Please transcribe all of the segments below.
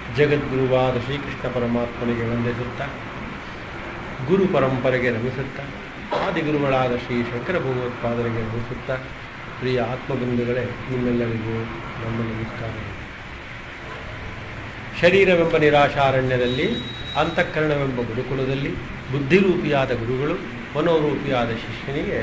ಜಗದ್ಗುರುವಾದ ಶ್ರೀಕೃಷ್ಣ ಪರಮಾತ್ಮನಿಗೆ ವಂದಿಸುತ್ತಾ ಗುರು ಪರಂಪರೆಗೆ ರಮಿಸುತ್ತಾ ಆದಿಗುರುಗಳಾದ ಶ್ರೀ ಶಂಕರ ಭಗವತ್ಪಾದರಿಗೆ ರಮಿಸುತ್ತಾ ಪ್ರಿಯ ಆತ್ಮಬಂಧುಗಳೇ ನಿಮ್ಮೆಲ್ಲರಿಗೂ ನಮ್ಮ ನಮಸ್ಕಾರ ಶರೀರವೆಂಬ ನಿರಾಶಾರಣ್ಯದಲ್ಲಿ ಅಂತಃಕರಣವೆಂಬ ಗುರುಕುಲದಲ್ಲಿ ಬುದ್ಧಿರೂಪಿಯಾದ ಗುರುಗಳು ಮನೋರೂಪಿಯಾದ ಶಿಷ್ಯನಿಗೆ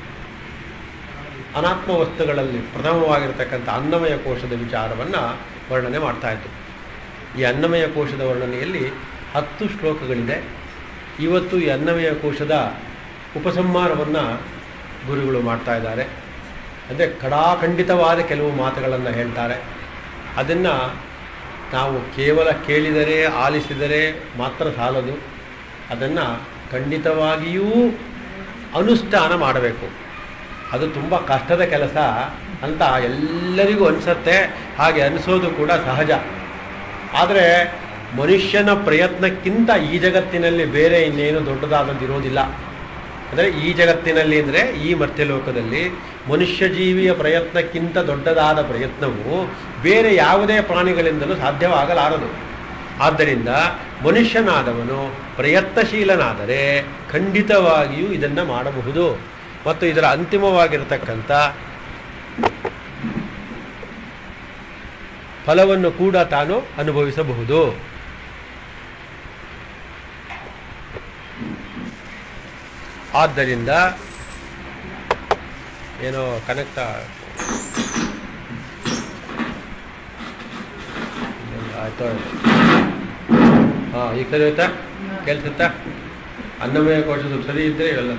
ಅನಾತ್ಮ ವಸ್ತುಗಳಲ್ಲಿ ಪ್ರಥಮವಾಗಿರತಕ್ಕಂಥ ಅನ್ನಮಯ ಕೋಶದ ವಿಚಾರವನ್ನು ವರ್ಣನೆ ಮಾಡ್ತಾ ಇತ್ತು ಈ ಅನ್ನಮಯ ಕೋಶದ ವರ್ಣನೆಯಲ್ಲಿ ಹತ್ತು ಶ್ಲೋಕಗಳಿದೆ ಇವತ್ತು ಈ ಅನ್ನಮಯ ಕೋಶದ ಉಪಸಂಹಾರವನ್ನು ಗುರುಗಳು ಮಾಡ್ತಾ ಇದ್ದಾರೆ ಅಂದರೆ ಕಡಾಖಂಡಿತವಾದ ಕೆಲವು ಮಾತುಗಳನ್ನು ಹೇಳ್ತಾರೆ ಅದನ್ನು ನಾವು ಕೇವಲ ಕೇಳಿದರೆ ಆಲಿಸಿದರೆ ಮಾತ್ರ ಸಾಲದು ಅದನ್ನು ಖಂಡಿತವಾಗಿಯೂ ಅನುಷ್ಠಾನ ಮಾಡಬೇಕು ಅದು ತುಂಬ ಕಷ್ಟದ ಕೆಲಸ ಅಂತ ಎಲ್ಲರಿಗೂ ಅನಿಸತ್ತೆ ಹಾಗೆ ಅನಿಸೋದು ಕೂಡ ಸಹಜ ಆದರೆ ಮನುಷ್ಯನ ಪ್ರಯತ್ನಕ್ಕಿಂತ ಈ ಜಗತ್ತಿನಲ್ಲಿ ಬೇರೆ ಇನ್ನೇನು ದೊಡ್ಡದಾದದ್ದಿರೋದಿಲ್ಲ ಅಂದರೆ ಈ ಜಗತ್ತಿನಲ್ಲಿ ಅಂದರೆ ಈ ಮರ್ತ್ಯಲೋಕದಲ್ಲಿ ಮನುಷ್ಯ ಜೀವಿಯ ಪ್ರಯತ್ನಕ್ಕಿಂತ ದೊಡ್ಡದಾದ ಪ್ರಯತ್ನವು ಬೇರೆ ಯಾವುದೇ ಪ್ರಾಣಿಗಳಿಂದಲೂ ಸಾಧ್ಯವಾಗಲಾರದು ಆದ್ದರಿಂದ ಮನುಷ್ಯನಾದವನು ಪ್ರಯತ್ನಶೀಲನಾದರೆ ಖಂಡಿತವಾಗಿಯೂ ಇದನ್ನು ಮಾಡಬಹುದು ಮತ್ತು ಇದರ ಅಂತಿಮವಾಗಿರತಕ್ಕಂಥ ಫಲವನ್ನು ಕೂಡ ತಾನು ಅನುಭವಿಸಬಹುದು ಆದ್ದರಿಂದ ಏನೋ ಕನೆಕ್ಟ್ ಆಯ್ತು ಹಾಂ ಈಗ ಸರಿ ಹೋಯ್ತಾ ಕೇಳಿಸುತ್ತಾ ಅನ್ನಮಯ ಕೋಶದ ಸರಿ ಇದ್ದರೆ ಇವೆಲ್ಲ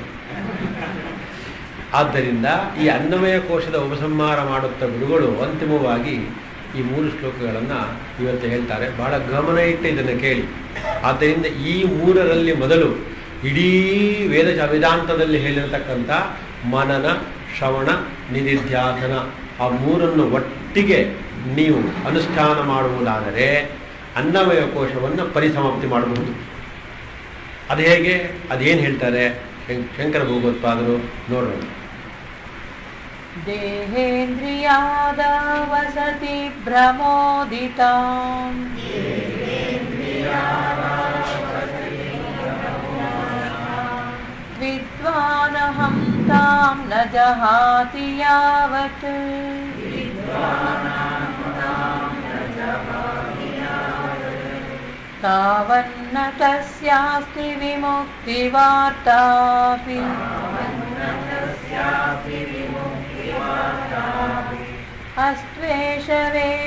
ಆದ್ದರಿಂದ ಈ ಅನ್ನಮಯ ಕೋಶದ ಉಪಸಂಹಾರ ಮಾಡುತ್ತ ಗುರುಗಳು ಅಂತಿಮವಾಗಿ ಈ ಮೂರು ಶ್ಲೋಕಗಳನ್ನು ಇವತ್ತು ಹೇಳ್ತಾರೆ ಬಹಳ ಗಮನ ಇಟ್ಟು ಇದನ್ನು ಕೇಳಿ ಆದ್ದರಿಂದ ಈ ಮೂರರಲ್ಲಿ ಮೊದಲು ಇಡೀ ವೇದ ವೇದಾಂತದಲ್ಲಿ ಹೇಳಿರತಕ್ಕಂಥ ಮನನ ಶ್ರವಣ ನಿಧಿಧ್ಯಾಸನ ಆ ಮೂರನ್ನು ಒಟ್ಟಿಗೆ ನೀವು ಅನುಷ್ಠಾನ ಮಾಡುವುದಾದರೆ ಅನ್ನಮಯ ಕೋಶವನ್ನು ಪರಿಸಮಾಪ್ತಿ ಮಾಡಬಹುದು ಅದು ಹೇಗೆ ಅದೇನು ಹೇಳ್ತಾರೆ ಶಂ- ಶಂಕರ ಭಗವತ್ಪಾದರು ನೋಡೋಣ देहेन्द्रियाद वसति भ्रमोदिताम् विद्वानहं तां न जहाति यावत् तावन्न तस्यास्ति विमुक्तिवार्तापि अस्त्वेष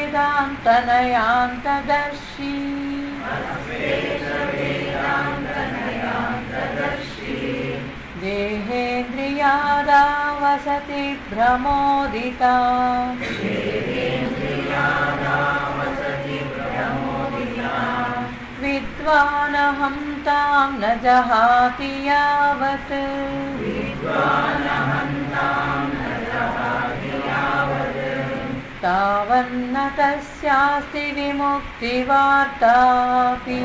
वेदान्तनयान्तदर्शी देहेन्द्रियादा वसति भ्रमोदिता विद्वानहं तां न जहाति यावत् तावन्न तस्यास्ति विमुक्तिवार्तापि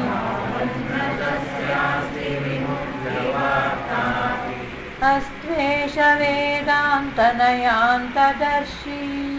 अस्त्वेष वेदान्तनयान्तदर्शी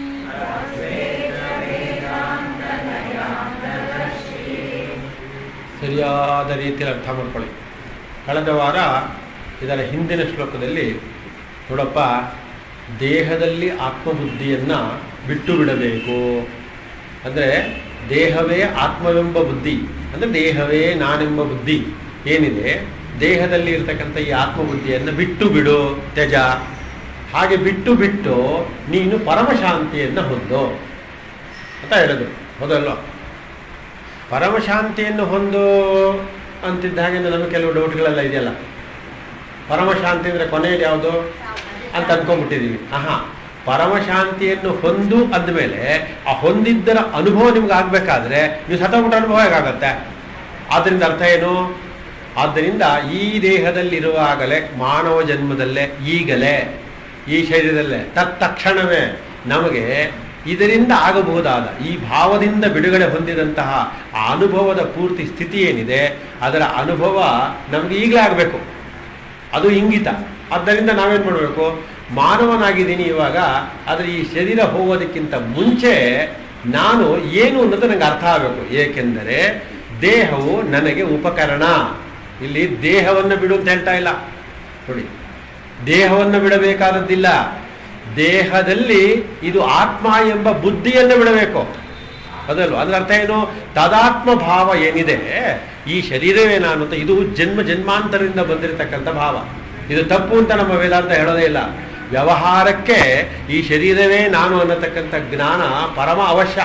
ಸರಿಯಾದ ರೀತಿಯಲ್ಲಿ ಅರ್ಥ ಮಾಡ್ಕೊಳ್ಳಿ ಕಳೆದ ವಾರ ಇದರ ಹಿಂದಿನ ಶ್ಲೋಕದಲ್ಲಿ ನೋಡಪ್ಪ ದೇಹದಲ್ಲಿ ಆತ್ಮಬುದ್ಧಿಯನ್ನು ಬಿಟ್ಟು ಬಿಡಬೇಕು ಅಂದರೆ ದೇಹವೇ ಆತ್ಮವೆಂಬ ಬುದ್ಧಿ ಅಂದರೆ ದೇಹವೇ ನಾನೆಂಬ ಬುದ್ಧಿ ಏನಿದೆ ದೇಹದಲ್ಲಿ ಇರತಕ್ಕಂಥ ಈ ಆತ್ಮಬುದ್ಧಿಯನ್ನು ಬಿಟ್ಟು ಬಿಡು ತ್ಯಜ ಹಾಗೆ ಬಿಟ್ಟು ಬಿಟ್ಟು ನೀನು ಪರಮಶಾಂತಿಯನ್ನು ಹೊಂದು ಅಂತ ಹೇಳಿದ್ರು ಹೌದಲ್ವಾ ಪರಮಶಾಂತಿಯನ್ನು ಹೊಂದು ಅಂತಿದ್ದ ಹಾಗೆ ನಮಗೆ ಕೆಲವು ಡೌಟ್ಗಳೆಲ್ಲ ಇದೆಯಲ್ಲ ಪರಮಶಾಂತಿ ಅಂದರೆ ಕೊನೆಯಲ್ಲಿ ಯಾವುದು ಅಂತ ಅನ್ಕೊಂಡ್ಬಿಟ್ಟಿದ್ದೀವಿ ಆಹಾ ಪರಮಶಾಂತಿಯನ್ನು ಹೊಂದು ಅಂದಮೇಲೆ ಆ ಹೊಂದಿದ್ದರ ಅನುಭವ ನಿಮ್ಗೆ ಆಗಬೇಕಾದ್ರೆ ನೀವು ಸತ್ತೋಗ್ಬಿಟ್ಟ ಅನುಭವ ಹೇಗಾಗತ್ತೆ ಆದ್ದರಿಂದ ಅರ್ಥ ಏನು ಆದ್ದರಿಂದ ಈ ದೇಹದಲ್ಲಿರುವಾಗಲೇ ಮಾನವ ಜನ್ಮದಲ್ಲೇ ಈಗಲೇ ಈ ಶರೀರದಲ್ಲೇ ತತ್ತಕ್ಷಣವೇ ನಮಗೆ ಇದರಿಂದ ಆಗಬಹುದಾದ ಈ ಭಾವದಿಂದ ಬಿಡುಗಡೆ ಹೊಂದಿದಂತಹ ಆ ಅನುಭವದ ಪೂರ್ತಿ ಸ್ಥಿತಿ ಏನಿದೆ ಅದರ ಅನುಭವ ನಮಗೆ ಈಗಲೇ ಆಗಬೇಕು ಅದು ಇಂಗಿತ ಆದ್ದರಿಂದ ನಾವೇನು ಮಾಡಬೇಕು ಮಾನವನಾಗಿದ್ದೀನಿ ಇವಾಗ ಆದರೆ ಈ ಶರೀರ ಹೋಗೋದಕ್ಕಿಂತ ಮುಂಚೆ ನಾನು ಏನು ಅನ್ನೋದು ನನಗೆ ಅರ್ಥ ಆಗಬೇಕು ಏಕೆಂದರೆ ದೇಹವು ನನಗೆ ಉಪಕರಣ ಇಲ್ಲಿ ದೇಹವನ್ನು ಬಿಡು ಅಂತ ಹೇಳ್ತಾ ಇಲ್ಲ ನೋಡಿ ದೇಹವನ್ನು ಬಿಡಬೇಕಾದದ್ದಿಲ್ಲ ದೇಹದಲ್ಲಿ ಇದು ಆತ್ಮ ಎಂಬ ಬುದ್ಧಿಯನ್ನು ಬಿಡಬೇಕು ಅದಲ್ವ ಅದರ ಅರ್ಥ ಏನು ತದಾತ್ಮ ಭಾವ ಏನಿದೆ ಈ ಶರೀರವೇ ನಾನು ಅಂತ ಇದು ಜನ್ಮ ಜನ್ಮಾಂತರದಿಂದ ಬಂದಿರತಕ್ಕಂಥ ಭಾವ ಇದು ತಪ್ಪು ಅಂತ ನಮ್ಮ ವೇದಾಂತ ಹೇಳೋದೇ ಇಲ್ಲ ವ್ಯವಹಾರಕ್ಕೆ ಈ ಶರೀರವೇ ನಾನು ಅನ್ನತಕ್ಕಂಥ ಜ್ಞಾನ ಪರಮ ಅವಶ್ಯ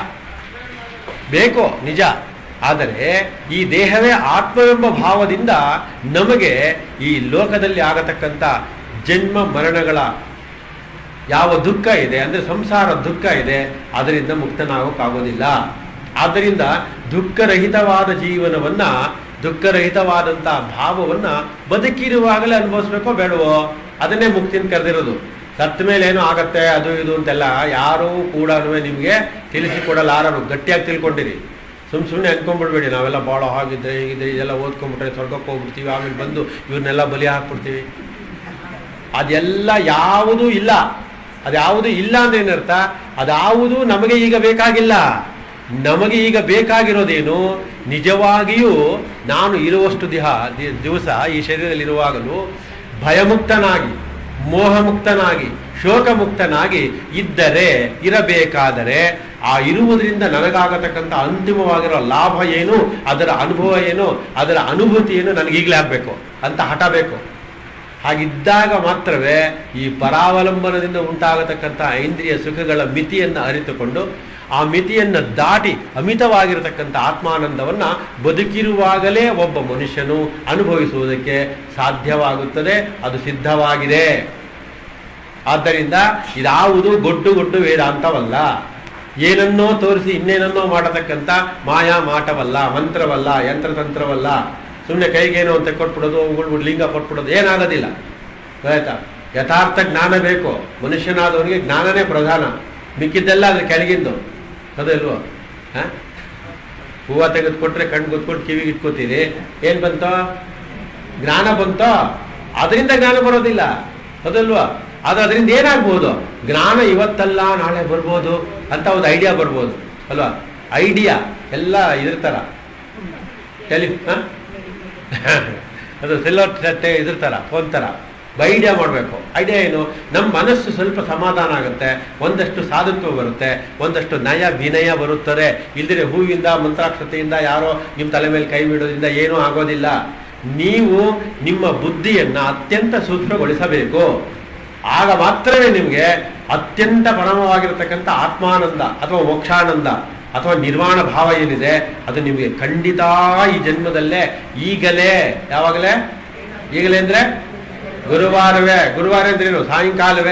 ಬೇಕು ನಿಜ ಆದರೆ ಈ ದೇಹವೇ ಆತ್ಮವೆಂಬ ಭಾವದಿಂದ ನಮಗೆ ಈ ಲೋಕದಲ್ಲಿ ಆಗತಕ್ಕಂಥ ಜನ್ಮ ಮರಣಗಳ ಯಾವ ದುಃಖ ಇದೆ ಅಂದರೆ ಸಂಸಾರ ದುಃಖ ಇದೆ ಅದರಿಂದ ಮುಕ್ತನಾಗೋಕ್ಕಾಗೋದಿಲ್ಲ ಆದ್ದರಿಂದ ದುಃಖರಹಿತವಾದ ಜೀವನವನ್ನ ದುಃಖರಹಿತವಾದಂಥ ಭಾವವನ್ನ ಬದುಕಿರುವಾಗಲೇ ಅನುಭವಿಸ್ಬೇಕೋ ಬೇಡವೋ ಅದನ್ನೇ ಮುಕ್ತಿನ ಕರೆದಿರೋದು ಸತ್ತ ಮೇಲೆ ಏನೋ ಆಗತ್ತೆ ಅದು ಇದು ಅಂತೆಲ್ಲ ಯಾರೂ ಕೂಡ ನಿಮಗೆ ತಿಳಿಸಿಕೊಡಲಾರರು ಗಟ್ಟಿಯಾಗಿ ತಿಳ್ಕೊಂಡಿರಿ ಸುಮ್ ಸುಮ್ಮನೆ ಅನ್ಕೊಂಡ್ಬಿಡ್ಬೇಡಿ ನಾವೆಲ್ಲ ಭಾಳ ಹಾಗಿದ್ರೆ ಹೀಗಿದ್ರೆ ಇದೆಲ್ಲ ಓದ್ಕೊಂಡ್ಬಿಟ್ರೆ ಸ್ವರ್ಗಕ್ಕೆ ಹೋಗ್ಬಿಡ್ತೀವಿ ಆಮೇಲೆ ಬಂದು ಇವ್ರನ್ನೆಲ್ಲ ಬಲಿ ಹಾಕ್ಬಿಡ್ತೀವಿ ಅದೆಲ್ಲ ಯಾವುದೂ ಇಲ್ಲ ಅದ್ಯಾವುದು ಇಲ್ಲ ಅಂದ್ರೆ ಏನರ್ಥ ಅದ್ಯಾವುದು ನಮಗೆ ಈಗ ಬೇಕಾಗಿಲ್ಲ ನಮಗೆ ಈಗ ಬೇಕಾಗಿರೋದೇನು ನಿಜವಾಗಿಯೂ ನಾನು ಇರುವಷ್ಟು ದಿಹ ದಿ- ದಿವಸ ಈ ಶರೀರದಲ್ಲಿರುವಾಗಲೂ ಭಯಮುಕ್ತನಾಗಿ ಮೋಹಮುಕ್ತನಾಗಿ ಶೋಕಮುಕ್ತನಾಗಿ ಇದ್ದರೆ ಇರಬೇಕಾದರೆ ಆ ಇರುವುದರಿಂದ ನನಗಾಗತಕ್ಕಂಥ ಅಂತಿಮವಾಗಿರೋ ಲಾಭ ಏನು ಅದರ ಅನುಭವ ಏನು ಅದರ ಅನುಭೂತಿ ಏನು ನನಗೀಗಲೇ ಆಗಬೇಕು ಅಂತ ಹಠ ಬೇಕು ಹಾಗಿದ್ದಾಗ ಮಾತ್ರವೇ ಈ ಪರಾವಲಂಬನದಿಂದ ಉಂಟಾಗತಕ್ಕಂಥ ಇಂದ್ರಿಯ ಸುಖಗಳ ಮಿತಿಯನ್ನು ಅರಿತುಕೊಂಡು ಆ ಮಿತಿಯನ್ನು ದಾಟಿ ಅಮಿತವಾಗಿರತಕ್ಕಂಥ ಆತ್ಮಾನಂದವನ್ನ ಬದುಕಿರುವಾಗಲೇ ಒಬ್ಬ ಮನುಷ್ಯನು ಅನುಭವಿಸುವುದಕ್ಕೆ ಸಾಧ್ಯವಾಗುತ್ತದೆ ಅದು ಸಿದ್ಧವಾಗಿದೆ ಆದ್ದರಿಂದ ಇದಾವುದು ಗೊಡ್ಡು ಗೊಡ್ಡು ವೇದಾಂತವಲ್ಲ ಏನನ್ನೋ ತೋರಿಸಿ ಇನ್ನೇನನ್ನೋ ಮಾಡತಕ್ಕಂಥ ಮಾಯಾ ಮಾಟವಲ್ಲ ಮಂತ್ರವಲ್ಲ ಯಂತ್ರತಂತ್ರವಲ್ಲ ಸುಮ್ಮನೆ ಕೈಗೇನೋ ಅಂತ ಕೊಟ್ಬಿಡೋದು ಉಗುಳ್ಬಿಟ್ಟು ಲಿಂಗ ಕೊಟ್ಬಿಡೋದು ಏನಾಗೋದಿಲ್ಲ ಆಯ್ತಾ ಯಥಾರ್ಥ ಜ್ಞಾನ ಬೇಕು ಮನುಷ್ಯನಾದವನಿಗೆ ಜ್ಞಾನನೇ ಪ್ರಧಾನ ಮಿಕ್ಕಿದ್ದೆಲ್ಲ ಅದ್ರ ಕೆಳಗಿಂದು ಅದಲ್ವೋ ಹಾ ಹೂವು ತೆಗೆದುಕೊಟ್ರೆ ಕಣ್ಣು ಗೊತ್ಕೊಂಡು ಕಿವಿಗೆ ಇಟ್ಕೋತೀರಿ ಏನ್ ಬಂತೋ ಜ್ಞಾನ ಬಂತೋ ಅದರಿಂದ ಜ್ಞಾನ ಬರೋದಿಲ್ಲ ಅದಲ್ವಾ ಅದು ಅದರಿಂದ ಏನಾಗ್ಬೋದು ಜ್ಞಾನ ಇವತ್ತಲ್ಲ ನಾಳೆ ಬರ್ಬೋದು ಅಂತ ಒಂದು ಐಡಿಯಾ ಬರ್ಬೋದು ಅಲ್ವಾ ಐಡಿಯಾ ಎಲ್ಲ ಇದ್ರ ಥರ ಟೆಲಿ ಹ? ಅದು ಸೆಲ್ಲರ್ ಇದ್ರ ಥರ ಫೋನ್ ಥರ ಐಡಿಯಾ ಮಾಡಬೇಕು ಐಡಿಯಾ ಏನು ನಮ್ಮ ಮನಸ್ಸು ಸ್ವಲ್ಪ ಸಮಾಧಾನ ಆಗುತ್ತೆ ಒಂದಷ್ಟು ಸಾಧುತ್ವ ಬರುತ್ತೆ ಒಂದಷ್ಟು ನಯ ವಿನಯ ಬರುತ್ತದೆ ಇಲ್ದಿರೆ ಹೂವಿಂದ ಮಂತ್ರಾಕ್ಷತೆಯಿಂದ ಯಾರೋ ನಿಮ್ಮ ತಲೆ ಮೇಲೆ ಕೈ ಬಿಡೋದ್ರಿಂದ ಏನೂ ಆಗೋದಿಲ್ಲ ನೀವು ನಿಮ್ಮ ಬುದ್ಧಿಯನ್ನ ಅತ್ಯಂತ ಸೂಕ್ಷ್ಮಗೊಳಿಸಬೇಕು ಆಗ ಮಾತ್ರವೇ ನಿಮಗೆ ಅತ್ಯಂತ ಪರಮವಾಗಿರತಕ್ಕಂಥ ಆತ್ಮಾನಂದ ಅಥವಾ ಮೋಕ್ಷಾನಂದ ಅಥವಾ ನಿರ್ವಾಣ ಭಾವ ಏನಿದೆ ಅದು ನಿಮಗೆ ಖಂಡಿತ ಈ ಜನ್ಮದಲ್ಲೇ ಈಗಲೇ ಯಾವಾಗಲೇ ಈಗಲೇ ಅಂದ್ರೆ ಗುರುವಾರವೇ ಗುರುವಾರ ಅಂದ್ರೇನು ಸಾಯಂಕಾಲವೇ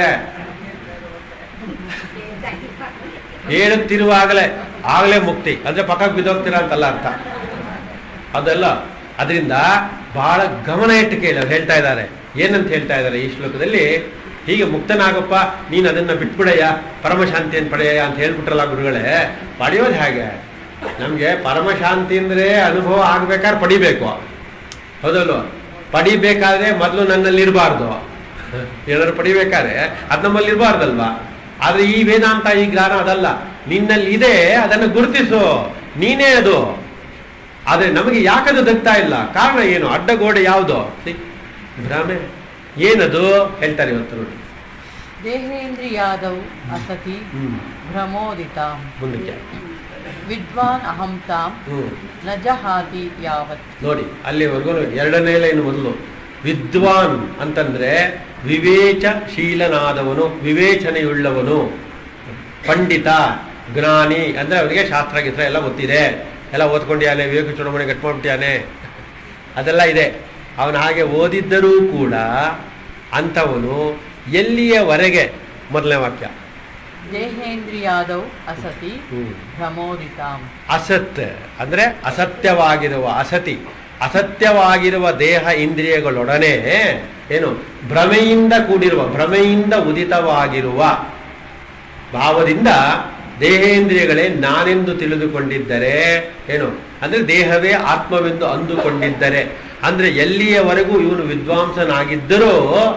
ಹೇಳುತ್ತಿರುವಾಗಲೇ ಆಗಲೇ ಮುಕ್ತಿ ಅಂದ್ರೆ ಪಕ್ಕಕ್ಕೆ ಬಿದ್ದೋಗ್ತೀರಾ ಅಂತಲ್ಲ ಅರ್ಥ ಅದಲ್ಲ ಅದರಿಂದ ಬಹಳ ಗಮನ ಇಟ್ಟು ಕೇಳಿ ಅವ್ರು ಹೇಳ್ತಾ ಇದ್ದಾರೆ ಏನಂತ ಹೇಳ್ತಾ ಇದ್ದಾರೆ ಈ ಶ್ಲೋಕದಲ್ಲಿ ಹೀಗೆ ಮುಕ್ತನಾಗಪ್ಪ ನೀನು ಅದನ್ನ ಬಿಟ್ಬಿಡಯ್ಯ ಪರಮಶಾಂತಿಯನ್ನು ಪಡೆಯ ಅಂತ ಹೇಳ್ಬಿಟ್ರಲ್ಲ ಗುರುಗಳೇ ಪಡೆಯೋದು ಹೇಗೆ ನಮಗೆ ಪರಮಶಾಂತಿ ಅಂದ್ರೆ ಅನುಭವ ಆಗ್ಬೇಕಾದ್ರೆ ಪಡಿಬೇಕು ಹೌದಲ್ವ ಪಡಿಬೇಕಾದ್ರೆ ಮೊದಲು ನನ್ನಲ್ಲಿ ಇರಬಾರ್ದು ಏನಾದ್ರು ಪಡಿಬೇಕಾದ್ರೆ ಅದು ನಮ್ಮಲ್ಲಿ ಇರಬಾರ್ದಲ್ವಾ ಆದ್ರೆ ಈ ವೇದಾಂತ ಈ ಜ್ಞಾನ ಅದಲ್ಲ ನಿನ್ನಲ್ಲಿ ಇದೆ ಅದನ್ನು ಗುರುತಿಸು ನೀನೇ ಅದು ಆದ್ರೆ ನಮಗೆ ಯಾಕದು ದಗ್ತಾ ಇಲ್ಲ ಕಾರಣ ಏನು ಅಡ್ಡಗೋಡೆ ಯಾವುದು ಭ್ರಮೆ ಏನದು ಹೇಳ್ತಾರೆ ಇವತ್ತು ನೋಡಿ ದೇಹೇಂದ್ರಿಯಾದೌ ಅಸತಿ ಹ್ಮ್ ಭ್ರಮೋದಿತಾಂ ಮುಂದಕ್ಕೆ ವಿದ್ವಾನ್ ಅಹಂ ತಾಂ ಹ್ಮ್ ನ ಜಹಾತಿ ಯಾವತ್ ನೋಡಿ ಅಲ್ಲಿವರೆಗೂ ನೋಡಿ ಎರಡನೇ ಲೈನ್ ಮೊದಲು ವಿದ್ವಾನ್ ಅಂತಂದ್ರೆ ವಿವೇಚಶೀಲನಾದವನು ವಿವೇಚನೆಯುಳ್ಳವನು ಪಂಡಿತ ಜ್ಞಾನಿ ಅಂದ್ರೆ ಅವನಿಗೆ ಶಾಸ್ತ್ರ ಗೀಸ್ತ್ರ ಎಲ್ಲ ಗೊತ್ತಿದೆ ಎಲ್ಲ ಓದ್ಕೊಂಡಿಯಾನೆ ವಿವೇಕ ಚುನಾವಣೆ ಕಟ್ಕೊಂಡ್ಬಿಟ್ಟಿಯಾನೆ ಅದೆಲ್ಲ ಇದೆ ಅವನು ಹಾಗೆ ಓದಿದ್ದರೂ ಕೂಡ ಅಂಥವನು ಎಲ್ಲಿಯವರೆಗೆ ಮೊದಲನೇ ವಾಕ್ಯ ದೇಹೇಂದ್ರಿಯಾದೌ ಅಸತಿ ಹ್ಮ್ ಭ್ರಮೋದಿತಾಂ ಅಸತ್ ಅಂದ್ರೆ ಅಸತ್ಯವಾಗಿರುವ ಅಸತಿ ಅಸತ್ಯವಾಗಿರುವ ದೇಹ ಇಂದ್ರಿಯಗಳೊಡನೆ ಏನು ಭ್ರಮೆಯಿಂದ ಕೂಡಿರುವ ಭ್ರಮೆಯಿಂದ ಉದಿತವಾಗಿರುವ ಭಾವದಿಂದ ದೇಹೇಂದ್ರಿಯಗಳೇ ನಾನೆಂದು ತಿಳಿದುಕೊಂಡಿದ್ದರೆ ಏನು ಅಂದ್ರೆ ದೇಹವೇ ಆತ್ಮವೆಂದು ಅಂದುಕೊಂಡಿದ್ದರೆ ಅಂದ್ರೆ ಎಲ್ಲಿಯವರೆಗೂ ಇವನು ವಿದ್ವಾಂಸನಾಗಿದ್ದರೂ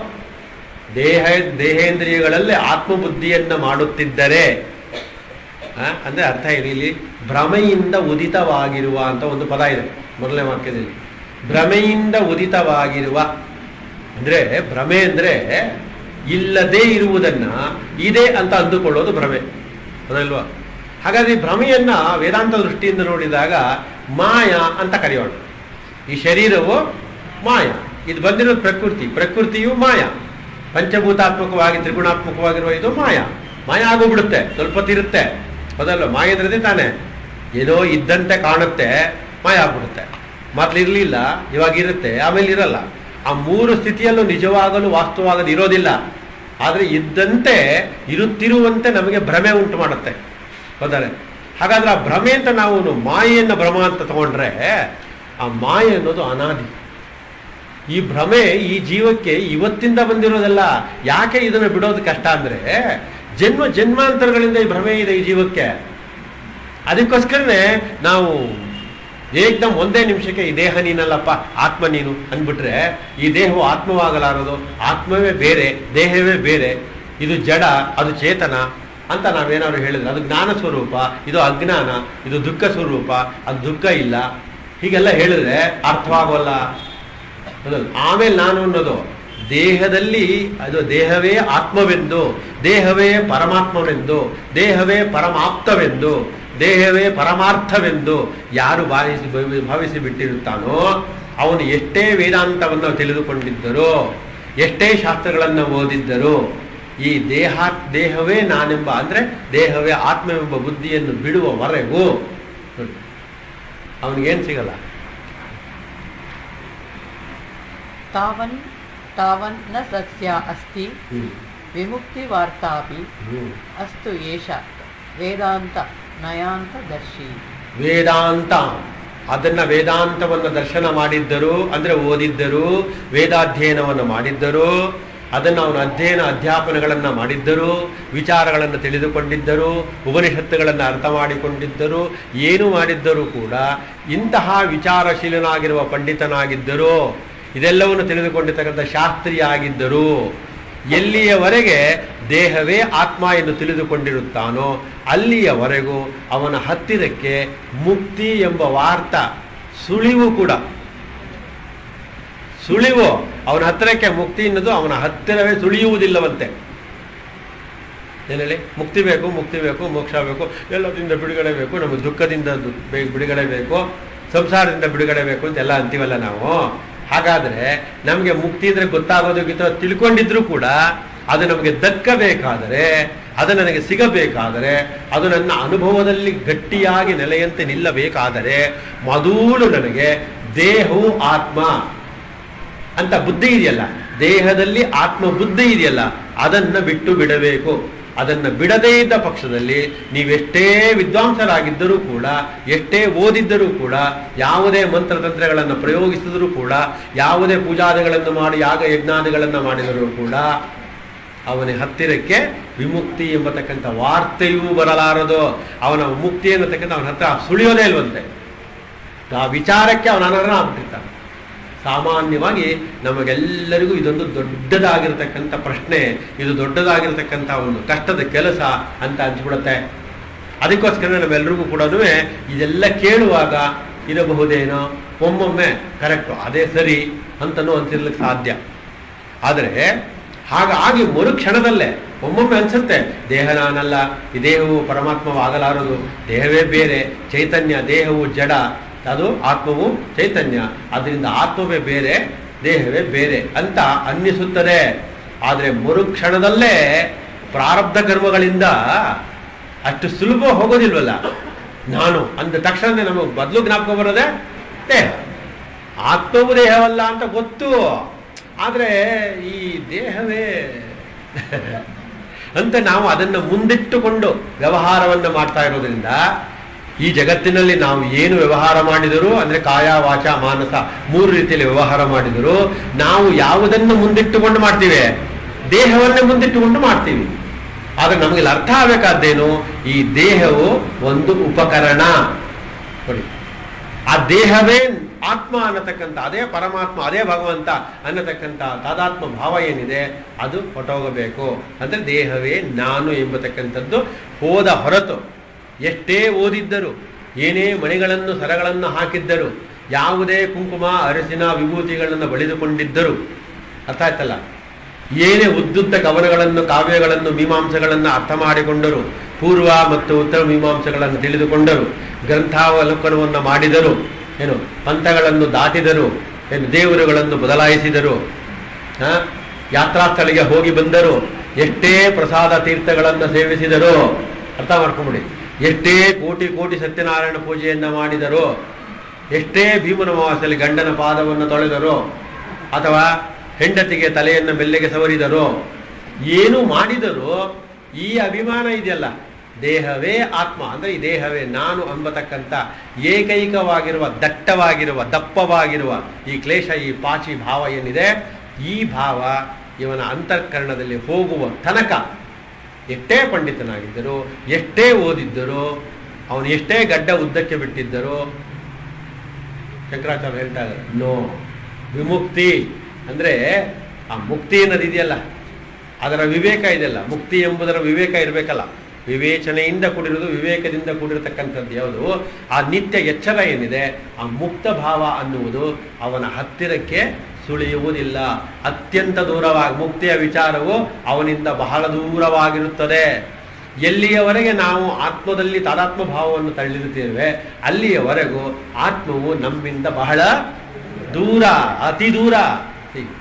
ದೇಹ ದೇಹೇಂದ್ರಿಯಗಳಲ್ಲಿ ಆತ್ಮಬುದ್ಧಿಯನ್ನ ಮಾಡುತ್ತಿದ್ದರೆ ಆ, ಅಂದ್ರೆ ಅರ್ಥ ಏನು ಇಲ್ಲಿ ಭ್ರಮೆಯಿಂದ ಉದಿತವಾಗಿರುವ ಅಂತ ಒಂದು ಪದ ಇದೆ ಮೊದಲನೇ ವಾಕ್ಯದಲ್ಲಿ ಭ್ರಮೆಯಿಂದ ಉದಿತವಾಗಿರುವ ಅಂದ್ರೆ ಭ್ರಮೆ ಅಂದ್ರೆ ಇಲ್ಲದೇ ಇರುವುದನ್ನ ಇದೆ ಅಂತ ಅಂದುಕೊಳ್ಳೋದು ಭ್ರಮೆ ಅದಲ್ವಾ ಹಾಗಾದ್ರೆ ಈ ಭ್ರಮೆಯನ್ನ ವೇದಾಂತ ದೃಷ್ಟಿಯಿಂದ ನೋಡಿದಾಗ ಮಾಯ ಅಂತ ಕರೆಯೋಣ ಈ ಶರೀರವು ಮಾಯ ಇದು ಬಂದಿರೋದು ಪ್ರಕೃತಿ ಪ್ರಕೃತಿಯು ಮಾಯ ಪಂಚಭೂತಾತ್ಮಕವಾಗಿ ತ್ರಿಗುಣಾತ್ಮಕವಾಗಿರುವ ಇದು ಮಾಯ ಮಾಯ ಆಗೋಗ್ಬಿಡುತ್ತೆ ಸ್ವಲ್ಪ ಹೊತ್ತಿರುತ್ತೆ ಹೌದಲ್ವ ಮಾಯ ಇದ್ರದೇ ತಾನೆ ಏನೋ ಇದ್ದಂತೆ ಕಾಣುತ್ತೆ ಮಾಯ ಆಗ್ಬಿಡುತ್ತೆ ಮೊದ್ಲಿರ್ಲಿಲ್ಲ ಇವಾಗ ಇರುತ್ತೆ ಆಮೇಲೆ ಇರಲ್ಲ ಆ ಮೂರು ಸ್ಥಿತಿಯಲ್ಲೂ ನಿಜವಾಗಲು ವಾಸ್ತವವಾಗಲು ಇರೋದಿಲ್ಲ ಆದರೆ ಇದ್ದಂತೆ ಇರುತ್ತಿರುವಂತೆ ನಮಗೆ ಭ್ರಮೆ ಉಂಟು ಮಾಡುತ್ತೆ ಹೌದಾರೆ ಹಾಗಾದ್ರೆ ಆ ಭ್ರಮೆ ಅಂತ ನಾವು ಮಾಯೆಯನ್ನು ಭ್ರಮ ಅಂತ ತಗೊಂಡ್ರೆ ಆ ಮಾಯೆ ಅನ್ನೋದು ಅನಾದಿ ಈ ಭ್ರಮೆ ಈ ಜೀವಕ್ಕೆ ಇವತ್ತಿಂದ ಬಂದಿರೋದಲ್ಲ ಯಾಕೆ ಇದನ್ನು ಬಿಡೋದು ಕಷ್ಟ ಅಂದ್ರೆ ಜನ್ಮ ಜನ್ಮಾಂತರಗಳಿಂದ ಈ ಭ್ರಮೆ ಇದೆ ಈ ಜೀವಕ್ಕೆ ಅದಕ್ಕೋಸ್ಕರನೇ ನಾವು ಏಕ್ದಮ್ ಒಂದೇ ನಿಮಿಷಕ್ಕೆ ಈ ದೇಹ ನೀನಲ್ಲಪ್ಪ ಆತ್ಮ ನೀನು ಅಂದ್ಬಿಟ್ರೆ ಈ ದೇಹವು ಆತ್ಮವಾಗಲಾರದು ಆತ್ಮವೇ ಬೇರೆ ದೇಹವೇ ಬೇರೆ ಇದು ಜಡ ಅದು ಚೇತನ ಅಂತ ನಾವೇನಾದ್ರು ಹೇಳಿದ್ರೆ ಅದು ಜ್ಞಾನ ಸ್ವರೂಪ ಇದು ಅಜ್ಞಾನ ಇದು ದುಃಖ ಸ್ವರೂಪ ಅದು ದುಃಖ ಇಲ್ಲ ಹೀಗೆಲ್ಲ ಹೇಳಿದ್ರೆ ಅರ್ಥವಾಗೋಲ್ಲ ಹೌದಲ್ಲ? ಆಮೇಲೆ ನಾನು ಅನ್ನೋದು ದೇಹದಲ್ಲಿ ಅದು ದೇಹವೇ ಆತ್ಮವೆಂದು ದೇಹವೇ ಪರಮಾತ್ಮವೆಂದು ದೇಹವೇ ಪರಮಾಪ್ತವೆಂದು ದೇಹವೇ ಪರಮಾರ್ಥವೆಂದು ಯಾರು ಭಾವಿಸಿ ಭಾವಿಸಿ ಬಿಟ್ಟಿರುತ್ತಾನೋ ಅವನು ಎಷ್ಟೇ ವೇದಾಂತವನ್ನು ತಿಳಿದುಕೊಂಡಿದ್ದರೂ ಎಷ್ಟೇ ಶಾಸ್ತ್ರಗಳನ್ನು ಓದಿದ್ದರೂ ಈ ದೇಹ ದೇಹವೇ ನಾನೆಂಬ ಅಂದ್ರೆ ದೇಹವೇ ಆತ್ಮವೆಂಬ ಬುದ್ಧಿಯನ್ನು ಬಿಡುವವರೆಗೂ ಅವನಿಗೇನು ಸಿಗಲ್ಲ तावन् तावन् न सत्य अस्ति ಹ್ಮ್. विमुक्तिवार्तापि ಹ್ಮ್. अस्तु एष वेदान्त नयान्तदर्शी ವೇದಾಂತ ಅದನ್ನ ವೇದಾಂತವನ್ನು ದರ್ಶನ ಮಾಡಿದ್ದರು ಅಂದ್ರೆ ಓದಿದ್ದರು ವೇದಾಧ್ಯಯನವನ್ನು ಮಾಡಿದ್ದರು ಅದನ್ನು ಅವನ ಅಧ್ಯಯನ ಅಧ್ಯಾಪನಗಳನ್ನ ಮಾಡಿದ್ದರು ವಿಚಾರಗಳನ್ನು ತಿಳಿದುಕೊಂಡಿದ್ದರು ಉಪನಿಷತ್ತುಗಳನ್ನು ಅರ್ಥ ಮಾಡಿಕೊಂಡಿದ್ದರು ಏನು ಮಾಡಿದ್ದರೂ ಕೂಡ ಇಂತಹ ವಿಚಾರಶೀಲನಾಗಿರುವ ಪಂಡಿತನಾಗಿದ್ದರು ಇದೆಲ್ಲವನ್ನು ತಿಳಿದುಕೊಂಡಿರ್ತಕ್ಕಂಥ ಶಾಸ್ತ್ರಿ ಆಗಿದ್ದರು ಎಲ್ಲಿಯವರೆಗೆ ದೇಹವೇ ಆತ್ಮ ಎಂದು ತಿಳಿದುಕೊಂಡಿರುತ್ತಾನೋ ಅಲ್ಲಿಯವರೆಗೂ ಅವನ ಹತ್ತಿರಕ್ಕೆ ಮುಕ್ತಿ ಎಂಬ ವಾರ್ತ ಸುಳಿವು ಕೂಡ ಸುಳಿವು ಅವನ ಹತ್ತಿರಕ್ಕೆ ಮುಕ್ತಿ ಎನ್ನುವುದು ಅವನ ಹತ್ತಿರವೇ ಸುಳಿಯುವುದಿಲ್ಲವಂತೆ ಏನೇಳಿ ಮುಕ್ತಿ ಬೇಕು ಮುಕ್ತಿ ಬೇಕು ಮೋಕ್ಷ ಬೇಕು ಎಲ್ಲದಿಂದ ಬಿಡುಗಡೆ ಬೇಕು ನಮಗೆ ದುಃಖದಿಂದ ದು- ಬೆ- ಬಿಡುಗಡೆ ಬೇಕು ಸಂಸಾರದಿಂದ ಬಿಡುಗಡೆ ಬೇಕು ಅಂತೆಲ್ಲ ಅಂತೀವಲ್ಲ ನಾವು ಹಾಗಾದ್ರೆ ನಮಗೆ ಮುಕ್ತಿ ಅಂದ್ರೆ ಗೊತ್ತಾಗೋದಕ್ಕಿಂತ ತಿಳ್ಕೊಂಡಿದ್ರು ಕೂಡ ಅದು ನಮಗೆ ದಕ್ಕಬೇಕಾದರೆ ಅದು ನನಗೆ ಸಿಗಬೇಕಾದರೆ ಅದು ನನ್ನ ಅನುಭವದಲ್ಲಿ ಗಟ್ಟಿಯಾಗಿ ನೆಲೆಯಂತೆ ನಿಲ್ಲಬೇಕಾದರೆ ಮೊದಲು ನನಗೆ ದೇಹವು ಆತ್ಮ ಅಂತ ಬುದ್ಧಿ ಇದೆಯಲ್ಲ ದೇಹದಲ್ಲಿ ಆತ್ಮ ಬುದ್ಧಿ ಇದೆಯಲ್ಲ ಅದನ್ನ ಬಿಟ್ಟು ಬಿಡಬೇಕು ಅದನ್ನ ಬಿಡದೇ ಇದ್ದ ಪಕ್ಷದಲ್ಲಿ ನೀವೆಷ್ಟೇ ವಿದ್ವಾಂಸರಾಗಿದ್ದರೂ ಕೂಡ ಎಷ್ಟೇ ಓದಿದ್ದರೂ ಕೂಡ ಯಾವುದೇ ಮಂತ್ರತಂತ್ರಗಳನ್ನು ಪ್ರಯೋಗಿಸಿದರೂ ಕೂಡ ಯಾವುದೇ ಪೂಜಾದಿಗಳನ್ನು ಮಾಡಿ ಯಾಗ ಯಜ್ಞಾದಿಗಳನ್ನು ಮಾಡಿದರೂ ಕೂಡ ಅವನ ಹತ್ತಿರಕ್ಕೆ ವಿಮುಕ್ತಿ ಎಂಬತಕ್ಕಂಥ ವಾರ್ತೆಯೂ ಬರಲಾರದು ಅವನ ಮುಕ್ತಿ ಅನ್ನತಕ್ಕಂಥ ಅವನ ಹತ್ರ ಸುಳಿಯೋದೇ ಇಲ್ವಂತೆ ಆ ವಿಚಾರಕ್ಕೆ ಅವನ ಅನರ್ಹ ಆಗ್ಬಿಟ್ಟಿರ್ತಾನೆ ಸಾಮಾನ್ಯವಾಗಿ ನಮಗೆಲ್ಲರಿಗೂ ಇದೊಂದು ದೊಡ್ಡದಾಗಿರ್ತಕ್ಕಂಥ ಪ್ರಶ್ನೆ ಇದು ದೊಡ್ಡದಾಗಿರ್ತಕ್ಕಂಥ ಒಂದು ಕಷ್ಟದ ಕೆಲಸ ಅಂತ ಅನ್ಸ್ಬಿಡುತ್ತೆ ಅದಕ್ಕೋಸ್ಕರ ನಾವೆಲ್ಲರಿಗೂ ಕೂಡ ಇದೆಲ್ಲ ಕೇಳುವಾಗ ಇರಬಹುದೇನೋ ಒಮ್ಮೊಮ್ಮೆ ಕರೆಕ್ಟು ಅದೇ ಸರಿ ಅಂತನೂ ಅನ್ಸಿರ್ಲಿಕ್ಕೆ ಸಾಧ್ಯ ಆದರೆ ಹಾಗಾಗಿ ಮರುಕ್ಷಣದಲ್ಲೇ ಒಮ್ಮೊಮ್ಮೆ ಅನ್ಸುತ್ತೆ ದೇಹ ನಾನಲ್ಲ ಈ ದೇಹವು ಪರಮಾತ್ಮವಾಗಲಾರದು ದೇಹವೇ ಬೇರೆ ಚೈತನ್ಯ ದೇಹವು ಜಡ ಅದು ಆತ್ಮವು ಚೈತನ್ಯ ಅದರಿಂದ ಆತ್ಮವೇ ಬೇರೆ ದೇಹವೇ ಬೇರೆ ಅಂತ ಅನ್ನಿಸುತ್ತದೆ ಆದರೆ ಮರುಕ್ಷಣದಲ್ಲೇ ಪ್ರಾರಬ್ಧ ಕರ್ಮಗಳಿಂದ ಅಷ್ಟು ಸುಲಭ ಹೋಗೋದಿಲ್ವಲ್ಲ ನಾನು ಅಂದ ತಕ್ಷಣ ನಮಗೆ ಬದಲು ಜ್ಞಾಪಕ ಬರೋದೆ ದೇಹ ಆತ್ಮವು ದೇಹವಲ್ಲ ಅಂತ ಗೊತ್ತು ಆದರೆ ಈ ದೇಹವೇ ಅಂತ ನಾವು ಅದನ್ನು ಮುಂದಿಟ್ಟುಕೊಂಡು ವ್ಯವಹಾರವನ್ನು ಮಾಡ್ತಾ ಇರೋದ್ರಿಂದ ಈ ಜಗತ್ತಿನಲ್ಲಿ ನಾವು ಏನು ವ್ಯವಹಾರ ಮಾಡಿದರೂ ಅಂದ್ರೆ ಕಾಯ ವಾಚ ಮಾನಸ ಮೂರು ರೀತಿಯಲ್ಲಿ ವ್ಯವಹಾರ ಮಾಡಿದರೂ ನಾವು ಯಾವುದನ್ನು ಮುಂದಿಟ್ಟುಕೊಂಡು ಮಾಡ್ತೀವಿ ದೇಹವನ್ನೇ ಮುಂದಿಟ್ಟುಕೊಂಡು ಮಾಡ್ತೀವಿ ಆದ್ರೆ ನಮಗೆ ಇಲ್ಲಿ ಅರ್ಥ ಆಗಬೇಕಾದ್ದೇನು ಈ ದೇಹವು ಒಂದು ಉಪಕರಣ ನೋಡಿ ಆ ದೇಹವೇ ಆತ್ಮ ಅನ್ನತಕ್ಕಂಥ ಅದೇ ಪರಮಾತ್ಮ ಅದೇ ಭಗವಂತ ಅನ್ನತಕ್ಕಂಥ ತಾದಾತ್ಮ ಭಾವ ಏನಿದೆ ಅದು ಹೊಟ್ಟೋಗಬೇಕು ಅಂದ್ರೆ ದೇಹವೇ ನಾನು ಎಂಬತಕ್ಕಂಥದ್ದು ಹೋದ ಹೊರತು ಎಷ್ಟೇ ಓದಿದ್ದರು ಏನೇ ಮಣಿಗಳನ್ನು ಸರಗಳನ್ನು ಹಾಕಿದ್ದರು ಯಾವುದೇ ಕುಂಕುಮ ಅರಸಿನ ವಿಭೂತಿಗಳನ್ನು ಬಳಿದುಕೊಂಡಿದ್ದರು ಅರ್ಥ ಆಯ್ತಲ್ಲ ಏನೇ ಉದ್ದುದ್ದ ಕವನಗಳನ್ನು ಕಾವ್ಯಗಳನ್ನು ಮೀಮಾಂಸೆಗಳನ್ನು ಅರ್ಥ ಮಾಡಿಕೊಂಡರು ಪೂರ್ವ ಮತ್ತು ಉತ್ತರ ಮೀಮಾಂಸೆಗಳನ್ನು ತಿಳಿದುಕೊಂಡರು ಗ್ರಂಥಾವಲೋಕನವನ್ನು ಮಾಡಿದರು ಏನು ಪಂಥಗಳನ್ನು ದಾಟಿದರು ಏನು ದೇವರುಗಳನ್ನು ಬದಲಾಯಿಸಿದರು ಆ, ಯಾತ್ರಾ ಸ್ಥಳಿಗೆ ಹೋಗಿ ಬಂದರು ಎಷ್ಟೇ ಪ್ರಸಾದ ತೀರ್ಥಗಳನ್ನು ಸೇವಿಸಿದರು ಅರ್ಥ ಮಾಡ್ಕೊಂಬಿಡಿ ಎಷ್ಟೇ ಕೋಟಿ ಕೋಟಿ ಸತ್ಯನಾರಾಯಣ ಪೂಜೆಯನ್ನ ಮಾಡಿದರು ಎಷ್ಟೇ ಭೀಮನ ಅಮಾವಾಸ್ಯೆಯಲ್ಲಿ ಗಂಡನ ಪಾದವನ್ನು ತೊಳೆದರು ಅಥವಾ ಹೆಂಡತಿಗೆ ತಲೆಯನ್ನು ಮೆಲ್ಲೆಗೆ ಸವರಿದರು ಏನು ಮಾಡಿದರೂ ಈ ಅಭಿಮಾನ ಇದೆಯಲ್ಲ ದೇಹವೇ ಆತ್ಮ ಅಂದ್ರೆ ಈ ದೇಹವೇ ನಾನು ಅಂಬತಕ್ಕಂಥ ಏಕೈಕವಾಗಿರುವ ದಟ್ಟವಾಗಿರುವ ದಪ್ಪವಾಗಿರುವ ಈ ಕ್ಲೇಶ ಈ ಪಾಚಿ ಭಾವ ಏನಿದೆ ಈ ಭಾವ ಇವನ ಅಂತಃಕರಣದಲ್ಲಿ ಹೋಗುವ ತನಕ ಎಷ್ಟೇ ಪಂಡಿತನಾಗಿದ್ದರು ಎಷ್ಟೇ ಓದಿದ್ದರು ಅವನು ಎಷ್ಟೇ ಗಡ್ಡ ಉದ್ದಕ್ಕೆ ಬಿಟ್ಟಿದ್ದರು ಶಂಕರಾಚಾರ್ಯ ಹೇಳ್ತಾ ಇದ್ದಾರೆ ನೋ ವಿಮುಕ್ತಿ ಅಂದ್ರೆ ಆ ಮುಕ್ತಿ ಅನ್ನೋದು ಇದೆಯಲ್ಲ ಅದರ ವಿವೇಕ ಇದೆಯಲ್ಲ ಮುಕ್ತಿ ಎಂಬುದರ ವಿವೇಕ ಇರಬೇಕಲ್ಲ ವಿವೇಚನೆಯಿಂದ ಕೂಡಿರೋದು ವಿವೇಕದಿಂದ ಕೂಡಿರತಕ್ಕಂಥದ್ದು ಯಾವುದು ಆ ನಿತ್ಯ ಎಚ್ಚರ ಏನಿದೆ ಆ ಮುಕ್ತ ಭಾವ ಅನ್ನುವುದು ಅವನ ಹತ್ತಿರಕ್ಕೆ ಸುಳಿಯುವುದಿಲ್ಲ ಅತ್ಯಂತ ದೂರವಾಗಿ ಮುಕ್ತಿಯ ವಿಚಾರವು ಅವನಿಂದ ಬಹಳ ದೂರವಾಗಿರುತ್ತದೆ ಎಲ್ಲಿಯವರೆಗೆ ನಾವು ಆತ್ಮದಲ್ಲಿ ತಾದಾತ್ಮ ಭಾವವನ್ನು ತಳ್ಳಿರುತ್ತೇವೆ ಅಲ್ಲಿಯವರೆಗೂ ಆತ್ಮವು ನಮ್ಮಿಂದ ಬಹಳ ದೂರ ಅತಿ ದೂರ ಹೀಗೆ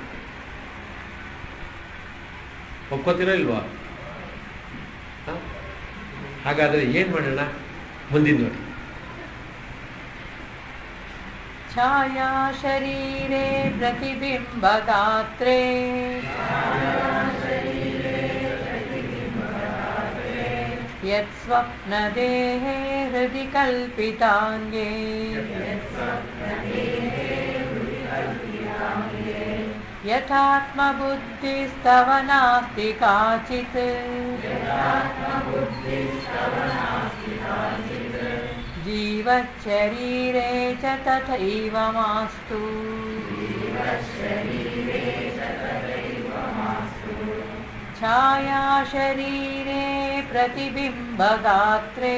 ಒಪ್ಕೋತೀರೋ ಇಲ್ವಾ ಹ? ಹಾಗಾದ್ರೆ ಏನ್ ಮಾಡೋಣ ಮುಂದಿನ ನೋಡಿ छाया शरीरे प्रतिबिम्बगात्रे यत्स्वप्नदेहे हृदि कल्पिताङ्गे यथात्मबुद्धिस्तव नास्ति काचित् जीवच्छरीरे च तथैव मास्तु छाया शरीरे प्रतिबिम्बगात्रे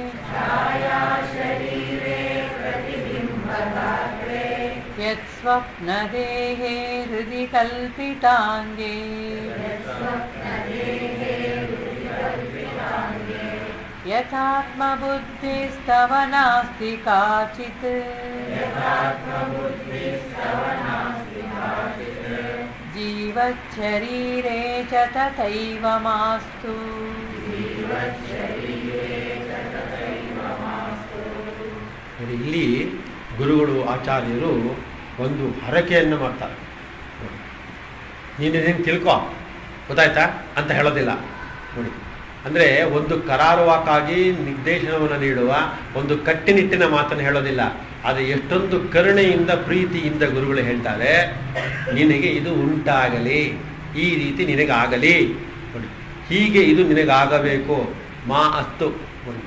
यत्स्वप्नदेहे हृदि कल्पिताङ्गे यथात्मबुद्धिस्तव नास्ति काचित् जीवच्छरीरे च तथैव मास्तु ನೋಡಿ ಇಲ್ಲಿ ಗುರುಗಳು ಆಚಾರ್ಯರು ಒಂದು ಹರಕೆಯನ್ನು ಮಾಡ್ತಾರೆ ನೀನು ಇದನ್ನು ತಿಳ್ಕೊ ಗೊತ್ತಾಯ್ತಾ ಅಂತ ಹೇಳೋದಿಲ್ಲ ನೋಡಿ ಅಂದರೆ ಒಂದು ಕರಾರುವಾಕಾಗಿ ನಿರ್ದೇಶನವನ್ನು ನೀಡುವ ಒಂದು ಕಟ್ಟುನಿಟ್ಟಿನ ಮಾತನ್ನು ಹೇಳೋದಿಲ್ಲ ಆದರೆ ಎಷ್ಟೊಂದು ಕರುಣೆಯಿಂದ ಪ್ರೀತಿಯಿಂದ ಗುರುಗಳು ಹೇಳ್ತಾರೆ ನಿನಗೆ ಇದು ಉಂಟಾಗಲಿ ಈ ರೀತಿ ನಿನಗಾಗಲಿ ನೋಡಿ ಹೀಗೆ ಇದು ನಿನಗಾಗಬೇಕು ಮಾ ಅಸ್ತು ನೋಡಿ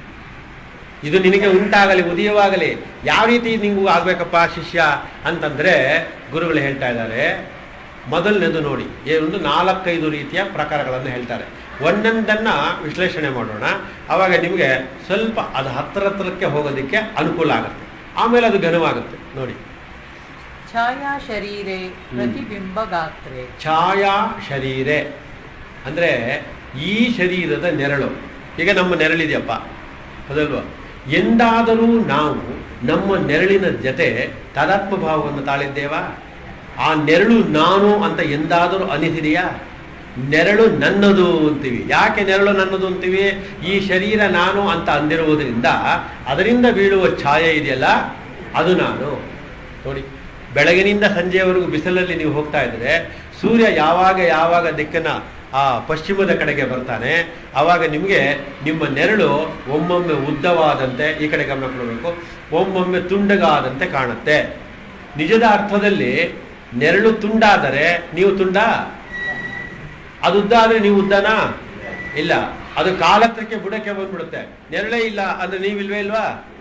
ಇದು ನಿನಗೆ ಉಂಟಾಗಲಿ ಉದಯವಾಗಲಿ ಯಾವ ರೀತಿ ನಿಂಗೂ ಆಗ್ಬೇಕಪ್ಪ ಶಿಷ್ಯ ಅಂತಂದ್ರೆ ಗುರುಗಳು ಹೇಳ್ತಾ ಇದ್ದಾರೆ ಮೊದಲನೇದು ನೋಡಿ ಒಂದು ನಾಲ್ಕೈದು ರೀತಿಯ ಪ್ರಕಾರಗಳನ್ನು ಹೇಳ್ತಾರೆ ಒಂದೊಂದನ್ನ ವಿಶ್ಲೇಷಣೆ ಮಾಡೋಣ ಆವಾಗ ನಿಮಗೆ ಸ್ವಲ್ಪ ಅದು ಹತ್ರ ಹತ್ರಕ್ಕೆ ಹೋಗೋದಕ್ಕೆ ಅನುಕೂಲ ಆಗುತ್ತೆ ಆಮೇಲೆ ಅದು ಘನವಾಗುತ್ತೆ ನೋಡಿ ಛಾಯಾ ಶರೀರೆ ಪ್ರತಿಬಿಂಬಗಾತ್ರೆ ಛಾಯಾ ಶರೀರೆ ಅಂದರೆ ಈ ಶರೀರದ ನೆರಳು ಈಗ ನಮ್ಮ ನೆರಳಿದೆಯಪ್ಪ ಹೌದಲ್ವಾ ಎಂದಾದರೂ ನಾವು ನಮ್ಮ ನೆರಳಿನ ಜೊತೆ ತಾದಾತ್ಮ ಭಾವವನ್ನು ತಾಳಿದ್ದೇವಾ ಆ ನೆರಳು ನಾನು ಅಂತ ಎಂದಾದರೂ ಅನಿಸಿದೆಯಾ ನೆರಳು ನನ್ನದು ಅಂತೀವಿ ಯಾಕೆ ನೆರಳು ನನ್ನದು ಅಂತೀವಿ ಈ ಶರೀರ ನಾನು ಅಂತ ಅಂದಿರುವುದರಿಂದ ಅದರಿಂದ ಬೀಳುವ ಛಾಯೆ ಇದೆಯಲ್ಲ ಅದು ನಾನು ನೋಡಿ ಬೆಳಗಿನಿಂದ ಸಂಜೆಯವರೆಗೂ ಬಿಸಿಲಲ್ಲಿ ನೀವು ಹೋಗ್ತಾ ಇದ್ರೆ ಸೂರ್ಯ ಯಾವಾಗ ಯಾವಾಗ ದಿಕ್ಕನ್ನ ಆ ಪಶ್ಚಿಮದ ಕಡೆಗೆ ಬರ್ತಾನೆ ಆವಾಗ ನಿಮಗೆ ನಿಮ್ಮ ನೆರಳು ಒಮ್ಮೊಮ್ಮೆ ಉದ್ದವಾದಂತೆ ಈ ಕಡೆ ಗಮನ ಕೊಡಬೇಕು ಒಮ್ಮೊಮ್ಮೆ ತುಂಡಗಾದಂತೆ ಕಾಣುತ್ತೆ ನಿಜದ ಅರ್ಥದಲ್ಲಿ ನೆರಳು ತುಂಡಾದರೆ ನೀವು ತುಂಡ ಅದು ಉದ್ದ ಆದ್ರೆ ನೀವು ಉದ್ದನಾ ಇಲ್ಲ ಅದು ಕಾಲತ್ರಕ್ಕೆ ಬುಡಕ್ಕೆ ಬಂದ್ಬಿಡುತ್ತೆ ನೆರಳೇ ಇಲ್ಲ ಅಂದ್ರೆ ನೀವಿಲ್ವೇ ಇಲ್ವಾ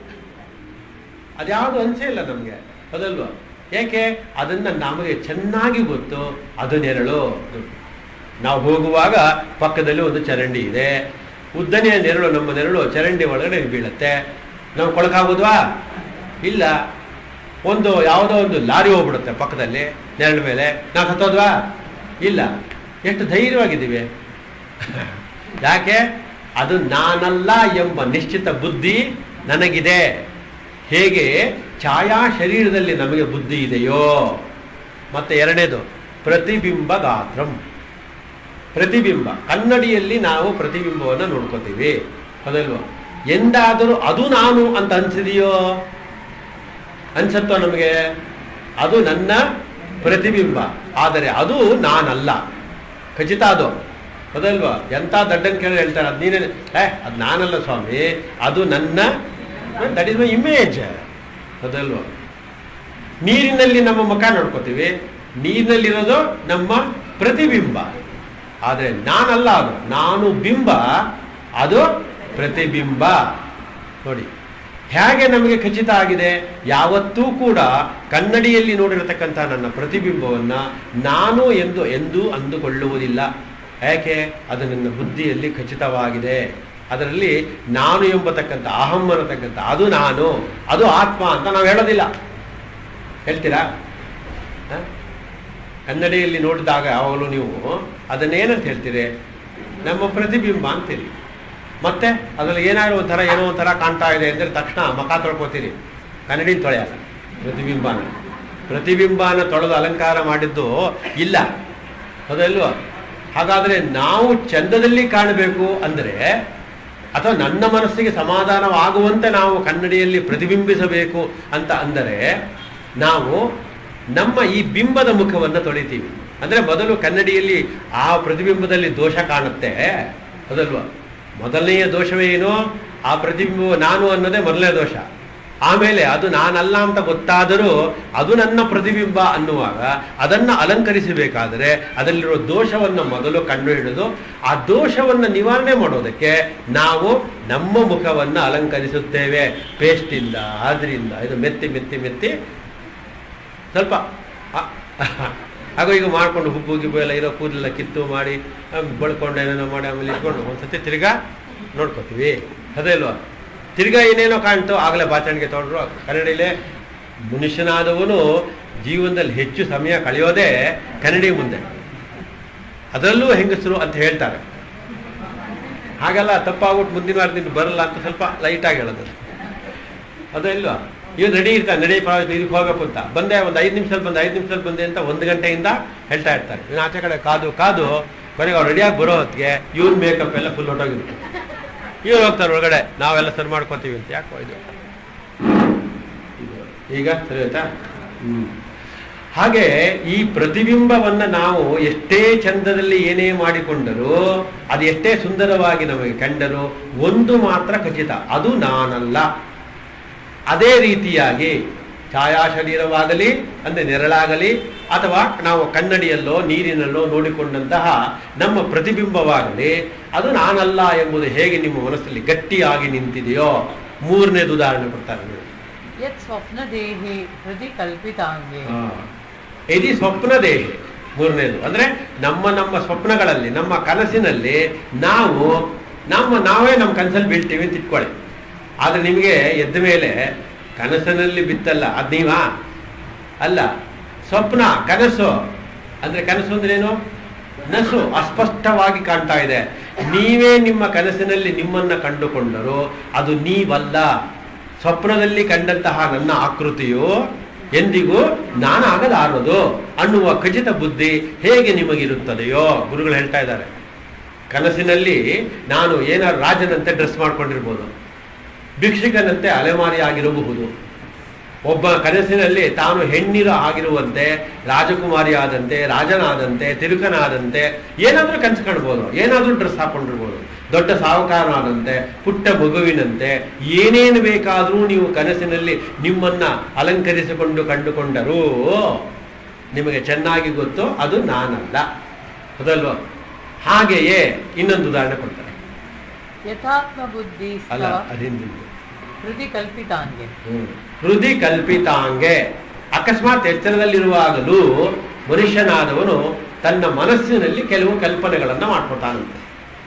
ಅದ್ಯಾವುದು ಅನ್ಸೇ ಇಲ್ಲ ನಮಗೆ ಅದಲ್ವಾ ಏಕೆ ಅದನ್ನ ನಮಗೆ ಚೆನ್ನಾಗಿ ಗೊತ್ತು ಅದು ನೆರಳು ನಾವು ಹೋಗುವಾಗ ಪಕ್ಕದಲ್ಲಿ ಒಂದು ಚರಂಡಿ ಇದೆ ಉದ್ದನೆಯ ನೆರಳು ನಮ್ಮ ನೆರಳು ಚರಂಡಿ ಒಳಗಡೆ ಬೀಳುತ್ತೆ ನಾವು ಕೊಳಕಾಗೋದ್ವಾ ಇಲ್ಲ ಒಂದು ಯಾವುದೋ ಒಂದು ಲಾರಿ ಹೋಗ್ಬಿಡುತ್ತೆ ಪಕ್ಕದಲ್ಲಿ ನೆರಳು ಮೇಲೆ ನಾವು ಹತ್ತೋದ್ವಾ ಇಲ್ಲ ಎಷ್ಟು ಧೈರ್ಯವಾಗಿದ್ದೀವಿ ಯಾಕೆ ಅದು ನಾನಲ್ಲ ಎಂಬ ನಿಶ್ಚಿತ ಬುದ್ಧಿ ನನಗಿದೆ ಹೇಗೆ ಛಾಯಾ ಶರೀರದಲ್ಲಿ ನಮಗೆ ಬುದ್ಧಿ ಇದೆಯೋ ಮತ್ತೆ ಎರಡನೇದು ಪ್ರತಿಬಿಂಬ ಗಾತ್ರಂ ಪ್ರತಿಬಿಂಬ ಕನ್ನಡಿಯಲ್ಲಿ ನಾವು ಪ್ರತಿಬಿಂಬವನ್ನು ನೋಡ್ಕೋತೀವಿ ಹೌದಲ್ವ ಎಂದಾದರೂ ಅದು ನಾನು ಅಂತ ಅನ್ಸಿದೆಯೋ ಅನ್ಸತ್ತೋ ನಮಗೆ ಅದು ನನ್ನ ಪ್ರತಿಬಿಂಬ ಆದರೆ ಅದು ನಾನಲ್ಲ ಖಚಿತ ಅದು ಹೌದಲ್ವಾ ಎಂಥ ದಡ್ಡನ್ ಕೇಳಿ ಹೇಳ್ತಾರೆ ಅದು ನೀನೇ ಏ ಅದು ನಾನಲ್ಲ ಸ್ವಾಮಿ ಅದು ನನ್ನ ದಟ್ ಇಸ್ ಮೈ ಇಮೇಜ್ ಹೌದಲ್ವಾ ನೀರಿನಲ್ಲಿ ನಮ್ಮ ಮುಖ ನೋಡ್ಕೋತೀವಿ ನೀರಿನಲ್ಲಿರೋದು ನಮ್ಮ ಪ್ರತಿಬಿಂಬ ಆದರೆ ನಾನಲ್ಲ ಅದು ನಾನು ಬಿಂಬ ಅದು ಪ್ರತಿಬಿಂಬ ನೋಡಿ ಹೇಗೆ ನಮಗೆ ಖಚಿತ ಆಗಿದೆ ಯಾವತ್ತೂ ಕೂಡ ಕನ್ನಡಿಯಲ್ಲಿ ನೋಡಿರತಕ್ಕಂಥ ನನ್ನ ಪ್ರತಿಬಿಂಬವನ್ನ ನಾನು ಎಂದು ಎಂದೂ ಅಂದುಕೊಳ್ಳುವುದಿಲ್ಲ ಯಾಕೆ ಅದು ನನ್ನ ಬುದ್ಧಿಯಲ್ಲಿ ಖಚಿತವಾಗಿದೆ ಅದರಲ್ಲಿ ನಾನು ಎಂಬತಕ್ಕಂಥ ಅಹಂ ಅನ್ನತಕ್ಕಂಥ ಅದು ನಾನು ಅದು ಆತ್ಮ ಅಂತ ನಾವು ಹೇಳೋದಿಲ್ಲ ಹೇಳ್ತೀರಾ ಹ? ಕನ್ನಡಿಯಲ್ಲಿ ನೋಡಿದಾಗ ಯಾವಾಗಲೂ ನೀವು ಅದನ್ನೇನಂತ ಹೇಳ್ತೀರಿ ನಮ್ಮ ಪ್ರತಿಬಿಂಬ ಅಂತೀರಿ ಮತ್ತೆ ಅದರಲ್ಲಿ ಏನಾದ್ರು ಒಂಥರ ಏನೋ ಒಂಥರ ಕಾಣ್ತಾ ಇದೆ ಅಂದರೆ ತಕ್ಷಣ ಮಖ ತೊಳ್ಕೊತೀರಿ ಕನ್ನಡಿ ತೊಳೆಯಲ್ಲ ಪ್ರತಿಬಿಂಬನ ಪ್ರತಿಬಿಂಬನ ತೊಳೆದು ಅಲಂಕಾರ ಮಾಡಿದ್ದು ಇಲ್ಲ ಅದಲ್ವ ಹಾಗಾದರೆ ನಾವು ಚಂದದಲ್ಲಿ ಕಾಣಬೇಕು ಅಂದರೆ ಅಥವಾ ನನ್ನ ಮನಸ್ಸಿಗೆ ಸಮಾಧಾನವಾಗುವಂತೆ ನಾವು ಕನ್ನಡಿಯಲ್ಲಿ ಪ್ರತಿಬಿಂಬಿಸಬೇಕು ಅಂತ ಅಂದರೆ ನಾವು ನಮ್ಮ ಈ ಬಿಂಬದ ಮುಖವನ್ನು ತೊಳಿತೀವಿ ಅಂದರೆ ಮೊದಲು ಕನ್ನಡಿಯಲ್ಲಿ ಆ ಪ್ರತಿಬಿಂಬದಲ್ಲಿ ದೋಷ ಕಾಣುತ್ತೆ ಅದಲ್ವಾ ಮೊದಲನೆಯ ದೋಷವೇನು ಆ ಪ್ರತಿಬಿಂಬ ನಾನು ಅನ್ನೋದೇ ಮೊದಲನೇ ದೋಷ ಆಮೇಲೆ ಅದು ನಾನಲ್ಲ ಅಂತ ಗೊತ್ತಾದರೂ ಅದು ನನ್ನ ಪ್ರತಿಬಿಂಬ ಅನ್ನುವಾಗ ಅದನ್ನು ಅಲಂಕರಿಸಬೇಕಾದರೆ ಅದರಲ್ಲಿರೋ ದೋಷವನ್ನು ಮೊದಲು ಕಂಡು ಹಿಡಿದು ಆ ದೋಷವನ್ನು ನಿವಾರಣೆ ಮಾಡೋದಕ್ಕೆ ನಾವು ನಮ್ಮ ಮುಖವನ್ನು ಅಲಂಕರಿಸುತ್ತೇವೆ ಪೇಸ್ಟಿಂದ ಅದರಿಂದ ಇದು ಮೆತ್ತಿ ಮೆತ್ತಿ ಮೆತ್ತಿ ಸ್ವಲ್ಪ ಆ- ಹಾಗೂ ಈಗ ಮಾಡ್ಕೊಂಡು ಹುಬ್ಬು ಗಿಬ್ಬು ಎಲ್ಲ ಇರೋ ಕೂದಲೆಲ್ಲ ಕಿತ್ತು ಮಾಡಿ ಆ, ಬಳ್ಕೊಂಡು ಏನೇನೋ ಮಾಡಿ ಆಮೇಲೆ ಇಟ್ಕೊಂಡು ಒಂದ್ಸತಿ ತಿರ್ಗಾ ನೋಡ್ಕೋತೀವಿ ಅದೇ ಅಲ್ವಾ ತಿರ್ಗಾ ಏನೇನೋ ಕಾಣ್ತು ಆಗಲೇ ಬಾಚಣಿಗೆ ತೊಗೊಂಡ್ರು ಕನ್ನಡಿಲೇ ಮನುಷ್ಯನಾದವನು ಜೀವನದಲ್ಲಿ ಹೆಚ್ಚು ಸಮಯ ಕಳೆಯೋದೇ ಕನ್ನಡಿ ಮುಂದೆ ಅದರಲ್ಲೂ ಹೆಂಗಸರು ಅಂತ ಹೇಳ್ತಾರೆ ಹಾಗೆಲ್ಲ ತಪ್ಪಾಗ್ಬಿಟ್ಟು ಮುಂದಿನ ವಾರದಿಂದ ಬರಲ್ಲ ಅಂತ ಸ್ವಲ್ಪ ಲೈಟಾಗಿ ಹೇಳೋದು ಅದೇ ಇಲ್ವಾ ಇವ್ ರೆಡಿ ಇರ್ತಾನೆ ನಡಿ ಪರವಾಗಿಲ್ಲ ಇದಕ್ಕೆ ಹೋಗಬೇಕು ಅಂತ ಬಂದೆ ಒಂದು ಐದು ನಿಮಿಷದಲ್ಲಿ ಬಂದೆ ಐದು ನಿಮಿಷದಲ್ಲಿ ಬಂದೆ ಅಂತ ಒಂದು ಗಂಟೆಯಿಂದ ಹೇಳ್ತಾ ಇರ್ತಾರೆ ಇನ್ನು ಆಚೆ ಕಡೆ ಕಾದು ಕಾದು ಕೊನೆಗೆ ಅವ್ರು ರೆಡಿಯಾಗಿ ಬರೋ ಹೊತ್ತಿಗೆ ಇವ್ರ ಮೇಕಪ್ ಎಲ್ಲ ಫುಲ್ ಹೊಟ್ಟೋಗಿರುತ್ತೆ ಇವ್ರು ಹೋಗ್ತಾರೆ ಒಳಗಡೆ ನಾವೆಲ್ಲ ಸರಿ ಮಾಡ್ಕೋತೀವಿ ಅಂತ ಯಾಕೋ ಇದು ಈಗ ಸರಿ ಆಯ್ತಾ ಹ್ಮ್ ಹಾಗೆ ಈ ಪ್ರತಿಬಿಂಬವನ್ನ ನಾವು ಎಷ್ಟೇ ಚಂದದಲ್ಲಿ ಏನೇ ಮಾಡಿಕೊಂಡರೂ ಅದು ಎಷ್ಟೇ ಸುಂದರವಾಗಿ ನಮಗೆ ಕಂಡರೂ ಒಂದು ಮಾತ್ರ ಖಚಿತ ಅದು ನಾನಲ್ಲ ಅದೇ ರೀತಿಯಾಗಿ ಛಾಯಾ ಶರೀರವಾಗಲಿ ಅಂದರೆ ನೆರಳಾಗಲಿ ಅಥವಾ ನಾವು ಕನ್ನಡಿಯಲ್ಲೋ ನೀರಿನಲ್ಲೋ ನೋಡಿಕೊಂಡಂತಹ ನಮ್ಮ ಪ್ರತಿಬಿಂಬವಾಗಲಿ ಅದು ನಾನಲ್ಲ ಎಂಬುದು ಹೇಗೆ ನಿಮ್ಮ ಮನಸ್ಸಲ್ಲಿ ಗಟ್ಟಿಯಾಗಿ ನಿಂತಿದೆಯೋ ಮೂರನೇದು ಉದಾಹರಣೆ ಕೊಡ್ತಾರೆ ನೋಡಿ. ಯತ್ ಸ್ವಪ್ನದೇಹೆ ಹೃದಯ ಕಲ್ಪಿತಾಂಗೆ ಆ, ಇದು ಸ್ವಪ್ನ ದೇಹ ಮೂರನೇದು ಅಂದ್ರೆ ನಮ್ಮ ನಮ್ಮ ಸ್ವಪ್ನಗಳಲ್ಲಿ ನಮ್ಮ ಕನಸಿನಲ್ಲಿ ನಾವು ನಮ್ಮ ನಾವೇ ನಮ್ಮ ಕನಸಲ್ಲಿ ಬೀಳ್ತೀವಿ ಅಂತ ಇಟ್ಕೊಳ್ಳಿ ಆದ್ರೆ ನಿಮಗೆ ಎದ್ದ ಮೇಲೆ ಕನಸಿನಲ್ಲಿ ಬಿತ್ತಲ್ಲ ಅದ್ ನೀವಾ ಅಲ್ಲ ಸ್ವಪ್ನ ಕನಸು ಅಂದ್ರೆ ಕನಸು ಅಂದ್ರೆ ಏನು ನಸು ಅಸ್ಪಷ್ಟವಾಗಿ ಕಾಣ್ತಾ ಇದೆ ನೀವೇ ನಿಮ್ಮ ಕನಸಿನಲ್ಲಿ ನಿಮ್ಮನ್ನ ಕಂಡುಕೊಂಡರು ಅದು ನೀವಲ್ಲ ಸ್ವಪ್ನದಲ್ಲಿ ಕಂಡಂತಹ ನನ್ನ ಆಕೃತಿಯು ಎಂದಿಗೂ ನಾನಾಗಲಾರದು ಅನ್ನುವ ಖಚಿತ ಬುದ್ಧಿ ಹೇಗೆ ನಿಮಗಿರುತ್ತದೆಯೋ ಗುರುಗಳು ಹೇಳ್ತಾ ಇದ್ದಾರೆ ಕನಸಿನಲ್ಲಿ ನಾನು ಏನಾದ್ರು ರಾಜನಂತೆ ಡ್ರೆಸ್ ಮಾಡ್ಕೊಂಡಿರ್ಬೋದು ಭಿಕ್ಷುಕನಂತೆ ಅಲೆಮಾರಿ ಆಗಿರಬಹುದು ಒಬ್ಬ ಕನಸಿನಲ್ಲಿ ತಾನು ಹೆಣ್ಣಿರ ಆಗಿರುವಂತೆ ರಾಜಕುಮಾರಿ ಆದಂತೆ ರಾಜನಾದಂತೆ ತಿರುಕನಾದಂತೆ ಏನಾದ್ರೂ ಕನಸು ಕಾಣ್ಬೋದು ಏನಾದ್ರೂ ಡ್ರೆಸ್ ಹಾಕೊಂಡಿರ್ಬೋದು ದೊಡ್ಡ ಸಾಹುಕಾರನಾದಂತೆ ಪುಟ್ಟ ಮಗುವಿನಂತೆ ಏನೇನು ಬೇಕಾದರೂ ನೀವು ಕನಸಿನಲ್ಲಿ ನಿಮ್ಮನ್ನ ಅಲಂಕರಿಸಿಕೊಂಡು ಕಂಡುಕೊಂಡರೂ ನಿಮಗೆ ಚೆನ್ನಾಗಿ ಗೊತ್ತು ಅದು ನಾನಲ್ಲ ಹೌದಲ್ವ ಹಾಗೆಯೇ ಇನ್ನೊಂದು ಉದಾಹರಣೆ ಕೊಡ್ತಾರೆ ಯಥಾತ್ಮ ಬುದ್ಧಿ ಅಲ್ಲ ಸ್ತವ ಅದಿಂದಿಂದ ಹೃದಯ ಕಲ್ಪಿತಾಂಗೆ ಹ್ಮ್. ಹೃದಯ ಕಲ್ಪಿತಾಂಗೆ ಅಕಸ್ಮಾತ್ ಎಚ್ಚರದಲ್ಲಿರುವಾಗಲೂ ಮನುಷ್ಯನಾದವನು ತನ್ನ ಮನಸ್ಸಿನಲ್ಲಿ ಕೆಲವು ಕಲ್ಪನೆಗಳನ್ನು ಮಾಡ್ಕೊತಾನಂತೆ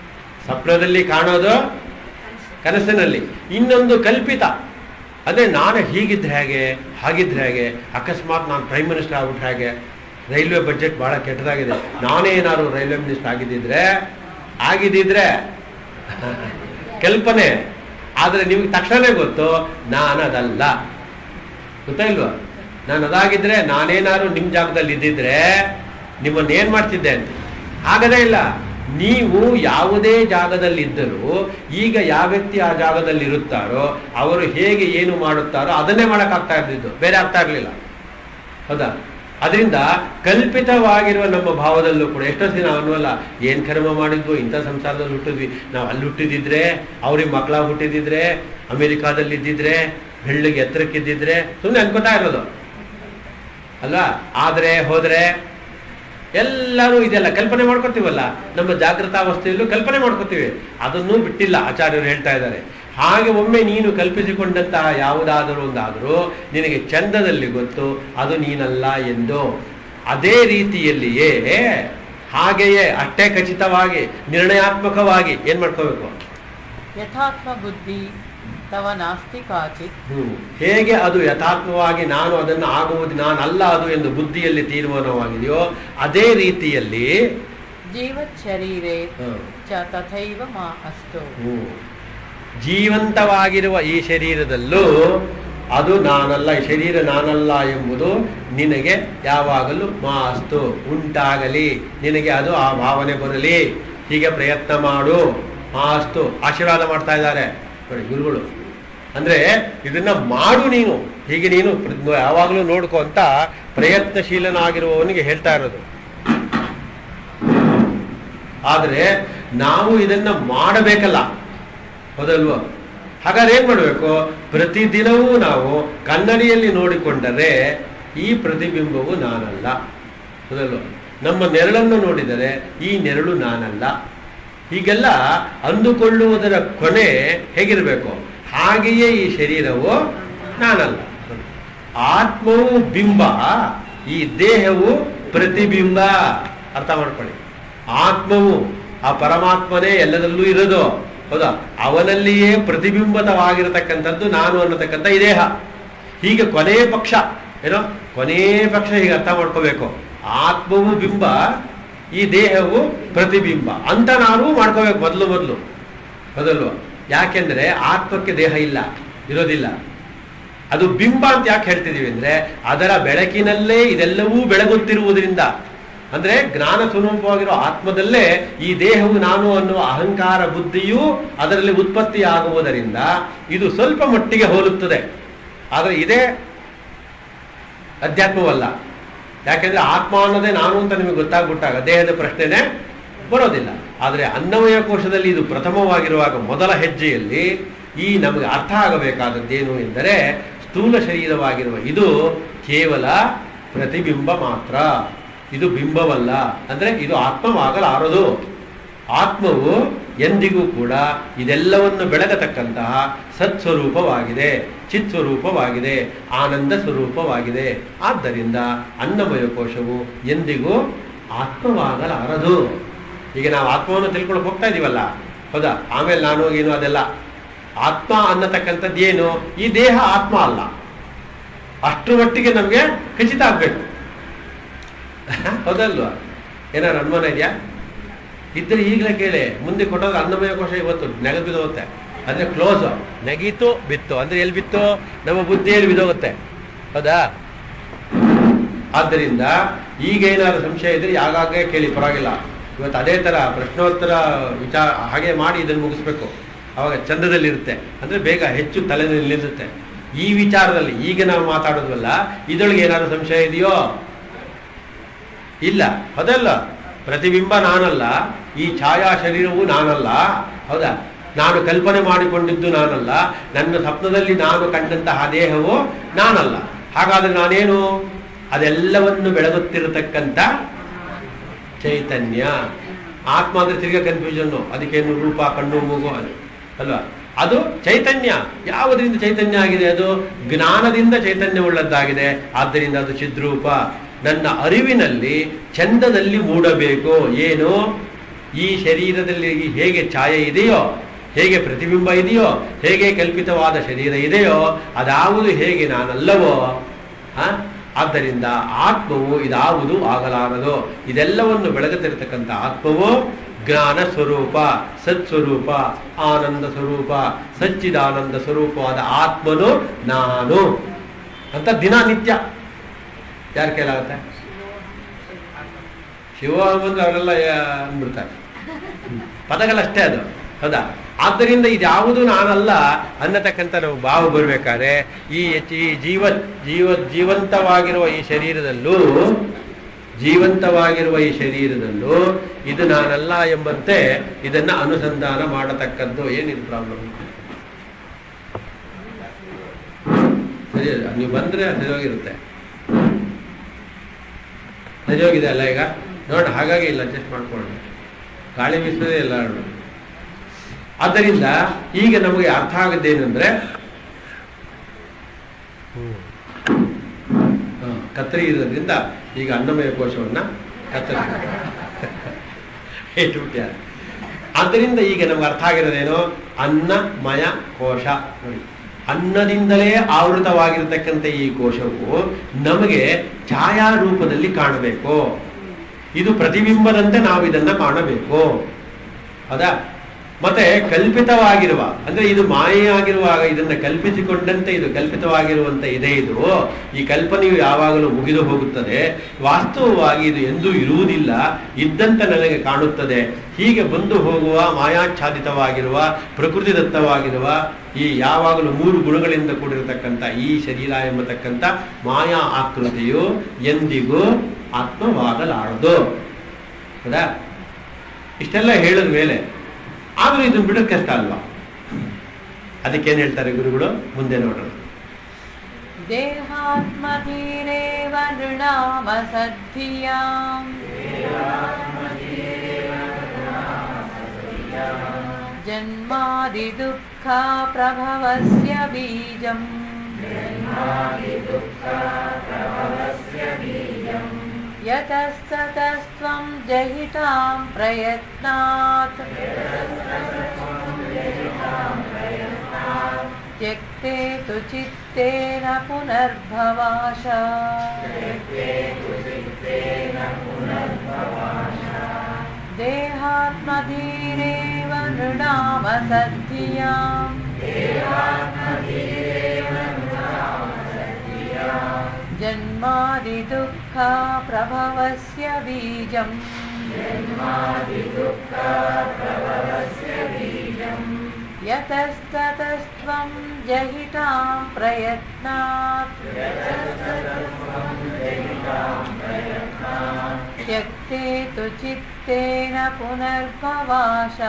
ಸ್ವಪ್ನದಲ್ಲಿ ಕಾಣೋದು ಕನಸಿನಲ್ಲಿ ಇನ್ನೊಂದು ಕಲ್ಪಿತ ಅದೇ ನಾನು ಹೀಗಿದ್ರೆ ಹೇಗೆ ಹಾಗಿದ್ರೆ ಹೇಗೆ ಅಕಸ್ಮಾತ್ ನಾನು ಪ್ರೈಮ್ ಮಿನಿಸ್ಟರ್ ಆಗ್ಬಿಟ್ರೆ ಹೇಗೆ ರೈಲ್ವೆ ಬಜೆಟ್ ಬಹಳ ಕೆಟ್ಟದಾಗಿದೆ ನಾನೇ ಏನಾದ್ರು ರೈಲ್ವೆ ಮಿನಿಸ್ಟರ್ ಆಗಿದ್ದಿದ್ರೆ ಆಗಿದ್ದಿದ್ರೆ ಕಲ್ಪನೆ ಆದರೆ ನಿಮ್ಗೆ ತಕ್ಷಣ ಗೊತ್ತು ನಾನು ಅದಲ್ಲ ಗೊತ್ತಾ ಇಲ್ವಾ ನಾನು ಅದಾಗಿದ್ರೆ ನಾನೇನಾದ್ರು ನಿಮ್ಮ ಜಾಗದಲ್ಲಿ ಇದ್ದಿದ್ರೆ ನಿಮ್ಮನ್ನು ಏನು ಮಾಡ್ತಿದ್ದೆ ಅಂತ ಆಗದೇ ಇಲ್ಲ ನೀವು ಯಾವುದೇ ಜಾಗದಲ್ಲಿ ಇದ್ದರೂ ಈಗ ಯಾವ ವ್ಯಕ್ತಿ ಆ ಜಾಗದಲ್ಲಿ ಇರುತ್ತಾರೋ ಅವರು ಹೇಗೆ ಏನು ಮಾಡುತ್ತಾರೋ ಅದನ್ನೇ ಮಾಡೋಕ್ಕಾಗ್ತಾ ಇರ್ತಿದ್ದು ಬೇರೆ ಆಗ್ತಾ ಇರಲಿಲ್ಲ ಹೌದಾ ಅದರಿಂದ ಕಲ್ಪಿತವಾಗಿರುವ ನಮ್ಮ ಭಾವದಲ್ಲೂ ಕೂಡ ಎಷ್ಟೋ ದಿನ ನಾವು ಅನ್ನುವಲ್ಲ ಏನ್ ಕರ್ಮ ಮಾಡಿದ್ವು ಇಂಥ ಸಂಸಾರದಲ್ಲಿ ಹುಟ್ಟಿದ್ವಿ ನಾವು ಅಲ್ಲಿ ಹುಟ್ಟಿದಿದ್ರೆ ಅವ್ರಿಗೆ ಮಕ್ಕಳ ಹುಟ್ಟಿದಿದ್ರೆ ಅಮೆರಿಕಾದಲ್ಲಿ ಇದ್ದಿದ್ರೆ ಬೆಳ್ಳಿಗೆ ಎತ್ತರಕ್ಕಿದ್ದಿದ್ರೆ ಸುಮ್ಮನೆ ಅನ್ಕೋತಾ ಇರೋದು ಅಲ್ವಾ ಆದ್ರೆ ಹೋದ್ರೆ ಎಲ್ಲರೂ ಇದೆಲ್ಲ ಕಲ್ಪನೆ ಮಾಡ್ಕೊತೀವಲ್ಲ ನಮ್ಮ ಜಾಗೃತಾವಸ್ಥೆಯಲ್ಲೂ ಕಲ್ಪನೆ ಮಾಡ್ಕೋತೀವಿ ಅದನ್ನೂ ಬಿಟ್ಟಿಲ್ಲ ಆಚಾರ್ಯರು ಹೇಳ್ತಾ ಇದ್ದಾರೆ ಹಾಗೆ ಒಮ್ಮೆ ನೀನು ಕಲ್ಪಿಸಿಕೊಂಡಂತಹ ಯಾವುದಾದರೂ ಒಂದಾದರೂ ನಿನಗೆ ಚಂದದಲ್ಲಿ ಗೊತ್ತು ಅದು ನೀನಲ್ಲ ಎಂದು ಅದೇ ರೀತಿಯಲ್ಲಿಯೇ ಹಾಗೆಯೇ ಅಷ್ಟೇ ಖಚಿತವಾಗಿ ನಿರ್ಣಯಾತ್ಮಕವಾಗಿ ಏನ್ ಮಾಡ್ಕೋಬೇಕು ಯಥಾತ್ಮ ಬುದ್ಧಿ ತವ ನಾಸ್ತಿ ಕಾಚಿತ್ ಹ್ಮ್ ಹೇಗೆ ಅದು ಯಥಾರ್ಥವಾಗಿ ನಾನು ಅದನ್ನು ಆಗುವುದು ನಾನಲ್ಲ ಅದು ಎಂದು ಬುದ್ಧಿಯಲ್ಲಿ ತೀರ್ಮಾನವಾಗಿದೆಯೋ ಅದೇ ರೀತಿಯಲ್ಲಿ ಜೀವತ್ ಶರೀರೆ ಹ್ಮ್, ಚ ತಥೈವ ಮಾ ಅಸ್ತು ಹ್ಮ್, ಜೀವಂತವಾಗಿರುವ ಈ ಶರೀರದಲ್ಲೂ ಅದು ನಾನಲ್ಲ ಈ ಶರೀರ ನಾನಲ್ಲ ಎಂಬುದು ನಿನಗೆ ಯಾವಾಗಲೂ ಮಾಸ್ತು ಉಂಟಾಗಲಿ ನಿನಗೆ ಅದು ಆ ಭಾವನೆ ಬರಲಿ ಹೀಗೆ ಪ್ರಯತ್ನ ಮಾಡು ಮಾಸ್ತು ಆಶೀರ್ವಾದ ಮಾಡ್ತಾ ಇದ್ದಾರೆ ನೋಡಿ ಗುರುಗಳು ಅಂದ್ರೆ ಇದನ್ನ ಮಾಡು ನೀನು ಹೀಗೆ ನೀನು ಪ್ರ- ಯಾವಾಗಲೂ ನೋಡ್ಕೊ ಅಂತ ಪ್ರಯತ್ನಶೀಲನಾಗಿರುವವನಿಗೆ ಹೇಳ್ತಾ ಇರೋದು ಆದರೆ ನಾವು ಇದನ್ನ ಮಾಡಬೇಕಲ್ಲ ಹೌದಲ್ವ ಹಾಗಾದ್ರೆ ಏನ್ ಮಾಡಬೇಕು ಪ್ರತಿದಿನವೂ ನಾವು ಕನ್ನಡಿಯಲ್ಲಿ ನೋಡಿಕೊಂಡರೆ ಈ ಪ್ರತಿಬಿಂಬವು ನಾನಲ್ಲ ಹೌದಲ್ವ ನಮ್ಮ ನೆರಳನ್ನು ನೋಡಿದರೆ ಈ ನೆರಳು ನಾನಲ್ಲ ಹೀಗೆಲ್ಲ ಅಂದುಕೊಳ್ಳುವುದರ ಕೊನೆ ಹೇಗಿರಬೇಕು ಹಾಗೆಯೇ ಈ ಶರೀರವು ನಾನಲ್ಲ ಆತ್ಮವು ಬಿಂಬ ಈ ದೇಹವು ಪ್ರತಿಬಿಂಬ ಅರ್ಥ ಮಾಡ್ಕೊಳ್ಳಿ ಆತ್ಮವು ಆ ಪರಮಾತ್ಮನೇ ಎಲ್ಲದರಲ್ಲೂ ಇರೋದು ಹೌದಾ ಅವನಲ್ಲಿಯೇ ಪ್ರತಿಬಿಂಬಿತವಾಗಿರತಕ್ಕಂಥದ್ದು ನಾನು ಅನ್ನತಕ್ಕಂಥ ಈ ದೇಹ ಹೀಗೆ ಕೊನೆ ಪಕ್ಷ ಏನೋ ಕೊನೇ ಪಕ್ಷ ಹೀಗೆ ಅರ್ಥ ಮಾಡ್ಕೋಬೇಕು ಆತ್ಮವು ಬಿಂಬ ಈ ದೇಹವು ಪ್ರತಿಬಿಂಬ ಅಂತ ನಾವು ಮಾಡ್ಕೋಬೇಕು ಮೊದಲು ಮೊದಲು ಹೌದಲ್ವ ಯಾಕೆಂದ್ರೆ ಆತ್ಮಕ್ಕೆ ದೇಹ ಇಲ್ಲ ಇರೋದಿಲ್ಲ ಅದು ಬಿಂಬ ಅಂತ ಯಾಕೆ ಹೇಳ್ತಿದೀವಿ ಅಂದ್ರೆ ಅದರ ಬೆಳಕಿನಲ್ಲೇ ಇದೆಲ್ಲವೂ ಬೆಳಗುತ್ತಿರುವುದರಿಂದ ಅಂದ್ರೆ ಜ್ಞಾನ ಸ್ವರೂಪವಾಗಿರೋ ಆತ್ಮದಲ್ಲೇ ಈ ದೇಹವು ನಾನು ಅನ್ನುವ ಅಹಂಕಾರ ಬುದ್ಧಿಯು ಅದರಲ್ಲಿ ಉತ್ಪತ್ತಿಯಾಗುವುದರಿಂದ ಇದು ಸ್ವಲ್ಪ ಮಟ್ಟಿಗೆ ಹೋಲುತ್ತದೆ ಆದರೆ ಇದೇ ಅಧ್ಯಾತ್ಮವಲ್ಲ ಯಾಕೆಂದ್ರೆ ಆತ್ಮ ಅನ್ನೋದೇ ನಾನು ಅಂತ ನಿಮಗೆ ಗೊತ್ತಾಗ್ಬಿಟ್ಟಾಗ ದೇಹದ ಪ್ರಶ್ನೆನೇ ಬರೋದಿಲ್ಲ ಆದರೆ ಅನ್ನಮಯ ಕೋಶದಲ್ಲಿ ಇದು ಪ್ರಥಮವಾಗಿರುವಾಗ ಮೊದಲ ಹೆಜ್ಜೆಯಲ್ಲಿ ಈ ನಮಗೆ ಅರ್ಥ ಆಗಬೇಕಾದದ್ದೇನು ಎಂದರೆ ಸ್ಥೂಲ ಶರೀರವಾಗಿರುವ ಇದು ಕೇವಲ ಪ್ರತಿಬಿಂಬ ಮಾತ್ರ ಇದು ಬಿಂಬವಲ್ಲ ಅಂದ್ರೆ ಇದು ಆತ್ಮವಾಗಲಾರದು ಆತ್ಮವು ಎಂದಿಗೂ ಕೂಡ ಇದೆಲ್ಲವನ್ನು ಬೆಳಗತಕ್ಕಂತಹ ಸತ್ಸ್ವರೂಪವಾಗಿದೆ ಚಿತ್ ಸ್ವರೂಪವಾಗಿದೆ ಆನಂದ ಸ್ವರೂಪವಾಗಿದೆ ಆದ್ದರಿಂದ ಅನ್ನಮಯ ಕೋಶವು ಎಂದಿಗೂ ಆತ್ಮವಾಗಲಾರದು ಈಗ ನಾವು ಆತ್ಮವನ್ನು ತಿಳ್ಕೊಳಕ್ ಹೋಗ್ತಾ ಇದೀವಲ್ಲ ಹೌದಾ ಆಮೇಲೆ ನಾನು ಏನು ಅದೆಲ್ಲ ಆತ್ಮ ಅನ್ನತಕ್ಕಂಥದ್ದು ಏನು ಈ ದೇಹ ಆತ್ಮ ಅಲ್ಲ ಅಷ್ಟರ ಮಟ್ಟಿಗೆ ನಮಗೆ ಖಚಿತ ಆಗ್ಬೇಕು ಹೌದಲ್ವಾ ಏನಾರು ಅನುಮಾನ ಇದೆಯಾ ಇದ್ರೆ ಈಗಲೇ ಕೇಳಿ ಮುಂದೆ ಕೊಟ್ಟೋದ್ರೆ ಅನ್ನಮಯ ಕೋಶ ಇವತ್ತು ನೆಗೆದು ಬಿದ್ದೋಗುತ್ತೆ ಅಂದ್ರೆ ಕ್ಲೋಸ್ ನೆಗೀತು ಬಿತ್ತು ಅಂದ್ರೆ ಎಲ್ಲಿ ಬಿತ್ತು ನಮ್ಮ ಬುದ್ಧಿಯಲ್ಲಿ ಬಿದ್ದೋಗುತ್ತೆ ಹೌದಾ ಆದ್ದರಿಂದ ಈಗ ಏನಾದ್ರು ಸಂಶಯ ಇದ್ರೆ ಆಗಾಗ್ಗೆ ಕೇಳಿ ಪರವಾಗಿಲ್ಲ ಇವತ್ತು ಅದೇ ತರ ಪ್ರಶ್ನೋತ್ತರ ವಿಚಾರ ಹಾಗೆ ಮಾಡಿ ಇದನ್ನು ಮುಗಿಸ್ಬೇಕು ಅವಾಗ ಚಂದದಲ್ಲಿರುತ್ತೆ ಅಂದ್ರೆ ಬೇಗ ಹೆಚ್ಚು ತಲೆನಲ್ಲಿ ನಿಲ್ಲುತ್ತೆ ಈ ವಿಚಾರದಲ್ಲಿ ಈಗ ನಾವು ಮಾತಾಡೋದ್ವಲ್ಲ ಇದರೊಳಗೆ ಏನಾದ್ರು ಸಂಶಯ ಇದೆಯೋ ಇಲ್ಲ ಅದಲ್ಲ ಪ್ರತಿಬಿಂಬ ನಾನಲ್ಲ ಈ ಛಾಯಾ ಶರೀರವು ನಾನಲ್ಲ ಹೌದಾ ನಾನು ಕಲ್ಪನೆ ಮಾಡಿಕೊಂಡಿದ್ದು ನಾನಲ್ಲ ನನ್ನ ಸ್ವಪ್ನದಲ್ಲಿ ನಾನು ಕಂಡಂತಹ ದೇಹವು ನಾನಲ್ಲ ಹಾಗಾದ್ರೆ ನಾನೇನು ಅದೆಲ್ಲವನ್ನು ಬೆಳಗುತ್ತಿರತಕ್ಕಂಥ ಚೈತನ್ಯ ಆತ್ಮ ಅಂದ್ರೆ ತಿರ್ಗಾ ಕನ್ಫ್ಯೂಷನ್ನು ಅದಕ್ಕೇನು ರೂಪ ಕಣ್ಣು ಮೂಗು ಅದು ಅಲ್ವಾ ಅದು ಚೈತನ್ಯ ಯಾವುದರಿಂದ ಚೈತನ್ಯ ಆಗಿದೆ ಅದು ಜ್ಞಾನದಿಂದ ಚೈತನ್ಯವುಳ್ಳದ್ದಾಗಿದೆ ಆದ್ದರಿಂದ ಅದು ಚಿದ್ರೂಪ ನನ್ನ ಅರಿವಿನಲ್ಲಿ ಚಂದದಲ್ಲಿ ಮೂಡಬೇಕು ಏನು ಈ ಶರೀರದಲ್ಲಿ ಹೇಗೆ ಛಾಯೆ ಇದೆಯೋ ಹೇಗೆ ಪ್ರತಿಬಿಂಬ ಇದೆಯೋ ಹೇಗೆ ಕಲ್ಪಿತವಾದ ಶರೀರ ಇದೆಯೋ ಅದಾವುದು ಹೇಗೆ ನಾನಲ್ಲವೋ ಆ? ಆದ್ದರಿಂದ ಆತ್ಮವು ಇದಾವುದು ಆಗಲಾರದು ಇದೆಲ್ಲವನ್ನು ಬೆಳಗುತ್ತಿರತಕ್ಕಂಥ ಆತ್ಮವು ಜ್ಞಾನ ಸ್ವರೂಪ ಸತ್ಸ್ವರೂಪ ಆನಂದ ಸ್ವರೂಪ ಸಚ್ಚಿದಾನಂದ ಸ್ವರೂಪವಾದ ಆತ್ಮನು ನಾನು ಅಂತ ದಿನನಿತ್ಯ ಯಾರ ಕೈಲಾಗುತ್ತೆ ಶಿವ ಬಂದ್ರೆ ಅವರೆಲ್ಲ ಯಾ- ಅಂದ್ಬಿಡ್ತಾರೆ ಹ್ಮ್. ಪದಗಳಷ್ಟೇ ಅದು ಹೌದಾ ಆದ್ದರಿಂದ ಇದ್ಯಾವುದು ನಾನಲ್ಲ ಅನ್ನತಕ್ಕಂಥ ನಾವು ಭಾವ ಬರಬೇಕಾದ್ರೆ ಈ ಈ ಜೀವ ಜೀವ ಜೀವಂತವಾಗಿರುವ ಈ ಶರೀರದಲ್ಲೂ ಜೀವಂತವಾಗಿರುವ ಈ ಶರೀರದಲ್ಲೂ ಇದು ನಾನಲ್ಲ ಎಂಬಂತೆ ಇದನ್ನ ಅನುಸಂಧಾನ ಮಾಡತಕ್ಕದ್ದು ಏನಿದು ಪ್ರಾಬ್ಲಮ್ ಸರಿ ನೀವು ಬಂದ್ರೆ ಸರಿ ಹೋಗಿರುತ್ತೆ ಸರಿ ಹೋಗಿದೆ ಅಲ್ಲ ಈಗ ನೋಡ ಹಾಗಾಗಿ ಇಲ್ಲ ಅಡ್ಜಸ್ಟ್ ಮಾಡ್ಕೊಳ್ಳೋಣ ಗಾಳಿ ಬೀಸೋದೇ ಇಲ್ಲ ನೋಡು. ಆದ್ದರಿಂದ ಈಗ ನಮಗೆ ಅರ್ಥ ಆಗದ್ದೇನೆಂದ್ರೆ ಹ, ಕತ್ತರಿ ಇರೋದ್ರಿಂದ ಈಗ ಅನ್ನಮಯ ಕೋಶವನ್ನ ಕತ್ತರಿಸ ಇಟ್ಬಿಟ್ಟಾರೆ ಆದ್ದರಿಂದ ಈಗ ನಮ್ಗೆ ಅರ್ಥ ಆಗಿರೋದೇನು ಅನ್ನಮಯ ಕೋಶ ನೋಡಿ ಅನ್ನದಿಂದಲೇ ಆವೃತವಾಗಿರತಕ್ಕಂಥ ಈ ಕೋಶವು ನಮಗೆ ಛಾಯಾರೂಪದಲ್ಲಿ ಕಾಣಬೇಕು ಇದು ಪ್ರತಿಬಿಂಬದಂತೆ ನಾವು ಇದನ್ನ ಕಾಣಬೇಕು ಹೌದಾ ಮತ್ತೆ ಕಲ್ಪಿತವಾಗಿರುವ ಅಂದ್ರೆ ಇದು ಮಾಯೆಯಾಗಿರುವಾಗ ಇದನ್ನ ಕಲ್ಪಿಸಿಕೊಂಡಂತೆ ಇದು ಕಲ್ಪಿತವಾಗಿರುವಂತ ಇದೆ ಇದು ಈ ಕಲ್ಪನೆಯು ಯಾವಾಗಲೂ ಮುಗಿದು ಹೋಗುತ್ತದೆ ವಾಸ್ತವವಾಗಿ ಇದು ಎಂದೂ ಇರುವುದಿಲ್ಲ ಇದ್ದಂತೆ ನನಗೆ ಕಾಣುತ್ತದೆ ಹೀಗೆ ಬಂದು ಹೋಗುವ ಮಾಯಾಚ್ಛಾದಿತವಾಗಿರುವ ಪ್ರಕೃತಿದತ್ತವಾಗಿರುವ ಈ ಯಾವಾಗಲೂ ಮೂರು ಗುಣಗಳಿಂದ ಕೂಡಿರತಕ್ಕಂಥ ಈ ಶರೀರ ಎಂಬತಕ್ಕಂಥ ಮಾಯಾ ಆಕೃತಿಯು ಎಂದಿಗೂ ಆತ್ಮವಾಗಲಾರದು ಹೌದಾ ಇಷ್ಟೆಲ್ಲ ಹೇಳಿದ ಮೇಲೆ ಆದರೂ ಇದನ್ನ ಬಿಡೋಕೆ ಕಷ್ಟ ಅಲ್ವಾ ಅದಕ್ಕೇನು ಹೇಳ್ತಾರೆ ಗುರುಗಳು ಮುಂದೆ ನೋಡೋಣ देहात्मधीरेव नृणाम सद्धियाम् जन्मादिदुःखा प्रभवस्य बीजम् यतस्ततस्त्वं जहितां प्रयत्नात् त्यक्ते तु चित्तेन पुनर्भवाश देहात्मधीरेव नृणाम सद्धियाम् जन्मादिदुःखा प्रभवस्य बीजम् यतस्ततस्त्वं जहितां प्रयत्नात् त्यक्ते तु चित्तेन पुनर्भवाश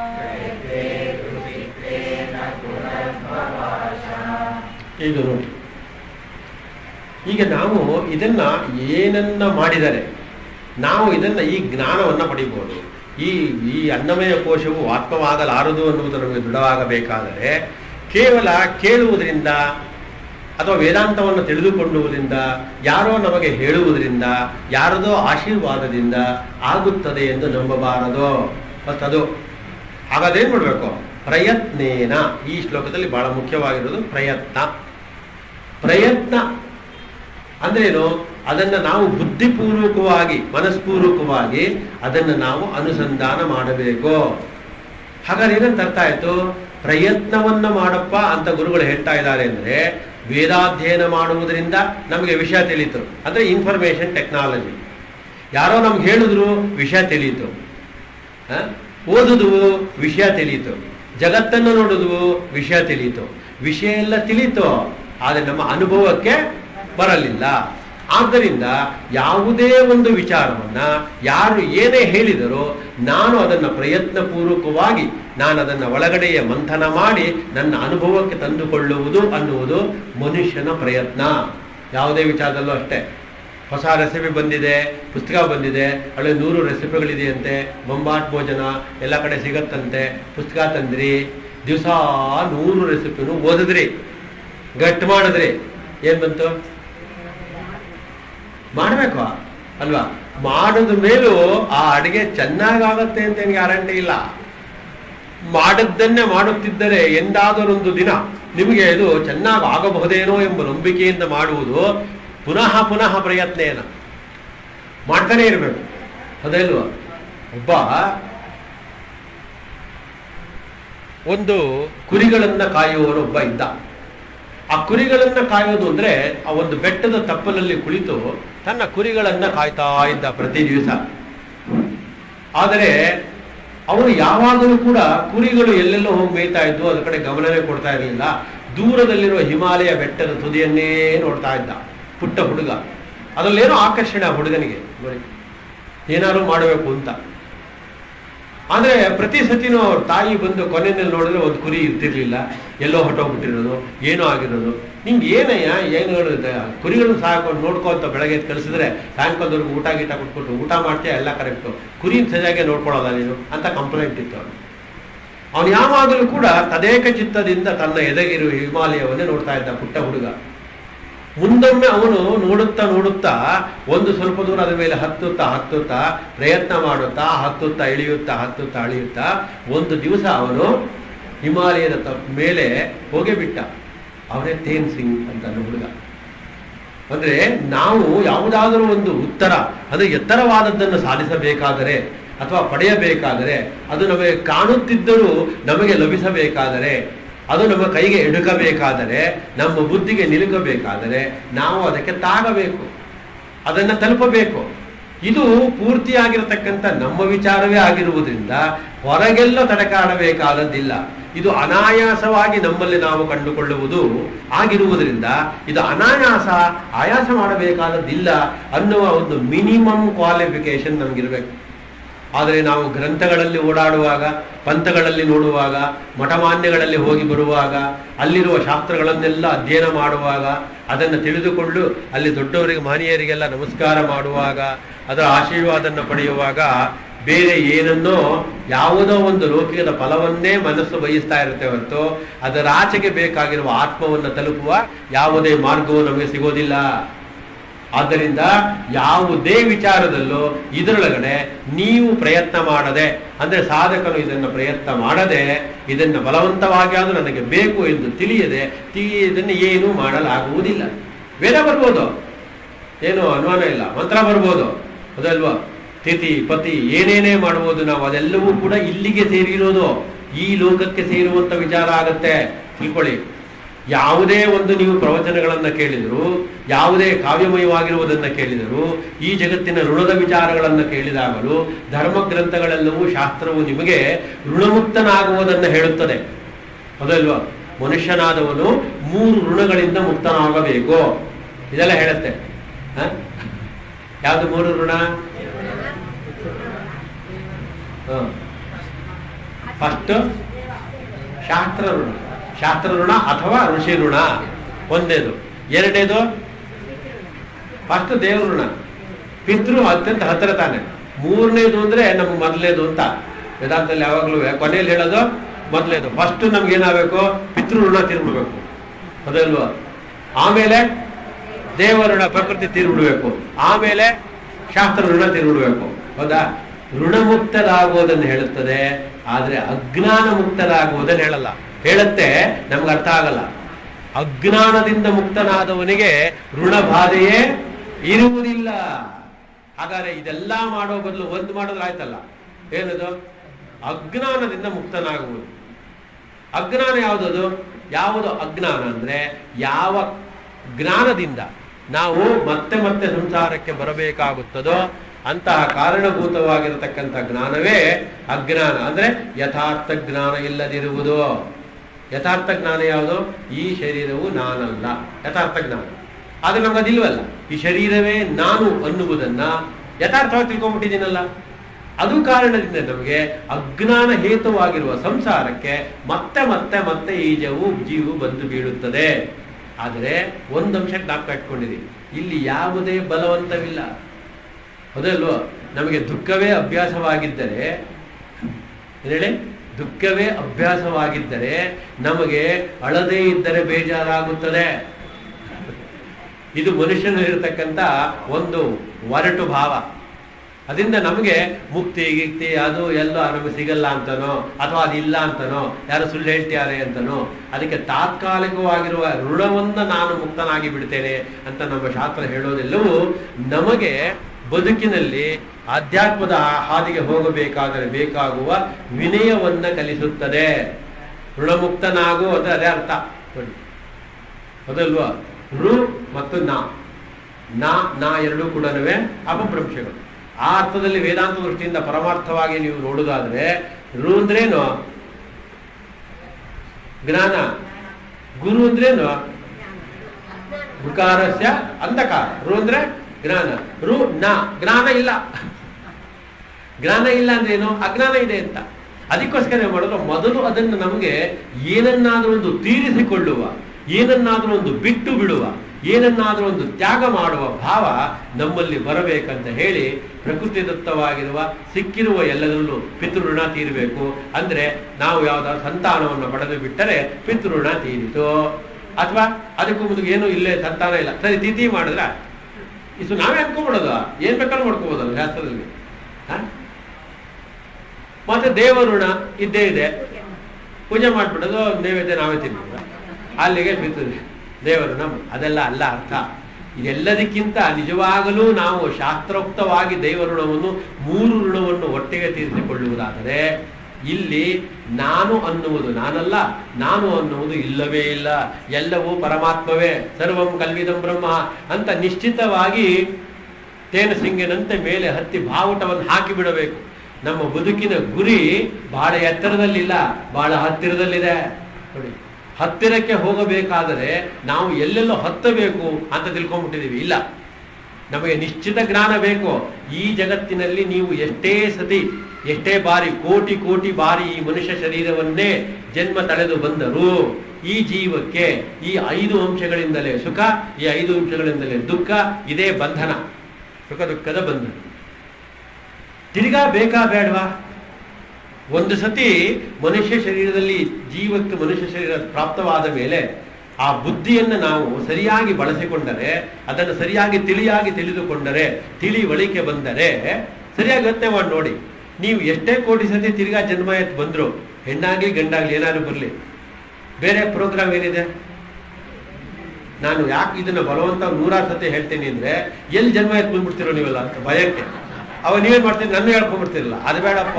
ಈಗ ನೋಡಿ ಈಗ ನಾವು ಇದನ್ನ ಏನನ್ನ ಮಾಡಿದರೆ ನಾವು ಇದನ್ನ ಈ ಜ್ಞಾನವನ್ನ ಪಡಿಬಹುದು ಈ ಈ ಅನ್ನಮಯ ಕೋಶವು ಆತ್ಮವಾಗಲಾರದು ಅನ್ನುವುದು ನಮಗೆ ದೃಢವಾಗಬೇಕಾದರೆ ಕೇವಲ ಕೇಳುವುದರಿಂದ ಅಥವಾ ವೇದಾಂತವನ್ನು ತಿಳಿದುಕೊಳ್ಳುವುದರಿಂದ ಯಾರೋ ನಮಗೆ ಹೇಳುವುದರಿಂದ ಯಾರದೋ ಆಶೀರ್ವಾದದಿಂದ ಆಗುತ್ತದೆ ಎಂದು ನಂಬಬಾರದು ಫಸ್ಟ್ ಅದು ಹಾಗಾದೇನ್ ಮಾಡಬೇಕು ಪ್ರಯತ್ನೇನ ಈ ಶ್ಲೋಕದಲ್ಲಿ ಬಹಳ ಮುಖ್ಯವಾಗಿರೋದು ಪ್ರಯತ್ನ ಪ್ರಯತ್ನ ಅಂದ್ರೇನು ಅದನ್ನ ನಾವು ಬುದ್ಧಿಪೂರ್ವಕವಾಗಿ ಮನಸ್ಪೂರ್ವಕವಾಗಿ ಅದನ್ನು ನಾವು ಅನುಸಂಧಾನ ಮಾಡಬೇಕು ಹಾಗಾದ್ರೆ ಏನಂತ ಅರ್ಥ ಆಯ್ತು ಪ್ರಯತ್ನವನ್ನ ಮಾಡಪ್ಪ ಅಂತ ಗುರುಗಳು ಹೇಳ್ತಾ ಇದ್ದಾರೆ ಅಂದ್ರೆ ವೇದಾಧ್ಯಯನ ಮಾಡುವುದರಿಂದ ನಮಗೆ ವಿಷಯ ತಿಳಿಯಿತು ಅಂದ್ರೆ ಇನ್ಫಾರ್ಮೇಶನ್ ಟೆಕ್ನಾಲಜಿ ಯಾರೋ ನಮ್ಗೆ ಹೇಳಿದ್ರು ವಿಷಯ ತಿಳಿಯಿತು ಆ? ಓದುದುವು ವಿಷಯ ತಿಳಿಯಿತು ಜಗತ್ತನ್ನು ನೋಡುದು ವಿಷಯ ತಿಳಿಯಿತು ವಿಷಯ ಎಲ್ಲ ತಿಳಿಯಿತು ಆದರೆ ನಮ್ಮ ಅನುಭವಕ್ಕೆ ಬರಲಿಲ್ಲ ಆದ್ದರಿಂದ ಯಾವುದೇ ಒಂದು ವಿಚಾರವನ್ನ ಯಾರು ಏನೇ ಹೇಳಿದರೂ ನಾನು ಅದನ್ನು ಪ್ರಯತ್ನ ಪೂರ್ವಕವಾಗಿ ನಾನು ಅದನ್ನು ಒಳಗಡೆಯ ಮಂಥನ ಮಾಡಿ ನನ್ನ ಅನುಭವಕ್ಕೆ ತಂದುಕೊಳ್ಳುವುದು ಅನ್ನುವುದು ಮನುಷ್ಯನ ಪ್ರಯತ್ನ ಯಾವುದೇ ವಿಚಾರದಲ್ಲೂ ಅಷ್ಟೇ ಹೊಸ ರೆಸಿಪಿ ಬಂದಿದೆ ಪುಸ್ತಕ ಬಂದಿದೆ ಅಲ್ಲಿ ನೂರು ರೆಸಿಪಿಗಳಿದೆಯಂತೆ ಬೊಂಬಾಟ್ ಭೋಜನ ಎಲ್ಲ ಕಡೆ ಸಿಗತ್ತಂತೆ ಪುಸ್ತಕ ತಂದ್ರಿ ದಿವಸ ನೂರು ರೆಸಿಪಿನೂ ಓದಿದ್ರಿ ಗಟ್ಟು ಮಾಡಿದ್ರಿ ಏನ್ ಬಂತು ಮಾಡಬೇಕು ಅಲ್ವಾ ಮಾಡಿದ ಮೇಲೂ ಆ ಅಡಿಗೆ ಚೆನ್ನಾಗಾಗತ್ತೆ ಅಂತ ಏನು ಗ್ಯಾರಂಟಿ ಇಲ್ಲ ಮಾಡದ್ದನ್ನೇ ಮಾಡುತ್ತಿದ್ದರೆ ಎಂದಾದರೊಂದು ದಿನ ನಿಮಗೆ ಇದು ಚೆನ್ನಾಗಿ ಆಗಬಹುದೇನೋ ಎಂಬ ನಂಬಿಕೆಯಿಂದ ಮಾಡುವುದು ಪುನಃ ಪುನಃ ಪ್ರಯತ್ನೇನ ಮಾಡ್ತಾನೆ ಇರಬೇಕು ಅದಲ್ವಾ ಒಬ್ಬ ಒಂದು ಕುರಿಗಳನ್ನ ಕಾಯುವವನೊಬ್ಬ ಇದ್ದ ಆ ಕುರಿಗಳನ್ನ ಕಾಯೋದು ಅಂದ್ರೆ ಆ ಒಂದು ಬೆಟ್ಟದ ತಪ್ಪಲಲ್ಲಿ ಕುಳಿತು ತನ್ನ ಕುರಿಗಳನ್ನ ಕಾಯ್ತಾ ಇದ್ದ ಪ್ರತಿ ದಿವಸ ಆದರೆ ಅವನು ಯಾವಾಗಲೂ ಕೂಡ ಕುರಿಗಳು ಎಲ್ಲೆಲ್ಲೋ ಹೋಗಿ ಮೇಯ್ತಾ ಇದ್ದು ಅದ್ರ ಕಡೆ ಗಮನವೇ ಕೊಡ್ತಾ ಇರಲಿಲ್ಲ ದೂರದಲ್ಲಿರುವ ಹಿಮಾಲಯ ಬೆಟ್ಟದ ತುದಿಯನ್ನೇ ನೋಡ್ತಾ ಇದ್ದ ಪುಟ್ಟ ಹುಡುಗ ಅದರಲ್ಲೇನೋ ಆಕರ್ಷಣೆ ಆ ಹುಡುಗನಿಗೆ ನೋಡಿ ಏನಾದ್ರು ಮಾಡಬೇಕು ಅಂತ ಆದ್ರೆ ಪ್ರತಿ ಸತಿನೂ ಅವ್ರ ತಾಯಿ ಬಂದು ಕೊನೆಯಲ್ಲಿ ನೋಡಿದ್ರೆ ಒಂದು ಕುರಿ ಇರ್ತಿರ್ಲಿಲ್ಲ ಎಲ್ಲೋ ಹೊಟ್ಟೋಗ್ಬಿಟ್ಟಿರೋದು ಏನೋ ಆಗಿರೋದು ನಿಮ್ಗೆ ಏನಯ್ಯ ಏನು ಹೇಳುತ್ತೆ ಕುರಿಗಳನ್ನ ಸಾಕೊಂಡು ನೋಡ್ಕೊ ಅಂತ ಬೆಳಗ್ಗೆ ಎದ್ದು ಕಳಿಸಿದ್ರೆ ಸಾಯಂಕಾಲದವರೆಗೂ ಊಟ ಗೀಟ ಕೊಟ್ಬಿಟ್ಟು ಊಟ ಮಾಡ್ತೀಯ ಎಲ್ಲ ಕರೆಕ್ಟು ಕುರಿ ಸರಿಯಾಗಿ ನೋಡ್ಕೊಳ್ಳೋದ ನೀನು ಅಂತ ಕಂಪ್ಲೇಂಟ್ ಇತ್ತು ಅವನು ಅವನು ಯಾವಾಗಲೂ ಕೂಡ ತದೇಕ ಚಿತ್ತದಿಂದ ತನ್ನ ಎದಗಿರುವ ಹಿಮಾಲಯವನ್ನೇ ನೋಡ್ತಾ ಇದ್ದ ಪುಟ್ಟ ಹುಡುಗ ಮುಂದೊಮ್ಮೆ ಅವನು ನೋಡುತ್ತಾ ನೋಡುತ್ತಾ ಒಂದು ಸ್ವಲ್ಪ ದೂರ ಅದ್ರ ಮೇಲೆ ಹತ್ತುತ್ತಾ ಹತ್ತುತ್ತಾ ಪ್ರಯತ್ನ ಮಾಡುತ್ತಾ ಹತ್ತುತ್ತಾ ಇಳಿಯುತ್ತಾ ಹತ್ತುತ್ತಾ ಇಳಿಯುತ್ತಾ ಒಂದು ದಿವಸ ಅವನು ಹಿಮಾಲಯದ ತ- ಮೇಲೆ ಹೋಗೇ ಬಿಟ್ಟ ಅವನೇ ತೇನ್ ಸಿಂಗ್ ಅಂತ ಅನ್ನೋ ಹುಡುಗ ಅಂದ್ರೆ ನಾವು ಯಾವುದಾದರೂ ಒಂದು ಉತ್ತರ ಅದು ಎತ್ತರವಾದದ್ದನ್ನು ಸಾಧಿಸಬೇಕಾದರೆ ಅಥವಾ ಪಡೆಯಬೇಕಾದರೆ ಅದು ನಮಗೆ ಕಾಣುತ್ತಿದ್ದರೂ ನಮಗೆ ಲಭಿಸಬೇಕಾದರೆ ಅದು ನಮ್ಮ ಕೈಗೆ ಎಡುಕಬೇಕಾದರೆ ನಮ್ಮ ಬುದ್ಧಿಗೆ ನಿಲುಕಬೇಕಾದರೆ ನಾವು ಅದಕ್ಕೆ ತಾಗಬೇಕು ಅದನ್ನು ತಲುಪಬೇಕು ಇದು ಪೂರ್ತಿಯಾಗಿರತಕ್ಕಂಥ ನಮ್ಮ ವಿಚಾರವೇ ಆಗಿರುವುದರಿಂದ ಹೊರಗೆಲ್ಲ ತಡಕಾಡಬೇಕಾದದ್ದಿಲ್ಲ ಇದು ಅನಾಯಾಸವಾಗಿ ನಮ್ಮಲ್ಲಿ ನಾವು ಕಂಡುಕೊಳ್ಳುವುದು ಆಗಿರುವುದರಿಂದ ಇದು ಅನಾಯಾಸ ಆಯಾಸ ಮಾಡಬೇಕಾದದ್ದಿಲ್ಲ ಅನ್ನುವ ಒಂದು ಮಿನಿಮಮ್ ಕ್ವಾಲಿಫಿಕೇಶನ್ ನಮಗಿರಬೇಕು ಆದರೆ ನಾವು ಗ್ರಂಥಗಳಲ್ಲಿ ಓಡಾಡುವಾಗ ಪಂಥಗಳಲ್ಲಿ ನೋಡುವಾಗ ಮಠಮಾನ್ಯಗಳಲ್ಲಿ ಹೋಗಿ ಬರುವಾಗ ಅಲ್ಲಿರುವ ಶಾಸ್ತ್ರಗಳನ್ನೆಲ್ಲ ಅಧ್ಯಯನ ಮಾಡುವಾಗ ಅದನ್ನು ತಿಳಿದುಕೊಂಡು ಅಲ್ಲಿ ದೊಡ್ಡವರಿಗೆ ಮಹನೀಯರಿಗೆಲ್ಲ ನಮಸ್ಕಾರ ಮಾಡುವಾಗ ಅದರ ಆಶೀರ್ವಾದವನ್ನು ಪಡೆಯುವಾಗ ಬೇರೆ ಏನನ್ನೋ ಯಾವುದೋ ಒಂದು ಲೌಕಿಕದ ಫಲವನ್ನೇ ಮನಸ್ಸು ಬಯಸ್ತಾ ಇರುತ್ತೆ ಹೊರತು ಅದರ ಆಚೆಗೆ ಬೇಕಾಗಿರುವ ಆತ್ಮವನ್ನು ತಲುಪುವ ಯಾವುದೇ ಮಾರ್ಗವೂ ನಮಗೆ ಸಿಗೋದಿಲ್ಲ ಆದ್ದರಿಂದ ಯಾವುದೇ ವಿಚಾರದಲ್ಲೂ ಇದರೊಳಗಡೆ ನೀವು ಪ್ರಯತ್ನ ಮಾಡದೆ ಅಂದ್ರೆ ಸಾಧಕನು ಇದನ್ನು ಪ್ರಯತ್ನ ಮಾಡದೆ ಇದನ್ನು ಬಲವಂತವಾಗಿ ಆದರೂ ನನಗೆ ಬೇಕು ಎಂದು ತಿಳಿಯದೆ ತಿ ಇದನ್ನು ಏನೂ ಮಾಡಲಾಗುವುದಿಲ್ಲ ವೇದ ಬರ್ಬೋದು ಏನು ಅನುಮಾನ ಇಲ್ಲ ಮಂತ್ರ ಬರ್ಬೋದು ಅದಲ್ವಾ ತಿಥಿ ಪತಿ ಏನೇನೇ ಮಾಡ್ಬೋದು ನಾವು ಅದೆಲ್ಲವೂ ಕೂಡ ಇಲ್ಲಿಗೆ ಸೇರಿರೋದು ಈ ಲೋಕಕ್ಕೆ ಸೇರುವಂತ ವಿಚಾರ ಆಗತ್ತೆ ತಿಳ್ಕೊಳ್ಳಿ ಯಾವುದೇ ಒಂದು ನೀವು ಪ್ರವಚನಗಳನ್ನ ಕೇಳಿದರು ಯಾವುದೇ ಕಾವ್ಯಮಯವಾಗಿರುವುದನ್ನ ಕೇಳಿದರು ಈ ಜಗತ್ತಿನ ಋಣದ ವಿಚಾರಗಳನ್ನು ಕೇಳಿದಾಗಲೂ ಧರ್ಮ ಗ್ರಂಥಗಳೆಲ್ಲವೂ ಶಾಸ್ತ್ರವು ನಿಮಗೆ ಋಣಮುಕ್ತನಾಗುವುದನ್ನು ಹೇಳುತ್ತದೆ ಅದಲ್ವಾ ಮನುಷ್ಯನಾದವನು ಮೂರು ಋಣಗಳಿಂದ ಮುಕ್ತನಾಗಬೇಕು ಇದೆಲ್ಲ ಹೇಳುತ್ತೆ ಹ? ಯಾವುದು ಮೂರು ಋಣ ಫಸ್ಟ್ ಶಾಸ್ತ್ರ ಋಣ ಶಾಸ್ತ್ರ ಋಣ ಅಥವಾ ಋಷಿ ಋಣ ಒಂದೇದು ಎರಡನೇದು ಫಸ್ಟ್ ದೇವ್ರ ಋಣ ಪಿತೃ ಅತ್ಯಂತ ಹತ್ತಿರ ತಾನೆ ಮೂರನೇದು ಅಂದ್ರೆ ನಮ್ಗೆ ಮೊದಲೇದು ಅಂತ ವೇದಾಂತದಲ್ಲಿ ಯಾವಾಗಲೂ ಕೊನೆಯಲ್ಲಿ ಹೇಳೋದು ಮೊದಲೇದು ಫಸ್ಟ್ ನಮ್ಗೆ ಏನಾಗಬೇಕು ಪಿತೃ ಋಣ ತೀರ್ಬಿಡ್ಬೇಕು ಅದಲ್ವಾ ಆಮೇಲೆ ದೇವಋಣ ಪ್ರಕೃತಿ ತೀರ್ಬಿಡ್ಬೇಕು ಆಮೇಲೆ ಶಾಸ್ತ್ರ ಋಣ ತೀರ್ಬಿಡ್ಬೇಕು ಹೌದಾ ಋಣಮುಕ್ತರಾಗುವುದನ್ನು ಹೇಳುತ್ತದೆ ಆದ್ರೆ ಅಜ್ಞಾನ ಮುಕ್ತರಾಗುವುದನ್ನು ಹೇಳಲ್ಲ ಹೇಳುತ್ತೆ ನಮ್ಗೆ ಅರ್ಥ ಆಗಲ್ಲ ಅಜ್ಞಾನದಿಂದ ಮುಕ್ತನಾದವನಿಗೆ ಋಣ ಬಾಧೆಯೇ ಇರುವುದಿಲ್ಲ ಹಾಗಾದ್ರೆ ಇದೆಲ್ಲ ಮಾಡೋ ಬದಲು ಒಂದು ಮಾಡಿದ್ರೆ ಆಯ್ತಲ್ಲ ಏನದು ಅಜ್ಞಾನದಿಂದ ಮುಕ್ತನಾಗುವುದು ಅಜ್ಞಾನ ಯಾವುದದು ಯಾವುದು ಅಜ್ಞಾನ ಅಂದ್ರೆ ಯಾವ ಜ್ಞಾನದಿಂದ ನಾವು ಮತ್ತೆ ಮತ್ತೆ ಸಂಸಾರಕ್ಕೆ ಬರಬೇಕಾಗುತ್ತದೋ ಅಂತಹ ಕಾರಣಭೂತವಾಗಿರತಕ್ಕಂಥ ಜ್ಞಾನವೇ ಅಜ್ಞಾನ ಅಂದ್ರೆ ಯಥಾರ್ಥ ಜ್ಞಾನ ಇಲ್ಲದಿರುವುದು ಯಥಾರ್ಥ ಜ್ಞಾನ ಯಾವುದು ಈ ಶರೀರವು ನಾನಲ್ಲ ಯಥಾರ್ಥ ಜ್ಞಾನ ಆದ್ರೆ ನಮ್ಗೆ ಅದಿಲ್ವಲ್ಲ ಈ ಶರೀರವೇ ನಾನು ಅನ್ನುವುದನ್ನ ಯಥಾರ್ಥವಾಗಿ ತಿಳ್ಕೊಂಡ್ಬಿಟ್ಟಿದ್ದೀನಲ್ಲ ಅದು ಕಾರಣದಿಂದ ನಮಗೆ ಅಜ್ಞಾನ ಹೇತುವಾಗಿರುವ ಸಂಸಾರಕ್ಕೆ ಮತ್ತೆ ಮತ್ತೆ ಮತ್ತೆ ಈ ಜವು ಜೀವು ಬಂದು ಬೀಳುತ್ತದೆ ಆದರೆ ಒಂದಂಶ ಜ್ಞಾಪಕ ಇಟ್ಕೊಂಡಿರಿ ಇಲ್ಲಿ ಯಾವುದೇ ಬಲವಂತವಿಲ್ಲ ಹೌದಲ್ವೋ ನಮಗೆ ದುಃಖವೇ ಅಭ್ಯಾಸವಾಗಿದ್ದರೆ ಏನ್ ಹೇಳಿ ದುಃಖವೇ ಅಭ್ಯಾಸವಾಗಿದ್ದರೆ ನಮಗೆ ಅಳದೇ ಇದ್ದರೆ ಬೇಜಾರಾಗುತ್ತದೆ ಇದು ಮನುಷ್ಯನಲ್ಲಿರ್ತಕ್ಕಂಥ ಒಂದು ಒರಟು ಭಾವ ಅದರಿಂದ ನಮಗೆ ಮುಕ್ತಿ ಗಿಕ್ತಿ ಅದು ಎಲ್ಲ ನಮಗೆ ಸಿಗಲ್ಲ ಅಂತನೋ ಅಥವಾ ಅದಿಲ್ಲ ಅಂತನೋ ಯಾರು ಸುಳ್ಳು ಹೇಳ್ತಿದ್ದಾರೆ ಅಂತನೋ ಅದಕ್ಕೆ ತಾತ್ಕಾಲಿಕವಾಗಿರುವ ಋಣವನ್ನ ನಾನು ಮುಕ್ತನಾಗಿ ಬಿಡ್ತೇನೆ ಅಂತ ನಮ್ಮ ಶಾಸ್ತ್ರ ಹೇಳೋದೆಲ್ಲವೂ ನಮಗೆ ಬದುಕಿನಲ್ಲಿ ಆಧ್ಯಾತ್ಮದ ಹಾದಿಗೆ ಹೋಗಬೇಕಾದರೆ ಬೇಕಾಗುವ ವಿನಯವನ್ನ ಕಲಿಸುತ್ತದೆ ಋಣಮುಕ್ತನಾಗು ಅದು ಅದೇ ಅರ್ಥ ನೋಡಿ ಅದಲ್ವಾ ಋ ಮತ್ತು ನಾ ನಾ ನಾ ಎರಡೂ ಕೂಡ ಅಪಭ್ರಂಶಗಳು ಆ ಅರ್ಥದಲ್ಲಿ ವೇದಾಂತ ದೃಷ್ಟಿಯಿಂದ ಪರಮಾರ್ಥವಾಗಿ ನೀವು ನೋಡುವುದಾದ್ರೆ ರು ಅಂದ್ರೇನು ಜ್ಞಾನ ಗುರು ಅಂದ್ರೇನು ಋಕಾರಸ್ಯ ಅಂಧಕಾರ ರು ಅಂದ್ರೆ ಜ್ಞಾನ ರು ನ ಜ್ಞಾನ ಇಲ್ಲ ಜ್ಞಾನ ಇಲ್ಲ ಅಂದ್ರೆ ಏನು ಅಜ್ಞಾನ ಇದೆ ಅಂತ ಅದಕ್ಕೋಸ್ಕರ ಏನ್ ಮಾಡೋದು ಮೊದಲು ಅದನ್ನು ನಮಗೆ ಏನನ್ನಾದ್ರೂ ಒಂದು ತೀರಿಸಿಕೊಳ್ಳುವ ಏನನ್ನಾದ್ರೂ ಒಂದು ಬಿಟ್ಟು ಬಿಡುವ ಏನನ್ನಾದ್ರೂ ಒಂದು ತ್ಯಾಗ ಮಾಡುವ ಭಾವ ನಮ್ಮಲ್ಲಿ ಬರಬೇಕಂತ ಹೇಳಿ ಪ್ರಕೃತಿ ದತ್ತವಾಗಿರುವ ಸಿಕ್ಕಿರುವ ಎಲ್ಲದರಲ್ಲೂ ಪಿತೃಋಣ ತೀರಬೇಕು ಅಂದ್ರೆ ನಾವು ಯಾವ್ದಾದ್ರು ಸಂತಾನವನ್ನು ಪಡೆದು ಬಿಟ್ಟರೆ ಪಿತೃಋಣ ತೀರಿತು ಅಥವಾ ಅದಕ್ಕೂ ಮುಂದೆ ಏನೂ ಇಲ್ಲೇ ಸಂತಾನ ಇಲ್ಲ ಸರಿ ತಿಥಿ ಮಾಡಿದ್ರ ಇದು ನಾವೇ ಅನ್ಕೊಂಡ್ಬಿಡೋದು ಏನ್ ಬೇಕಾದ್ರೂ ಮಾಡ್ಕೋಬೋದಲ್ಲ ಶಾಸ್ತ್ರದಲ್ಲಿ ಹ? ಮತ್ತೆ ದೇವಋಣ ಇದ್ದೇ ಇದೆ ಪೂಜೆ ಮಾಡ್ಬಿಡೋದು ನೈವೇದ್ಯ ನಾವೇ ತಿನ್ಬೋದು ಅಲ್ಲಿಗೆ ಬಿತ್ತದೆ ದೇವಋಣ ಅದೆಲ್ಲ ಅಲ್ಲ ಅರ್ಥ ಇದೆಲ್ಲದಕ್ಕಿಂತ ನಿಜವಾಗಲೂ ನಾವು ಶಾಸ್ತ್ರೋಕ್ತವಾಗಿ ದೈವಋಣವನ್ನು ಮೂರು ಋಣವನ್ನು ಒಟ್ಟಿಗೆ ತೀರಿಸಿಕೊಳ್ಳುವುದಾದರೆ ಇಲ್ಲಿ ನಾನು ಅನ್ನುವುದು ನಾನಲ್ಲ ನಾನು ಅನ್ನುವುದು ಇಲ್ಲವೇ ಇಲ್ಲ ಎಲ್ಲವೂ ಪರಮಾತ್ಮವೇ ಸರ್ವಂ ಕಲ್ವಿದಂ ಬ್ರಹ್ಮ ಅಂತ ನಿಶ್ಚಿತವಾಗಿ ತೇನು ಸಿಂಗಿನಂತೆ ಮೇಲೆ ಹತ್ತಿ ಬಾವುಟವನ್ನು ಹಾಕಿ ಬಿಡಬೇಕು ನಮ್ಮ ಬದುಕಿನ ಗುರಿ ಬಹಳ ಎತ್ತರದಲ್ಲಿಲ್ಲ ಬಹಳ ಹತ್ತಿರದಲ್ಲಿದೆ ನೋಡಿ ಹತ್ತಿರಕ್ಕೆ ಹೋಗಬೇಕಾದರೆ ನಾವು ಎಲ್ಲೆಲ್ಲೋ ಹತ್ತಬೇಕು ಅಂತ ತಿಳ್ಕೊಂಡ್ಬಿಟ್ಟಿದೀವಿ ಇಲ್ಲ ನಮಗೆ ನಿಶ್ಚಿತ ಜ್ಞಾನ ಬೇಕು ಈ ಜಗತ್ತಿನಲ್ಲಿ ನೀವು ಎಷ್ಟೇ ಸತಿ ಎಷ್ಟೇ ಬಾರಿ ಕೋಟಿ ಕೋಟಿ ಬಾರಿ ಈ ಮನುಷ್ಯ ಶರೀರವನ್ನೇ ಜನ್ಮ ತಳೆದು ಬಂದರು ಈ ಜೀವಕ್ಕೆ ಈ ಐದು ಅಂಶಗಳಿಂದಲೇ ಸುಖ ಈ ಐದು ಅಂಶಗಳಿಂದಲೇ ದುಃಖ ಇದೇ ಬಂಧನ ಸುಖ ದುಃಖದ ಬಂಧನ ತಿರ್ಗಾ ಬೇಕಾ ಬೇಡವಾ ಒಂದು ಸತಿ ಮನುಷ್ಯ ಶರೀರದಲ್ಲಿ ಜೀವಕ್ಕೆ ಮನುಷ್ಯ ಶರೀರ ಪ್ರಾಪ್ತವಾದ ಮೇಲೆ ಆ ಬುದ್ಧಿಯನ್ನು ನಾವು ಸರಿಯಾಗಿ ಬಳಸಿಕೊಂಡರೆ ಅದನ್ನು ಸರಿಯಾಗಿ ತಿಳಿಯಾಗಿ ತಿಳಿದುಕೊಂಡರೆ ತಿಳಿವಳಿಕೆ ಬಂದರೆ ಸರಿಯಾಗಿ ಯೋಚನೆ ಮಾಡಿ ನೋಡಿ ನೀವು ಎಷ್ಟೇ ಕೋಟಿ ಸತಿ ತಿರ್ಗಾ ಜನ್ಮ ಎತ್ತು ಬಂದ್ರು ಹೆಣ್ಣಾಗ್ಲಿ ಗಂಡಾಗ್ಲಿ ಏನಾದ್ರು ಬರಲಿ ಬೇರೆ ಪ್ರೋಗ್ರಾಮ್ ಏನಿದೆ ನಾನು ಯಾಕೆ ಇದನ್ನ ಬಲವಂತ ನೂರಾರು ಸತಿ ಹೇಳ್ತೀನಿ ಅಂದ್ರೆ ಎಲ್ಲಿ ಜನ್ಮ ಎತ್ತು ಬಂದ್ಬಿಡ್ತಿರೋ ನೀವೆಲ್ಲ ಅಂತ ಭಯಕ್ಕೆ ಅವ ನೀವೇನ್ ಮಾಡ್ತೀರಿ ನನ್ನ ಹೇಳ್ಕೊಂಡ್ಬಿಡ್ತಿರಲ್ಲ ಅದು ಬೇಡಪ್ಪ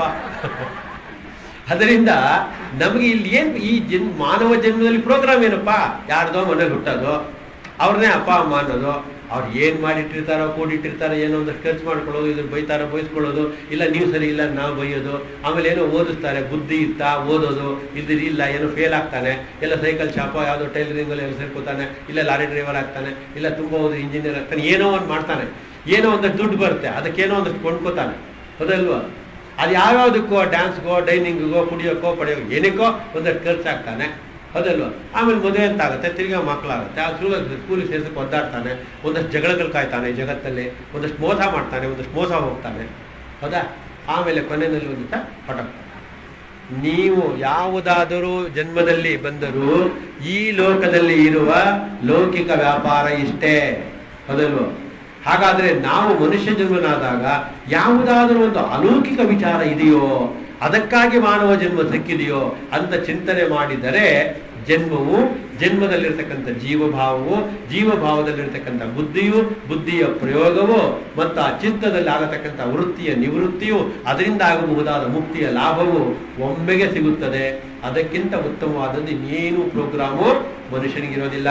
ಅದರಿಂದ ನಮಗೆ ಇಲ್ಲಿ ಏನ್ ಈ ಜನ್ ಮಾನವ ಜನ್ಮದಲ್ಲಿ ಪ್ರೋಗ್ರಾಮ್ ಏನಪ್ಪಾ ಯಾರ್ದೋ ಮನೇಲಿ ಹುಟ್ಟೋದು ಅವ್ರನ್ನೇ ಅಪ್ಪ ಅಮ್ಮ ಅನ್ನೋದು ಅವ್ರು ಏನ್ ಮಾಡಿಟ್ಟಿರ್ತಾರೋ ಕೂಡಿಟ್ಟಿರ್ತಾರೋ ಏನೋ ಒಂದಷ್ಟು ಖರ್ಚು ಮಾಡ್ಕೊಳ್ಳೋದು ಇದ್ರ ಬೈತಾರೋ ಬೈಸ್ಕೊಳ್ಳೋದು ಇಲ್ಲ ನೀವು ಸರಿ ಇಲ್ಲ ನಾವು ಬೈಯೋದು ಆಮೇಲೆ ಏನೋ ಓದಿಸ್ತಾರೆ ಬುದ್ಧಿ ಇತ್ತಾ ಓದೋದು ಇದ್ರ ಇಲ್ಲ ಏನೋ ಫೇಲ್ ಆಗ್ತಾನೆ ಎಲ್ಲ ಸೈಕಲ್ ಶಾಪೋ ಯಾವುದೋ ಟೈಲರಿಂಗ್ ಅಲ್ಲಿ ಎಲ್ಲ ಸೇರ್ಕೋತಾನೆ ಇಲ್ಲ ಲಾರಿ ಡ್ರೈವರ್ ಆಗ್ತಾನೆ ಇಲ್ಲ ತುಂಬಾ ಓದಿ ಇಂಜಿನಿಯರ್ ಆಗ್ತಾನೆ ಏನೋ ಒಂದು ಮಾಡ್ತಾನೆ ಏನೋ ಒಂದಷ್ಟು ದುಡ್ಡು ಬರುತ್ತೆ ಅದಕ್ಕೇನೋ ಒಂದಷ್ಟು ಕೊಂಡ್ಕೋತಾನೆ ಹೌದಲ್ವಾ ಅದು ಯಾವ್ಯಾವುದಕ್ಕೋ ಡ್ಯಾನ್ಸ್ಗೋ ಡೈನಿಂಗ್ಗೋ ಕುಡಿಯೋಕ್ಕೋ ಪಡೆಯೋಕ್ಕೋ ಏನಕ್ಕೋ ಒಂದಷ್ಟು ಖರ್ಚಾಗ್ತಾನೆ ಹೌದಲ್ವಾ ಆಮೇಲೆ ಮದುವೆ ಅಂತ ಆಗುತ್ತೆ ತಿರ್ಗಾ ಮಕ್ಕಳಾಗುತ್ತೆ ಆ ಸ್ಕೂಲ್ ಸ್ಕೂಲಿಗೆ ಸೇರಿಸಕ್ಕೆ ಒದ್ದಾಡ್ತಾನೆ ಒಂದಷ್ಟು ಜಗಳಗಳು ಕಾಯ್ತಾನೆ ಈ ಜಗತ್ತಲ್ಲಿ ಒಂದಷ್ಟು ಮೋಸ ಮಾಡ್ತಾನೆ ಒಂದಷ್ಟು ಮೋಸ ಹೋಗ್ತಾನೆ ಹೌದಾ ಆಮೇಲೆ ಕೊನೆಯಲ್ಲಿ ಒಂದು ದಿವಸ ಹೊರಟಾಗ್ತಾನೆ ನೀವು ಯಾವುದಾದರೂ ಜನ್ಮದಲ್ಲಿ ಬಂದರೂ ಈ ಲೋಕದಲ್ಲಿ ಇರುವ ಲೌಕಿಕ ವ್ಯಾಪಾರ ಇಷ್ಟೇ ಹೌದಲ್ವ ಹಾಗಾದ್ರೆ ನಾವು ಮನುಷ್ಯ ಜನ್ಮನಾದಾಗ ಯಾವುದಾದರೂ ಒಂದು ಅಲೌಕಿಕ ವಿಚಾರ ಇದೆಯೋ ಅದಕ್ಕಾಗಿ ಮಾನವ ಜನ್ಮ ಸಿಕ್ಕಿದೆಯೋ ಅಂತ ಚಿಂತನೆ ಮಾಡಿದರೆ ಜನ್ಮವು ಜನ್ಮದಲ್ಲಿರ್ತಕ್ಕಂಥ ಜೀವಭಾವವು ಜೀವಭಾವದಲ್ಲಿರ್ತಕ್ಕಂಥ ಬುದ್ಧಿಯು ಬುದ್ಧಿಯ ಪ್ರಯೋಗವು ಮತ್ತು ಆ ಚಿತ್ತದಲ್ಲಿ ಆಗತಕ್ಕಂಥ ವೃತ್ತಿಯ ನಿವೃತ್ತಿಯು ಅದರಿಂದ ಆಗಬಹುದಾದ ಮುಕ್ತಿಯ ಲಾಭವು ಒಮ್ಮೆಗೆ ಸಿಗುತ್ತದೆ ಅದಕ್ಕಿಂತ ಉತ್ತಮವಾದದ್ದು ಇನ್ನೇನು ಪ್ರೋಗ್ರಾಮು ಮನುಷ್ಯನಿಗಿರೋದಿಲ್ಲ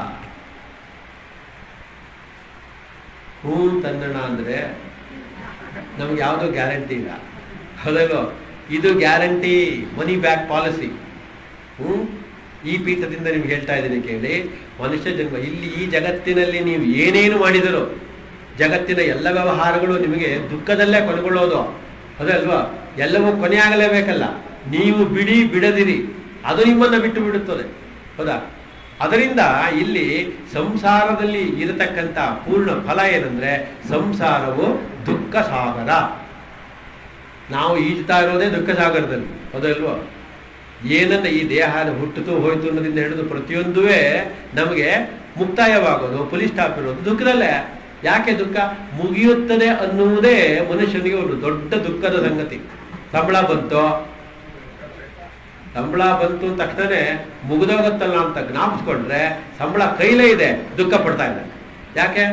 ಹ್ಞೂ ತನ್ನಣ ಅಂದ್ರೆ ನಮ್ಗೆ ಯಾವುದೋ ಗ್ಯಾರಂಟಿ ಇಲ್ಲ ಹೌದಲ್ವ ಇದು ಗ್ಯಾರಂಟಿ ಮನಿ ಬ್ಯಾಕ್ ಪಾಲಿಸಿ ಹ್ಞೂ ಈ ಪೀಠದಿಂದ ನಿಮ್ಗೆ ಹೇಳ್ತಾ ಇದ್ದೀನಿ ಕೇಳಿ ಮನುಷ್ಯ ಜನ್ಮ ಇಲ್ಲಿ ಈ ಜಗತ್ತಿನಲ್ಲಿ ನೀವು ಏನೇನು ಮಾಡಿದರೂ ಜಗತ್ತಿನ ಎಲ್ಲ ವ್ಯವಹಾರಗಳು ನಿಮಗೆ ದುಃಖದಲ್ಲೇ ಕೊನೆಗೊಳ್ಳೋದು ಅದಲ್ವಾ ಎಲ್ಲವೂ ಕೊನೆಯಾಗಲೇಬೇಕಲ್ಲ ನೀವು ಬಿಡಿ ಬಿಡದಿರಿ ಅದು ನಿಮ್ಮನ್ನ ಬಿಟ್ಟು ಬಿಡುತ್ತದೆ ಹೌದಾ ಅದರಿಂದ ಇಲ್ಲಿ ಸಂಸಾರದಲ್ಲಿ ಇರತಕ್ಕಂಥ ಪೂರ್ಣ ಫಲ ಏನಂದ್ರೆ ಸಂಸಾರವು ದುಃಖ ಸಾಗರ ನಾವು ಈಜ್ತಾ ಇರೋದೇ ದುಃಖ ಸಾಗರದಲ್ಲಿ ಹೌದಲ್ವಾ ಏನನ್ನ ಈ ದೇಹ ಹುಟ್ಟಿತು ಹೋಯ್ತು ಅನ್ನೋದ್ರಿಂದ ಹಿಡಿದು ಪ್ರತಿಯೊಂದುವೇ ನಮಗೆ ಮುಕ್ತಾಯವಾಗೋದು ಪೊಲೀಸ್ ಸ್ಟಾಪ್ ಇರೋದು ದುಃಖದಲ್ಲೇ ಯಾಕೆ ದುಃಖ ಮುಗಿಯುತ್ತದೆ ಅನ್ನುವುದೇ ಮನುಷ್ಯನಿಗೆ ಒಂದು ದೊಡ್ಡ ದುಃಖದ ಸಂಗತಿ ಸಂಬಳ ಬಂತು ಸಂಬಳ ಬಂತು ಅಂದ ತಕ್ಷಣ ಮುಗಿದೋಗತ್ತಲ್ಲ ಅಂತ ಜ್ಞಾಪಿಸ್ಕೊಂಡ್ರೆ ಸಂಬಳ ಕೈಲೇ ಇದೆ ದುಃಖ ಪಡ್ತಾ ಇಲ್ಲ ಯಾಕೆ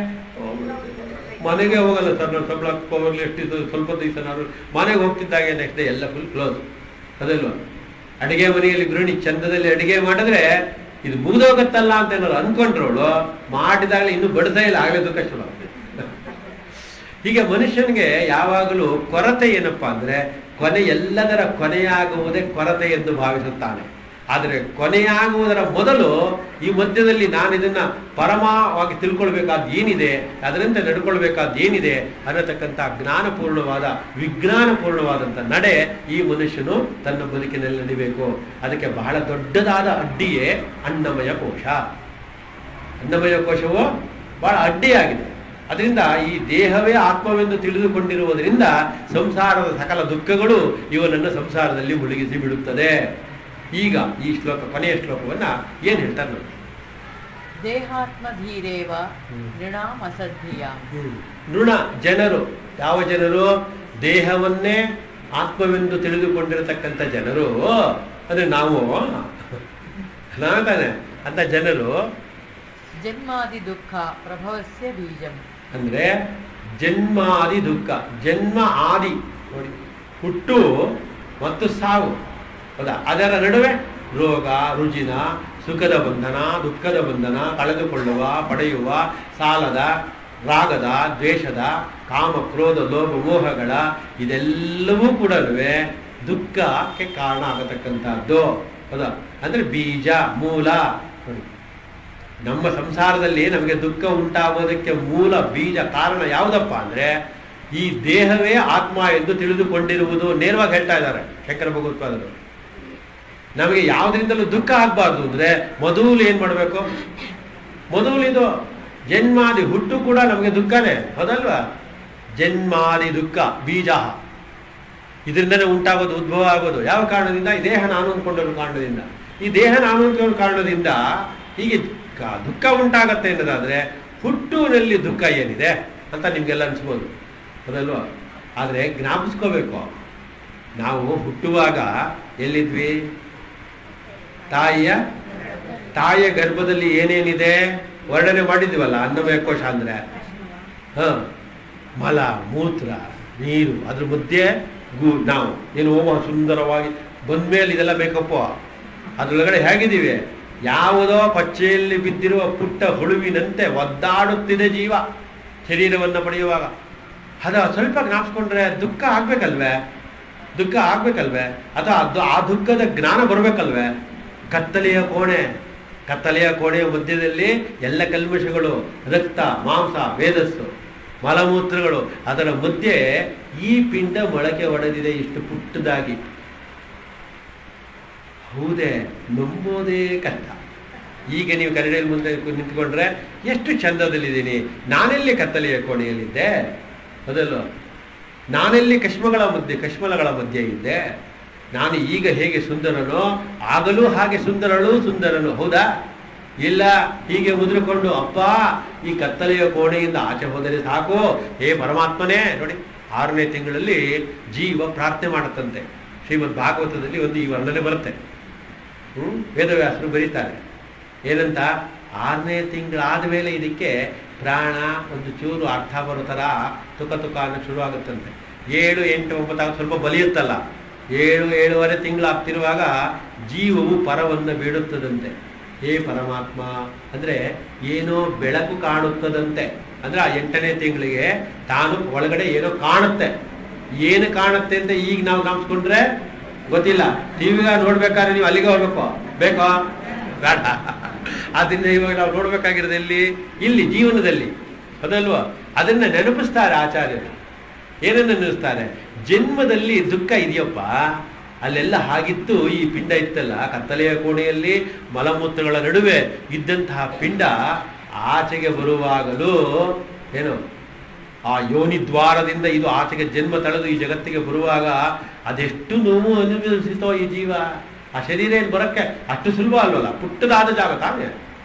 ಮನೆಗೆ ಹೋಗಲ್ಲ ಸರ್ ನಾನು ಸಂಬಳ ಹೋಗ್ಲಿ ಎಷ್ಟಿದ್ದು ಸ್ವಲ್ಪ ದಿವಸ ನಾನು ಮನೆಗೆ ಹೋಗ್ತಿದ್ದಾಗೆ ನೆಕ್ಸ್ಟ್ ಡೇ ಎಲ್ಲ ಫುಲ್ ಕ್ಲೋಸ್ ಅದಲ್ವಾ ಅಡಿಗೆ ಮನೆಯಲ್ಲಿ ಗೃಹಿಣಿ ಚಂದದಲ್ಲಿ ಅಡಿಗೆ ಮಾಡಿದ್ರೆ ಇದು ಮುಗಿದೋಗತ್ತಲ್ಲ ಅಂತ ಏನಾದ್ರು ಅನ್ಕೊಂಡ್ರೋಳು ಮಾಡಿದಾಗಲೇ ಇನ್ನೂ ಬಡಿಸೇ ಇಲ್ಲ ಆಗಲೇ ದುಃಖ ಶುರು ಆಗ್ತದೆ ಹೀಗೆ ಮನುಷ್ಯನಿಗೆ ಯಾವಾಗಲೂ ಕೊರತೆ ಏನಪ್ಪಾ ಅಂದ್ರೆ ಕೊನೆ ಎಲ್ಲದರ ಕೊನೆಯಾಗುವುದೇ ಕೊರತೆ ಎಂದು ಭಾವಿಸುತ್ತಾನೆ ಆದರೆ ಕೊನೆಯಾಗುವುದರ ಮೊದಲು ಈ ಮಧ್ಯದಲ್ಲಿ ನಾನು ಇದನ್ನ ಪರಮವಾಗಿ ತಿಳ್ಕೊಳ್ಬೇಕಾದ ಏನಿದೆ ಅದರಂತೆ ನಡ್ಕೊಳ್ಬೇಕಾದ ಏನಿದೆ ಅನ್ನತಕ್ಕಂಥ ಜ್ಞಾನಪೂರ್ಣವಾದ ವಿಜ್ಞಾನಪೂರ್ಣವಾದಂಥ ನಡೆ ಈ ಮನುಷ್ಯನು ತನ್ನ ಬದುಕಿನಲ್ಲಿ ನಡಿಬೇಕು ಅದಕ್ಕೆ ಬಹಳ ದೊಡ್ಡದಾದ ಅಡ್ಡಿಯೇ ಅನ್ನಮಯ ಕೋಶ ಅನ್ನಮಯ ಕೋಶವು ಬಹಳ ಅಡ್ಡಿಯಾಗಿದೆ ಅದರಿಂದ ಈ ದೇಹವೇ ಆತ್ಮವೆಂದು ತಿಳಿದುಕೊಂಡಿರುವುದರಿಂದ ಸಂಸಾರದ ಸಕಲ ದುಃಖಗಳು ಇವನನ್ನು ಸಂಸಾರದಲ್ಲಿ ಮುಳುಗಿಸಿ ಬಿಡುತ್ತದೆ ಈಗ ಈ ಶ್ಲೋಕ ಕೊನೆಯ ಶ್ಲೋಕವನ್ನ ಏನ್ ಹೇಳ್ತಾರೆ ನೋಡಿ ದೇಹಾತ್ಮಧೀರೇವ ಹ್ಮ್. ನೃಣಾಮಸದ್ಧಿಯ ನೃಣ ಜನರು ಯಾವ ಜನರು ದೇಹವನ್ನೇ ಆತ್ಮವೆಂದು ತಿಳಿದುಕೊಂಡಿರತಕ್ಕಂಥ ಜನರು ಅಂದ್ರೆ ನಾವು ನಾತಾನೆ ಅಂತ ಜನರು ಜನ್ಮಾದಿ ದುಃಖ ಪ್ರಭವಸ್ಯ ಬೀಜಂ ಅಂದ್ರೆ ಜನ್ಮಾದಿ ದುಃಖ ಜನ್ಮ ಆದಿ ನೋಡಿ ಹುಟ್ಟು ಮತ್ತು ಸಾವು ಹೌದಾ ಅದರ ನಡುವೆ ರೋಗ ರುಜಿನ ಸುಖದ ಬಂಧನ ದುಃಖದ ಬಂಧನ ಕಳೆದುಕೊಳ್ಳುವ ಪಡೆಯುವ ಸಾಲದ ರಾಗದ ದ್ವೇಷದ ಕಾಮ ಕ್ರೋಧ ಲೋಭ ಮೋಹಗಳ ಇದೆಲ್ಲವೂ ಕೂಡ ದುಃಖಕ್ಕೆ ಕಾರಣ ಆಗತಕ್ಕಂಥದ್ದು ಹೌದಾ ಅಂದ್ರೆ ಬೀಜ ಮೂಲ ನೋಡಿ ನಮ್ಮ ಸಂಸಾರದಲ್ಲಿ ನಮಗೆ ದುಃಖ ಉಂಟಾಗೋದಕ್ಕೆ ಮೂಲ ಬೀಜ ಕಾರಣ ಯಾವುದಪ್ಪ ಅಂದ್ರೆ ಈ ದೇಹವೇ ಆತ್ಮ ಎಂದು ತಿಳಿದುಕೊಂಡಿರುವುದು ನೇರವಾಗಿ ಹೇಳ್ತಾ ಇದ್ದಾರೆ ಶಂಕರ ಭಗವತ್ಪಾದರು ನಮಗೆ ಯಾವುದರಿಂದಲೂ ದುಃಖ ಆಗ್ಬಾರ್ದು ಅಂದ್ರೆ ಮೊದಲು ಏನ್ ಮಾಡಬೇಕು ಮೊದಲು ಇದು ಜನ್ಮಾದಿ ಹುಟ್ಟು ಕೂಡ ನಮಗೆ ದುಃಖನೇ ಹೌದಲ್ವಾ ಜನ್ಮಾದಿ ದುಃಖ ಬೀಜ ಇದರಿಂದನೇ ಉಂಟಾಗೋದು ಉದ್ಭವ ಆಗೋದು ಯಾವ ಕಾರಣದಿಂದ ಈ ದೇಹ ನಾನು ಅಂದ್ಕೊಂಡಿರೋ ಕಾರಣದಿಂದ ಈ ದೇಹ ನಾನು ಅಂದ್ಕೊಂಡಿರೋ ಕಾರಣದಿಂದ ಹೀಗೆ ಕ- ದುಃಖ ಉಂಟಾಗತ್ತೆ ಅನ್ನೋದಾದ್ರೆ ಹುಟ್ಟುವಿನಲ್ಲಿ ದುಃಖ ಏನಿದೆ ಅಂತ ನಿಮ್ಗೆಲ್ಲ ಅನ್ಸ್ಬೋದು ಅದಲ್ವಾ ಆದರೆ ಜ್ಞಾಪಿಸ್ಕೋಬೇಕು ನಾವು ಹುಟ್ಟುವಾಗ ಎಲ್ಲಿದ್ವಿ ತಾಯಿಯ ತಾಯಿಯ ಗರ್ಭದಲ್ಲಿ ಏನೇನಿದೆ ವರ್ಣನೆ ಮಾಡಿದ್ವಲ್ಲ ಅನ್ನಮಯ ಕೋಶ ಅಂದ್ರೆ ಹ ಮಲ ಮೂತ್ರ ನೀರು ಅದ್ರ ಮಧ್ಯೆ ಗು ನಾವು ಏನು ಹೋಮ ಸುಂದರವಾಗಿ ಬಂದ್ಮೇಲೆ ಇದೆಲ್ಲ ಬೇಕಪ್ಪ ಅದ್ರೊಳಗಡೆ ಹೇಗಿದ್ದೀವಿ ಯಾವುದೋ ಪಚ್ಚೆಯಲ್ಲಿ ಬಿದ್ದಿರುವ ಪುಟ್ಟ ಹುಳುವಿನಂತೆ ಒದ್ದಾಡುತ್ತಿದೆ ಜೀವ ಶರೀರವನ್ನು ಪಡೆಯುವಾಗ ಅದ ಸ್ವಲ್ಪ ಜ್ಞಾಪಿಸ್ಕೊಂಡ್ರೆ ದುಃಖ ಆಗ್ಬೇಕಲ್ವೇ ದುಃಖ ಆಗ್ಬೇಕಲ್ವೇ ಅಥವಾ ಅದು ಆ ದುಃಖದ ಜ್ಞಾನ ಬರ್ಬೇಕಲ್ವೇ ಕತ್ತಲೆಯ ಕೋಣೆ ಕತ್ತಲೆಯ ಕೋಣೆಯ ಮಧ್ಯದಲ್ಲಿ ಎಲ್ಲ ಕಲ್ಮಶಗಳು ರಕ್ತ ಮಾಂಸ ವೇದಸ್ಸು ಮಲಮೂತ್ರಗಳು ಅದರ ಮಧ್ಯೆ ಈ ಪಿಂಡ ಮೊಳಕೆ ಒಡೆದಿದೆ ಇಷ್ಟು ಪುಟ್ಟದಾಗಿ ಹೌದೇ ನಂಬೋದೇ ಕಷ್ಟ ಈಗ ನೀವು ಕನ್ನಡಿಯಲ್ಲಿ ಮುಂದೆ ಕು- ನಿಂತ್ಕೊಂಡ್ರೆ ಎಷ್ಟು ಚಂದದಲ್ಲಿದ್ದೀನಿ ನಾನೆಲ್ಲಿ ಕತ್ತಲೆಯ ಕೋಣೆಯಲ್ಲಿದ್ದೆ ಅದಲ್ಲ ನಾನೆಲ್ಲಿ ಕಶ್ಮಗಳ ಮಧ್ಯೆ ಕಶ್ಮಲಗಳ ಮಧ್ಯೆ ಇದ್ದೆ ನಾನು ಈಗ ಹೇಗೆ ಸುಂದರನೋ ಆಗಲೂ ಹಾಗೆ ಸುಂದರಳು ಸುಂದರನು ಹೌದಾ ಇಲ್ಲ ಹೀಗೆ ಮುದ್ರಕೊಂಡು ಅಪ್ಪ ಈ ಕತ್ತಲೆಯ ಕೋಣೆಯಿಂದ ಆಚೆ ಹೋದರೆ ಸಾಕು ಹೇ ಪರಮಾತ್ಮನೇ ನೋಡಿ ಆರನೇ ತಿಂಗಳಲ್ಲಿ ಜೀವ ಪ್ರಾರ್ಥನೆ ಮಾಡುತ್ತಂತೆ ಶ್ರೀಮದ್ ಭಾಗವತದಲ್ಲಿ ಒಂದು ಈ ವರ್ಣನೆ ಬರುತ್ತೆ ಹ್ಮ್ ವೇದವ್ಯಾಸರು ಬರೀತಾರೆ ಏನಂತ ಆರನೇ ತಿಂಗಳಾದ ಮೇಲೆ ಇದಕ್ಕೆ ಪ್ರಾಣ ಒಂದು ಚೂರು ಅರ್ಥ ಬರೋ ಥರ ತುಕ ತುಕ ಅನ್ನೋ ಶುರು ಆಗುತ್ತಂತೆ ಏಳು ಎಂಟು ಒಂಬತ್ತಾಗ ಸ್ವಲ್ಪ ಬಲಿಯುತ್ತಲ್ಲ ಏಳು ಏಳುವರೆ ತಿಂಗಳಾಗ್ತಿರುವಾಗ ಜೀವವು ಪರವನ್ನು ಬೀಳುತ್ತದಂತೆ ಹೇ ಪರಮಾತ್ಮ ಅಂದ್ರೆ ಏನೋ ಬೆಳಕು ಕಾಣುತ್ತದಂತೆ ಅಂದ್ರೆ ಆ ಎಂಟನೇ ತಿಂಗಳಿಗೆ ತಾನು ಒಳಗಡೆ ಏನೋ ಕಾಣುತ್ತೆ ಏನು ಕಾಣುತ್ತೆ ಅಂತ ಈಗ ನಾವು ನಂಬಿಸ್ಕೊಂಡ್ರೆ ಗೊತ್ತಿಲ್ಲ ಟಿವಿಗ ನೋಡ್ಬೇಕಾದ್ರೆ ನೀವು ಅಲ್ಲಿಗೆ ಹೋಗ್ಬೇಕು ಬೇಕೋ ಬೇಡ ಅದನ್ನ ಇವಾಗ ನಾವು ನೋಡ್ಬೇಕಾಗಿರೋದು ಎಲ್ಲಿ ಇಲ್ಲಿ ಜೀವನದಲ್ಲಿ ಅದಲ್ವಾ ಅದನ್ನ ನೆನಪಿಸ್ತಾರೆ ಆಚಾರ್ಯರು ಏನನ್ನ ನೆನೆಸ್ತಾರೆ ಜನ್ಮದಲ್ಲಿ ದುಃಖ ಇದೆಯಪ್ಪ ಅಲ್ಲೆಲ್ಲ ಹಾಗಿತ್ತು ಈ ಪಿಂಡ ಇತ್ತಲ್ಲ ಕತ್ತಲೆಯ ಕೋಣೆಯಲ್ಲಿ ಮಲಮೂತ್ರಗಳ ನಡುವೆ ಇದ್ದಂತಹ ಪಿಂಡ ಆಚೆಗೆ ಬರುವಾಗಲೂ ಏನು ಆ ಯೋನಿ ದ್ವಾರದಿಂದ ಇದು ಆಚೆಗೆ ಜನ್ಮ ತಳೆದು ಈ ಜಗತ್ತಿಗೆ ಬರುವಾಗ ಅದೆಷ್ಟು ನೋವು ಅನುಭವಿಸಿತೋ ಈ ಜೀವ ಆ ಶರೀರ ಏನು ಬರಕ್ಕೆ ಅಷ್ಟು ಸುಲಭ ಅಲ್ವಲ್ಲ ಪುಟ್ಟದಾದ ಜಾಗ ತಾನೇ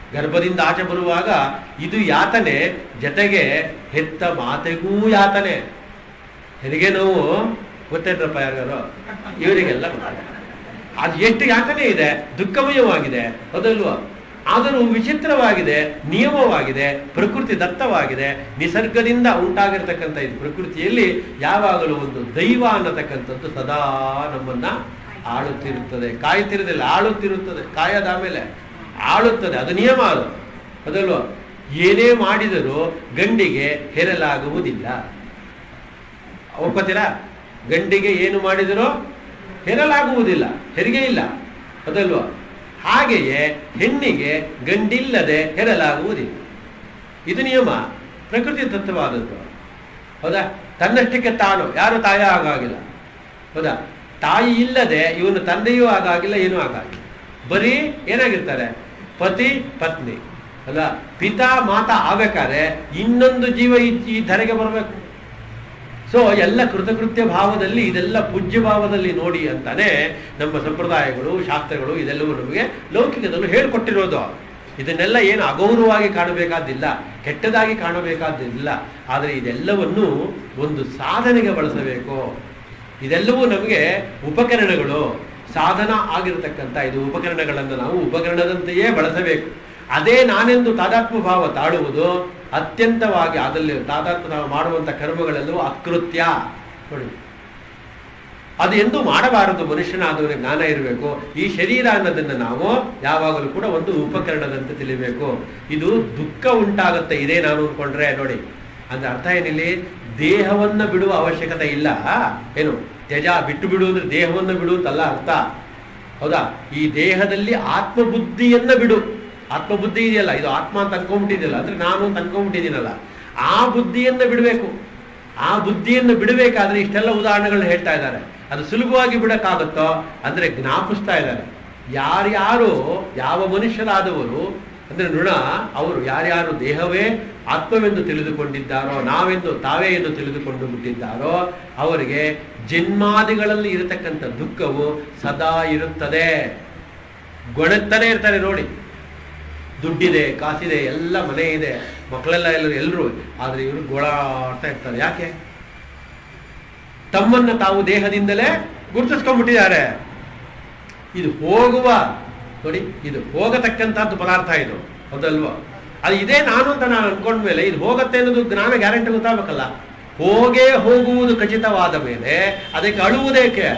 ಗರ್ಭದಿಂದ ಆಚೆ ಬರುವಾಗ ಇದು ಯಾತನೆ ಜೊತೆಗೆ ಹೆತ್ತ ಮಾತೆಗೂ ಯಾತನೆ ಹೆರಿಗೆ ನೋವು ಗೊತ್ತೇನ್ರಪ್ಪ ಯಾರು ಇವರಿಗೆಲ್ಲ ಗೊತ್ತಿದೆ. ಅದು ಎಷ್ಟು ಯಾತನೆ ಇದೆ ದುಃಖಮಯವಾಗಿದೆ ಹೌದಲ್ವಾ ಆದರೂ ವಿಚಿತ್ರವಾಗಿದೆ ನಿಯಮವಾಗಿದೆ ಪ್ರಕೃತಿ ದತ್ತವಾಗಿದೆ ನಿಸರ್ಗದಿಂದ ಉಂಟಾಗಿರ್ತಕ್ಕಂಥ ಇದು ಪ್ರಕೃತಿಯಲ್ಲಿ ಯಾವಾಗಲೂ ಒಂದು ದೈವ ಅನ್ನತಕ್ಕಂಥದ್ದು ಸದಾ ನಮ್ಮನ್ನ ಆಳುತ್ತಿರುತ್ತದೆ ಕಾಯುತ್ತಿರುವುದಿಲ್ಲ ಆಳುತ್ತಿರುತ್ತದೆ ಕಾಯದ ಆಮೇಲೆ ಆಳುತ್ತದೆ ಅದು ನಿಯಮ ಅದು ಅದಲ್ವಾ ಏನೇ ಮಾಡಿದರೂ ಗಂಡಿಗೆ ಹೆರಲಾಗುವುದಿಲ್ಲ ಒಪ್ಪತ್ತೀರಾ ಗಂಡಿಗೆ ಏನು ಮಾಡಿದರೂ ಹೆರಲಾಗುವುದಿಲ್ಲ ಹೆರಿಗೆ ಇಲ್ಲ ಅದಲ್ವಾ ಹಾಗೆಯೇ ಹೆಣ್ಣಿಗೆ ಗಂಡಿಲ್ಲದೆ ಹೆರಲಾಗುವುದಿಲ್ಲ ಇದು ನಿಯಮ ಪ್ರಕೃತಿ ತತ್ವವಾದದ್ದು ಹೌದಾ ತನ್ನಷ್ಟಕ್ಕೆ ತಾನು ಯಾರು ತಾಯ ಆಗಾಗಿಲ್ಲ ಹೌದಾ ತಾಯಿ ಇಲ್ಲದೆ ಇವನು ತಂದೆಯೂ ಆಗಾಗಿಲ್ಲ ಏನೂ ಆಗಾಗಿಲ್ಲ ಬರೀ ಏನಾಗಿರ್ತಾರೆ ಪತಿ ಪತ್ನಿ ಅಲ್ಲ ಪಿತಾ ಮಾತಾ ಆಗ್ಬೇಕಾದ್ರೆ ಇನ್ನೊಂದು ಜೀವ ಈ ಈ ಧರೆಗೆ ಬರಬೇಕು ಸೊ ಎಲ್ಲ ಕೃತಕೃತ್ಯ ಭಾವದಲ್ಲಿ ಇದೆಲ್ಲ ಪೂಜ್ಯ ಭಾವದಲ್ಲಿ ನೋಡಿ ಅಂತಾನೆ ನಮ್ಮ ಸಂಪ್ರದಾಯಗಳು ಶಾಸ್ತ್ರಗಳು ಇದೆಲ್ಲವೂ ನಮಗೆ ಲೌಕಿಕದಲ್ಲೂ ಹೇಳ್ಕೊಟ್ಟಿರೋದು ಇದನ್ನೆಲ್ಲ ಏನು ಅಗೌರವವಾಗಿ ಕಾಣಬೇಕಾದ್ದಿಲ್ಲ ಕೆಟ್ಟದಾಗಿ ಕಾಣಬೇಕಾದ್ದಿಲ್ಲ ಆದರೆ ಇದೆಲ್ಲವನ್ನು ಒಂದು ಸಾಧನೆಗೆ ಬಳಸಬೇಕು ಇದೆಲ್ಲವೂ ನಮಗೆ ಉಪಕರಣಗಳು ಸಾಧನ ಆಗಿರತಕ್ಕಂಥ ಇದು ಉಪಕರಣಗಳನ್ನು ನಾವು ಉಪಕರಣದಂತೆಯೇ ಬಳಸಬೇಕು ಅದೇ ನಾನೆಂದು ತಾದಾತ್ಮ ಭಾವ ತಾಳುವುದು ಅತ್ಯಂತವಾಗಿ ಅದರಲ್ಲಿ ತಾದಾತ್ಮ ನಾವು ಮಾಡುವಂಥ ಕರ್ಮಗಳೆಲ್ಲವೂ ಅಕೃತ್ಯ ನೋಡಿ ಅದು ಎಂದು ಮಾಡಬಾರದು ಮನುಷ್ಯನಾದವನಿಗೆ ಜ್ಞಾನ ಇರಬೇಕು ಈ ಶರೀರ ಅನ್ನೋದನ್ನು ನಾವು ಯಾವಾಗಲೂ ಕೂಡ ಒಂದು ಉಪಕರಣದಂತೆ ತಿಳಿಬೇಕು ಇದು ದುಃಖ ಉಂಟಾಗುತ್ತೆ ಇದೇ ನಾನು ಅಂದ್ಕೊಂಡ್ರೆ ನೋಡಿ ಅಂದ್ರೆ ಅರ್ಥ ಏನಿಲ್ಲಿ ದೇಹವನ್ನ ಬಿಡುವ ಅವಶ್ಯಕತೆ ಇಲ್ಲ ಏನು ತ್ಯಜ ಬಿಟ್ಟು ಬಿಡು ಅಂದ್ರೆ ದೇಹವನ್ನು ಬಿಡು ಅಂತಲ್ಲ ಅರ್ಥ ಹೌದಾ ಈ ದೇಹದಲ್ಲಿ ಆತ್ಮಬುದ್ಧಿಯನ್ನ ಬಿಡು ಆತ್ಮಬುದ್ಧಿ ಇದೆಯಲ್ಲ ಇದು ಆತ್ಮ ಅಂತ ಅನ್ಕೊಂಡ್ಬಿಟ್ಟಿದೆಯಲ್ಲ ಅಂದ್ರೆ ನಾನು ಅಂತ ಅನ್ಕೊಂಡ್ಬಿಟ್ಟಿದ್ದೀನಲ್ಲ ಆ ಬುದ್ಧಿಯನ್ನ ಬಿಡಬೇಕು ಆ ಬುದ್ಧಿಯನ್ನು ಬಿಡಬೇಕಾದ್ರೆ ಇಷ್ಟೆಲ್ಲ ಉದಾಹರಣೆಗಳನ್ನ ಹೇಳ್ತಾ ಇದ್ದಾರೆ ಅದು ಸುಲಭವಾಗಿ ಬಿಡಕ್ಕಾಗುತ್ತೋ ಅಂದ್ರೆ ಜ್ಞಾಪಿಸ್ತಾ ಇದ್ದಾರೆ ಯಾರ್ಯಾರು ಯಾವ ಮನುಷ್ಯರಾದವರು ಅಂದ್ರೆ ನೃಣ ಅವರು ಯಾರ್ಯಾರು ದೇಹವೇ ಆತ್ಮವೆಂದು ತಿಳಿದುಕೊಂಡಿದ್ದಾರೋ ನಾವೆಂದು ತಾವೇ ಎಂದು ತಿಳಿದುಕೊಂಡು ಬಿಟ್ಟಿದ್ದಾರೋ ಅವರಿಗೆ ಜನ್ಮಾದಿಗಳಲ್ಲಿ ಇರತಕ್ಕಂಥ ದುಃಖವು ಸದಾ ಇರುತ್ತದೆ ಗೊಣಗ್ತಾನೆ ಇರ್ತಾರೆ ನೋಡಿ ದುಡ್ಡಿದೆ ಕಾಸಿದೆ ಎಲ್ಲ ಮನೆ ಇದೆ ಮಕ್ಕಳೆಲ್ಲ ಎಲ್ಲರೂ ಎಲ್ಲರೂ ಆದರೆ ಇವರು ಗೋಳಾಡ್ತಾ ಇರ್ತಾರೆ ಯಾಕೆ ತಮ್ಮನ್ನ ತಾವು ದೇಹದಿಂದಲೇ ಗುರುತಿಸ್ಕೊಂಡ್ಬಿಟ್ಟಿದ್ದಾರೆ ಇದು ಹೋಗುವ ನೋಡಿ ಇದು ಹೋಗತಕ್ಕಂಥದ್ದು ಪದಾರ್ಥ ಇದು ಹೌದಲ್ವಾ ಅದು ಇದೇ ನಾನು ಅಂತ ನಾನು ಅನ್ಕೊಂಡ್ಮೇಲೆ ಇದು ಹೋಗತ್ತೆ ಅನ್ನೋದು ಜ್ಞಾನ ಗ್ಯಾರಂಟಿ ಗೊತ್ತಾಗಬೇಕಲ್ಲ ಹೋಗೇ ಹೋಗುವುದು ಖಚಿತವಾದ ಮೇಲೆ ಅದಕ್ಕೆ ಅಳುವುದೇಕೆ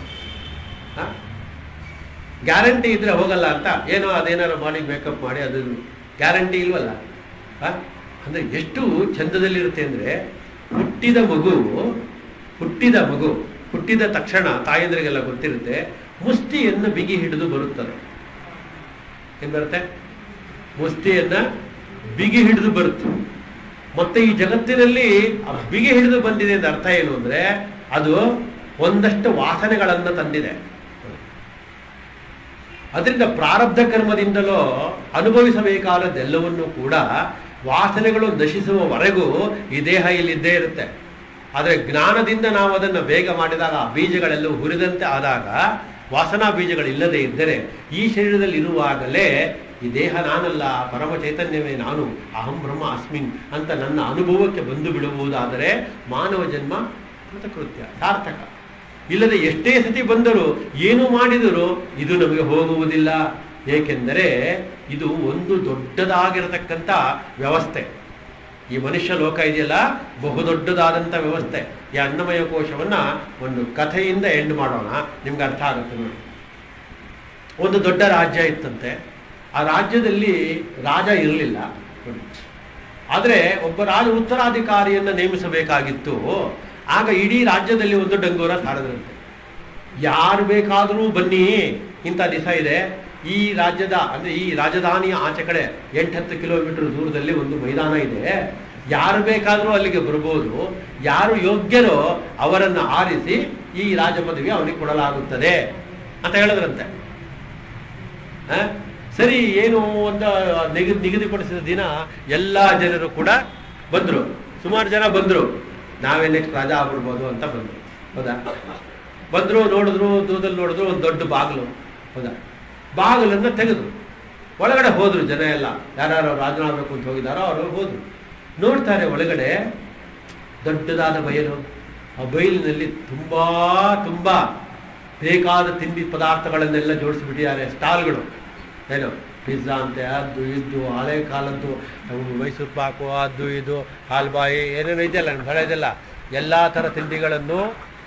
ಹ? ಗ್ಯಾರಂಟಿ ಇದ್ರೆ ಹೋಗಲ್ಲ ಅಂತ ಏನೋ ಅದೇನಾರು ಮಾಡಿ ಮೇಕಪ್ ಮಾಡಿ ಅದು ಗ್ಯಾರಂಟಿ ಇಲ್ವಲ್ಲ ಹ? ಅಂದ್ರೆ ಎಷ್ಟು ಚಂದದಲ್ಲಿರುತ್ತೆ ಅಂದ್ರೆ ಹುಟ್ಟಿದ ಮಗು ಹುಟ್ಟಿದ ಮಗು ಹುಟ್ಟಿದ ತಕ್ಷಣ ತಾಯಂದ್ರಿಗೆಲ್ಲ ಗೊತ್ತಿರುತ್ತೆ ಮುಷ್ಟಿಯನ್ನು ಬಿಗಿ ಹಿಡಿದು ಬರುತ್ತದೆ ಏನ್ ಬರುತ್ತೆ ಮುಷ್ಟಿಯನ್ನ ಬಿಗಿ ಹಿಡಿದು ಬರುತ್ತೆ ಮತ್ತೆ ಈ ಜಗತ್ತಿನಲ್ಲಿ ಆ ಬಿಗಿ ಹಿಡಿದು ಬಂದಿದೆ ಅಂತ ಅರ್ಥ ಏನು ಅಂದ್ರೆ ಅದು ಒಂದಷ್ಟು ವಾಸನೆಗಳನ್ನ ತಂದಿದೆ ಅದರಿಂದ ಪ್ರಾರಬ್ಧ ಕರ್ಮದಿಂದಲೋ ಅನುಭವಿಸಬೇಕಾದದ್ದೆಲ್ಲವನ್ನೂ ಕೂಡ ವಾಸನೆಗಳು ನಶಿಸುವವರೆಗೂ ಈ ದೇಹ ಇಲ್ಲಿದ್ದೇ ಇರುತ್ತೆ ಆದರೆ ಜ್ಞಾನದಿಂದ ನಾವು ಅದನ್ನು ಬೇಗ ಮಾಡಿದಾಗ ಆ ಬೀಜಗಳೆಲ್ಲವೂ ಹುರಿದಂತೆ ಆದಾಗ ವಾಸನಾ ಬೀಜಗಳಿಲ್ಲದೆ ಇದ್ದರೆ ಈ ಶರೀರದಲ್ಲಿ ಇರುವಾಗಲೇ ಈ ದೇಹ ನಾನಲ್ಲ ಪರಮ ಚೈತನ್ಯವೇ ನಾನು ಅಹಂ ಬ್ರಹ್ಮ ಅಸ್ಮಿನ್ ಅಂತ ನನ್ನ ಅನುಭವಕ್ಕೆ ಬಂದು ಬಿಡುವುದಾದರೆ ಮಾನವ ಜನ್ಮ ಕೃತಕೃತ್ಯ ಸಾರ್ಥಕ ಇಲ್ಲದೆ ಎಷ್ಟೇ ಸತಿ ಬಂದರೂ ಏನು ಮಾಡಿದರೂ ಇದು ನಮಗೆ ಹೋಗುವುದಿಲ್ಲ ಏಕೆಂದರೆ ಇದು ಒಂದು ದೊಡ್ಡದಾಗಿರತಕ್ಕಂಥ ವ್ಯವಸ್ಥೆ ಈ ಮನುಷ್ಯ ಲೋಕ ಇದೆಯಲ್ಲ ಬಹುದೊಡ್ಡದಾದಂಥ ವ್ಯವಸ್ಥೆ ಈ ಅನ್ನಮಯ ಕೋಶವನ್ನ ಒಂದು ಕಥೆಯಿಂದ ಎಂಡ್ ಮಾಡೋಣ ನಿಮ್ಗೆ ಅರ್ಥ ಆಗುತ್ತೆ ನೋಡಿ ಒಂದು ದೊಡ್ಡ ರಾಜ್ಯ ಇತ್ತಂತೆ ಆ ರಾಜ್ಯದಲ್ಲಿ ರಾಜ ಇರಲಿಲ್ಲ ನೋಡಿ ಆದರೆ ಒಬ್ಬ ರಾಜ ಉತ್ತರಾಧಿಕಾರಿಯನ್ನು ನೇಮಿಸಬೇಕಾಗಿತ್ತು ಆಗ ಇಡೀ ರಾಜ್ಯದಲ್ಲಿ ಒಂದು ಡಂಗೂರ ಸಾರದಂತೆ ಯಾರು ಬೇಕಾದರೂ ಬನ್ನಿ ಇಂಥ ದಿವಸ ಇದೆ ಈ ರಾಜ್ಯದ ಅಂದ್ರೆ ಈ ರಾಜಧಾನಿಯ ಆಚೆ ಕಡೆ ಎಂಟತ್ತು ಕಿಲೋಮೀಟರ್ ದೂರದಲ್ಲಿ ಒಂದು ಮೈದಾನ ಇದೆ ಯಾರು ಬೇಕಾದರೂ ಅಲ್ಲಿಗೆ ಬರ್ಬೋದು ಯಾರು ಯೋಗ್ಯರೋ ಅವರನ್ನು ಆರಿಸಿ ಈ ರಾಜ ಪದವಿ ಅವನಿಗೆ ಕೊಡಲಾಗುತ್ತದೆ ಅಂತ ಹೇಳಿದ್ರಂತೆ ಹ? ಸರಿ ಏನು ಒಂದು ನಿಗದಿ ನಿಗದಿಪಡಿಸಿದ ದಿನ ಎಲ್ಲ ಜನರು ಕೂಡ ಬಂದರು ಸುಮಾರು ಜನ ಬಂದರು ನಾವೇ ನೆಕ್ಸ್ಟ್ ರಾಜ ಆಗ್ಬಿಡ್ಬೋದು ಅಂತ ಬಂದರು ಹೌದಾ ಬಂದರು ನೋಡಿದ್ರು ದೂರದಲ್ಲಿ ನೋಡಿದ್ರು ಒಂದು ದೊಡ್ಡ ಬಾಗಿಲು ಹೌದಾ ಬಾಗಿಲನ್ನು ತೆಗೆದ್ರು ಒಳಗಡೆ ಹೋದ್ರು ಜನ ಎಲ್ಲ ಯಾರ್ಯಾರು ರಾಜನಾಗಬೇಕು ಅಂತ ಹೋಗಿದ್ದಾರೋ ಅವರು ಹೋದ್ರು ನೋಡ್ತಾರೆ ಒಳಗಡೆ ದೊಡ್ಡದಾದ ಬಯಲು ಆ ಬಯಲಿನಲ್ಲಿ ತುಂಬಾ ತುಂಬಾ ಬೇಕಾದ ತಿಂಡಿ ಪದಾರ್ಥಗಳನ್ನೆಲ್ಲ ಜೋಡಿಸಿಬಿಟ್ಟಿದ್ದಾರೆ ಸ್ಟಾಲ್ಗಳು ಏನು ಪಿಜ್ಜಾ ಅಂತೆ ಅದು ಇದು ಹಳೆ ಕಾಲದ್ದು ಅವು ಮೈಸೂರು ಪಾಕು ಅದು ಇದು ಹಾಲ್ಬಾಯಿ ಏನೇನು ಇದೆಯಲ್ಲ ಬಹಳ ಇದೆಲ್ಲ ಎಲ್ಲ ಥರ ತಿಂಡಿಗಳನ್ನು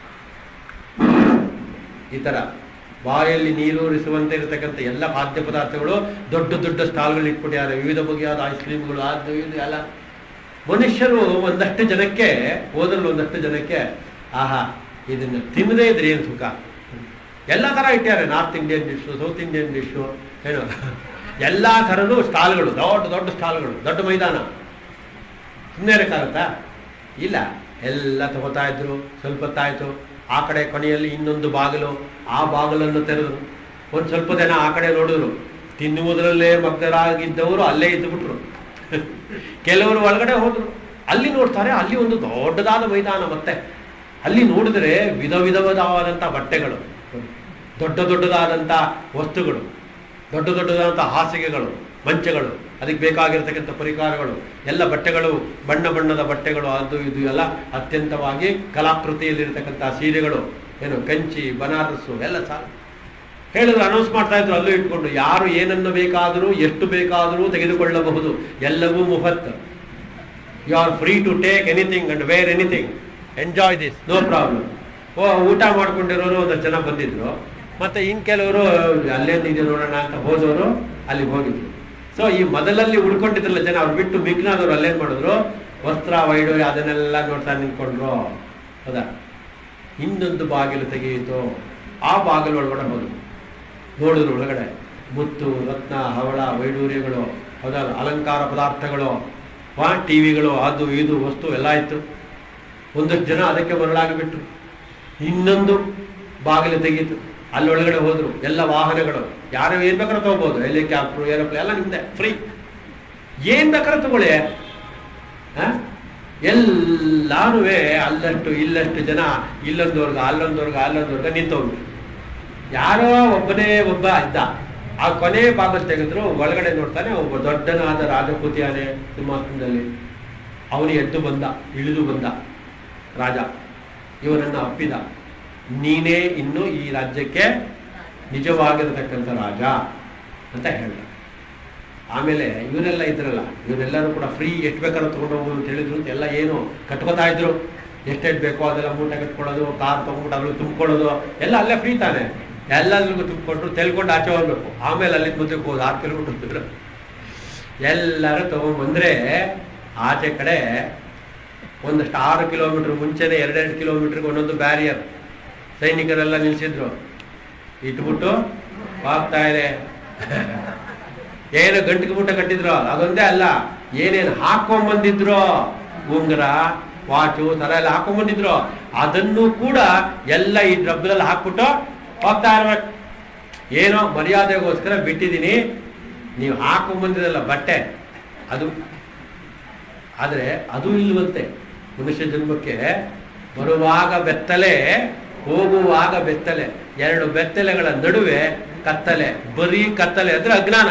ಈ ಥರ ಬಾಯಲ್ಲಿ ನೀರೂರಿಸುವಂತೆ ಇರತಕ್ಕಂಥ ಎಲ್ಲ ಖಾದ್ಯ ಪದಾರ್ಥಗಳು ದೊಡ್ಡ ದೊಡ್ಡ ಸ್ಟಾಲ್ಗಳು ಇಟ್ಬಿಟ್ಟಿದ್ದಾರೆ ವಿವಿಧ ಬಗೆಯಾದ ಐಸ್ ಕ್ರೀಮ್ಗಳು ಅದು ಇದು ಎಲ್ಲ ಮನುಷ್ಯರು ಒಂದಷ್ಟು ಜನಕ್ಕೆ ಹೋದ್ರಲ್ಲಿ ಒಂದಷ್ಟು ಜನಕ್ಕೆ ಆಹಾ ಇದನ್ನು ತಿನ್ನದೇ ಇದ್ರೆ ಏನು ಸುಖ ಎಲ್ಲ ಥರ ಇಟ್ಟಿದ್ದಾರೆ north Indian dish south Indian dish ಏನು ಎಲ್ಲ ಥರದ್ದು ಸ್ಟಾಲ್ಗಳು ದೊಡ್ಡ ದೊಡ್ಡ ಸ್ಟಾಲ್ಗಳು ದೊಡ್ಡ ಮೈದಾನ ಸುಮ್ಮನೆ ಇರೋಕ್ಕಾಗತ್ತಾ ಇಲ್ಲ ಎಲ್ಲ ತಗೋತಾ ಇದ್ರು ಸ್ವಲ್ಪ ಹೊತ್ತಾಯ್ತು ಆ ಕಡೆ ಕೊನೆಯಲ್ಲಿ ಇನ್ನೊಂದು ಬಾಗಿಲು ಆ ಬಾಗಿಲನ್ನು ತೆರೆದ್ರು ಒಂದು ಸ್ವಲ್ಪ ದಿನ ಆ ಕಡೆ ನೋಡಿದ್ರು ತಿನ್ನುವುದರಲ್ಲೇ ಮಗ್ನರಾಗಿದ್ದವರು ಅಲ್ಲೇ ಇದ್ದುಬಿಟ್ರು ಕೆಲವರು ಒಳಗಡೆ ಹೋದ್ರು ಅಲ್ಲಿ ನೋಡ್ತಾರೆ ಅಲ್ಲಿ ಒಂದು ದೊಡ್ಡದಾದ ಮೈದಾನ ಮತ್ತೆ ಅಲ್ಲಿ ನೋಡಿದ್ರೆ ವಿಧ ವಿಧವಾದಂಥ ಬಟ್ಟೆಗಳು ದೊಡ್ಡ ದೊಡ್ಡದಾದಂಥ ವಸ್ತುಗಳು ದೊಡ್ಡ ದೊಡ್ಡದಾದಂಥ ಹಾಸಿಗೆಗಳು ಮಂಚಗಳು ಅದಕ್ಕೆ ಬೇಕಾಗಿರ್ತಕ್ಕಂಥ ಪರಿಕಾರಗಳು ಎಲ್ಲ ಬಟ್ಟೆಗಳು ಬಣ್ಣ ಬಣ್ಣದ ಬಟ್ಟೆಗಳು ಅದು ಇದು ಎಲ್ಲ ಅತ್ಯಂತವಾಗಿ ಕಲಾಕೃತಿಯಲ್ಲಿರ್ತಕ್ಕಂಥ ಸೀರೆಗಳು ಏನು ಕಂಚಿ ಬನಾರಸ್ಸು ಎಲ್ಲ ಸಾಲ ಹೇಳಿದ್ರು ಅನೌನ್ಸ್ ಮಾಡ್ತಾ ಇದ್ರು ಅಲ್ಲೂ ಇಟ್ಕೊಂಡು ಯಾರು ಏನನ್ನು ಬೇಕಾದರೂ ಎಷ್ಟು ಬೇಕಾದರೂ ತೆಗೆದುಕೊಳ್ಳಬಹುದು ಎಲ್ಲವೂ ಮುಫತ್ you are free to take anything and wear anything enjoy this no problem ಓ ಊಟ ಮಾಡ್ಕೊಂಡಿರೋರು ಒಂದಷ್ಟು ಜನ ಬಂದಿದ್ರು ಮತ್ತೆ ಇನ್ ಕೆಲವರು ಅಲ್ಲೇನಿದೆ ನೋಡೋಣ ಅಂತ ಹೋದವರು ಅಲ್ಲಿಗೆ ಹೋಗಿದ್ರು ಸೊ ಈ ಮೊದಲಲ್ಲಿ ಉಳ್ಕೊಂಡಿದ್ರಲ್ಲ ಜನ ಅವ್ರು ಬಿಟ್ಟು ಮಿಕ್ನಾದವ್ರು ಅಲ್ಲೇನ್ ಮಾಡಿದ್ರು ವಸ್ತ್ರ ವೈಡೂರ್ಯ ಅದನ್ನೆಲ್ಲ ನೋಡ್ತಾ ನಿಂತ್ಕೊಂಡ್ರು ಹೌದಾ ಇನ್ನೊಂದು ಬಾಗಿಲು ತೆಗೆಯಿತು ಆ ಬಾಗಿಲು ಒಳಗಡೆ ಹೋದ್ರು ನೋಡಿದ್ರು ಒಳಗಡೆ ಮುತ್ತು ರತ್ನ ಹವಳ ವೈಡೂರ್ಯಗಳು ಹೌದಲ್ಲ ಅಲಂಕಾರ ಪದಾರ್ಥಗಳು ವಾ ಟಿವಿಗಳು ಅದು ಇದು ವಸ್ತು ಎಲ್ಲ ಇತ್ತು ಒಂದಷ್ಟು ಜನ ಅದಕ್ಕೆ ಮರಳಾಗಿ ಬಿಟ್ರು ಇನ್ನೊಂದು ಬಾಗಿಲು ತೆಗೀತು ಅಲ್ಲೊಳಗಡೆ ಹೋದ್ರು ಎಲ್ಲ ವಾಹನಗಳು ಯಾರು ಏನ್ ಬೇಕಾದ್ರೂ ತಗೋಬಹುದು ಹೆಲಿಕಾಪ್ಟರ್ ಏರೋಪ್ಲೇನ್ ಎಲ್ಲ ನಿಮ್ದೆ ಫ್ರೀ ಏನ್ ಬೇಕಾದ್ರೂ ತಗೊಳ್ಳಿ ಆ? ಎಲ್ಲಾನು ಅಲ್ಲಷ್ಟು ಇಲ್ಲಷ್ಟು ಜನ ಇಲ್ಲೊಂದವರ್ಗ ಅಲ್ಲೊಂದವರ್ಗ ಅಲ್ಲೊಂದವರ್ಗ ನಿಂತವ್ರು ಯಾರೋ ಒಬ್ಬನೇ ಒಬ್ಬ ಇದ್ದ ಆ ಕೊನೆ ಭಾಗದಲ್ಲಿ ತೆಗೆದ್ರು ಒಳಗಡೆ ನೋಡ್ತಾನೆ ಒಬ್ಬ ದೊಡ್ಡನಾದ ರಾಜಕೂತಿಯಾನೆ ಸಿಂಹಾಸನದಲ್ಲಿ ಅವನು ಎದ್ದು ಬಂದ ಇಳಿದು ಬಂದ ರಾಜ ಇವನನ್ನ ಅಪ್ಪಿದ ನೀನೇ ಇನ್ನು ಈ ರಾಜ್ಯಕ್ಕೆ ನಿಜವಾಗಿರತಕ್ಕಂಥ ರಾಜ ಅಂತ ಹೇಳ್ದ ಆಮೇಲೆ ಇವರೆಲ್ಲ ಇದ್ರಲ್ಲ ಇವರೆಲ್ಲರೂ ಕೂಡ ಫ್ರೀ ಎಷ್ಟು ಬೇಕಾದ್ರೂ ತಗೊಂಡು ಹೋಗೋದು ಅಂತ ಹೇಳಿದ್ರು ಅಂತ ಎಲ್ಲ ಏನು ಕಟ್ಕೋತಾ ಇದ್ರು ಎಷ್ಟೆಷ್ಟು ಬೇಕೋ ಅದೆಲ್ಲ ಮೂಟೆ ಕಟ್ಕೊಳ್ಳೋದು ಕಾರ್ ತಗೊಂಡ್ಬಿಟ್ಟು ಅದ್ರಲ್ಲಿ ತುಂಬಿಕೊಳ್ಳೋದು ಎಲ್ಲ ಅಲ್ಲೇ ಫ್ರೀ ತಾನೆ ಎಲ್ಲರಿಗೂ ತುಂಬಿಕೊಟ್ರು ತೆಲ್ಕೊಂಡು ಆಚೆ ಹೋಗ್ಬೇಕು ಆಮೇಲೆ ಅಲ್ಲಿಂದ ಮುಂದಕ್ಕೆ ಹೋಗೋದು ಆರು ಕಿಲೋಮೀಟರ್ ಇದ್ರು ಎಲ್ಲರೂ ತಗೊಂಡ್ಬಂದ್ರೆ ಆಚೆ ಕಡೆ ಒಂದಷ್ಟು ಆರು ಕಿಲೋಮೀಟರ್ ಮುಂಚೆನೆ ಎರಡೆರಡು ಕಿಲೋಮೀಟರ್ಗೆ ಒಂದೊಂದು ಬ್ಯಾರಿಯರ್ ಸೈನಿಕರೆಲ್ಲ ನಿಲ್ಸಿದ್ರು ಇಟ್ಬಿಟ್ಟು ಹೋಗ್ತಾ ಇದೆ ಏನು ಗಂಟಿಗೆ ಮುಟ್ಟ ಕಟ್ಟಿದ್ರು ಅದೊಂದೇ ಅಲ್ಲ ಏನೇನು ಹಾಕೊಂಬಂದಿದ್ರು ಉಂಗುರ ವಾಚು ತರ ಎಲ್ಲ ಹಾಕೊಂಬಂದಿದ್ರು ಅದನ್ನು ಕೂಡ ಎಲ್ಲ ಈ ಡಬ್ಬದಲ್ಲಿ ಹಾಕ್ಬಿಟ್ಟು ಹೋಗ್ತಾ ಇರ್ಬೇಕು ಏನೋ ಮರ್ಯಾದೆಗೋಸ್ಕರ ಬಿಟ್ಟಿದ್ದೀನಿ ನೀವು ಹಾಕೊಂಬಂದಿರಲ್ಲ ಬಟ್ಟೆ ಅದು ಆದರೆ ಅದು ಇಲ್ವಂತೆ ಮನುಷ್ಯ ಜನ್ಮಕ್ಕೆ ಬರುವಾಗ ಬೆತ್ತಲೆ ಹೋಗುವಾಗ ಬೆತ್ತಲೆ ಎರಡು ಬೆತ್ತಲೆಗಳ ನಡುವೆ ಕತ್ತಲೆ ಬರೀ ಕತ್ತಲೆ ಅಂದ್ರೆ ಅಜ್ಞಾನ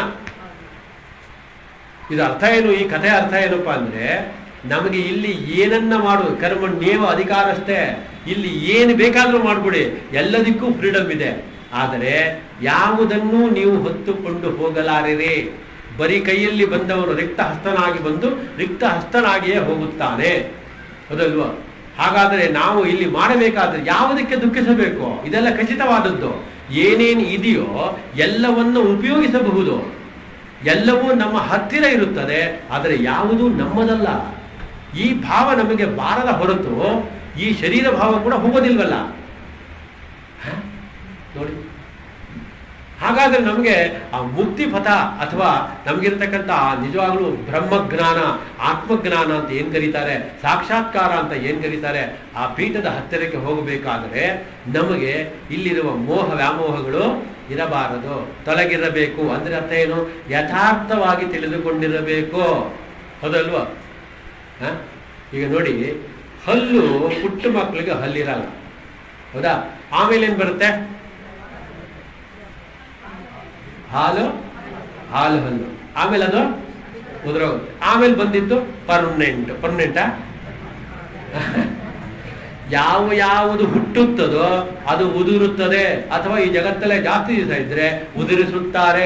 ಇದು ಅರ್ಥ ಏನು ಈ ಕಥೆ ಅರ್ಥ ಏನಪ್ಪಾ ಅಂದ್ರೆ ನಮಗೆ ಇಲ್ಲಿ ಏನನ್ನ ಮಾಡುವುದು ಕರ್ಮ ನೇಮ ಅಧಿಕಾರ ಅಷ್ಟೇ ಇಲ್ಲಿ ಏನು ಬೇಕಾದ್ರೂ ಮಾಡ್ಬಿಡಿ ಎಲ್ಲದಕ್ಕೂ ಫ್ರೀಡಮ್ ಇದೆ ಆದರೆ ಯಾವುದನ್ನೂ ನೀವು ಹೊತ್ತುಕೊಂಡು ಹೋಗಲಾರಿರಿ ಬರೀ ಕೈಯಲ್ಲಿ ಬಂದವನು ರಿಕ್ತ ಹಸ್ತನಾಗಿ ಬಂದು ರಿಕ್ತ ಹಸ್ತನಾಗಿಯೇ ಹೋಗುತ್ತಾನೆ ಹೌದಲ್ವಾ ಹಾಗಾದರೆ ನಾವು ಇಲ್ಲಿ ಮಾಡಬೇಕಾದ್ರೆ ಯಾವುದಕ್ಕೆ ದುಃಖಿಸಬೇಕು ಇದೆಲ್ಲ ಖಚಿತವಾದದ್ದು ಏನೇನು ಇದೆಯೋ ಎಲ್ಲವನ್ನು ಉಪಯೋಗಿಸಬಹುದು ಎಲ್ಲವೂ ನಮ್ಮ ಹತ್ತಿರ ಇರುತ್ತದೆ ಆದರೆ ಯಾವುದೂ ನಮ್ಮದಲ್ಲ ಈ ಭಾವ ನಮಗೆ ಬಾರದ ಹೊರತು ಈ ಶರೀರ ಭಾವ ಕೂಡ ಹೋಗೋದಿಲ್ವಲ್ಲ ಹ? ನೋಡಿ ಹಾಗಾದ್ರೆ ನಮಗೆ ಆ ಮುಕ್ತಿ ಪಥ ಅಥವಾ ನಮಗಿರ್ತಕ್ಕಂಥ ಆ ನಿಜವಾಗ್ಲೂ ಬ್ರಹ್ಮಜ್ಞಾನ ಆತ್ಮಜ್ಞಾನ ಅಂತ ಏನ್ ಕರೀತಾರೆ ಸಾಕ್ಷಾತ್ಕಾರ ಅಂತ ಏನ್ ಕರೀತಾರೆ ಆ ಪೀಠದ ಹತ್ತಿರಕ್ಕೆ ಹೋಗಬೇಕಾದರೆ ನಮಗೆ ಇಲ್ಲಿರುವ ಮೋಹ ವ್ಯಾಮೋಹಗಳು ಇರಬಾರದು ತೊಲಗಿರಬೇಕು ಅಂದ್ರೆ ಅರ್ಥ ಏನು ಯಥಾರ್ಥವಾಗಿ ತಿಳಿದುಕೊಂಡಿರಬೇಕು ಹೌದಲ್ವಾ ಹ? ಈಗ ನೋಡಿ ಹಲ್ಲು ಪುಟ್ಟ ಮಕ್ಕಳಿಗೆ ಹಲ್ಲಿರಲ್ಲ ಹೌದಾ ಆಮೇಲೆ ಏನ್ ಬರುತ್ತೆ ಹಾಲು ಹಾಲು ಹಲ್ಲು ಆಮೇಲೆ ಅದು ಉದುರೋಗುತ್ತೆ ಆಮೇಲೆ ಬಂದಿದ್ದು ಪರ್ಮನೆಂಟ್ ಪರ್ಮನೆಂಟಾ ಯಾವ ಯಾವುದು ಹುಟ್ಟುತ್ತದೋ ಅದು ಉದುರುತ್ತದೆ ಅಥವಾ ಈ ಜಗತ್ತಲ್ಲೇ ಜಾಸ್ತಿ ದಿವಸ ಇದ್ರೆ ಉದುರಿಸುತ್ತಾರೆ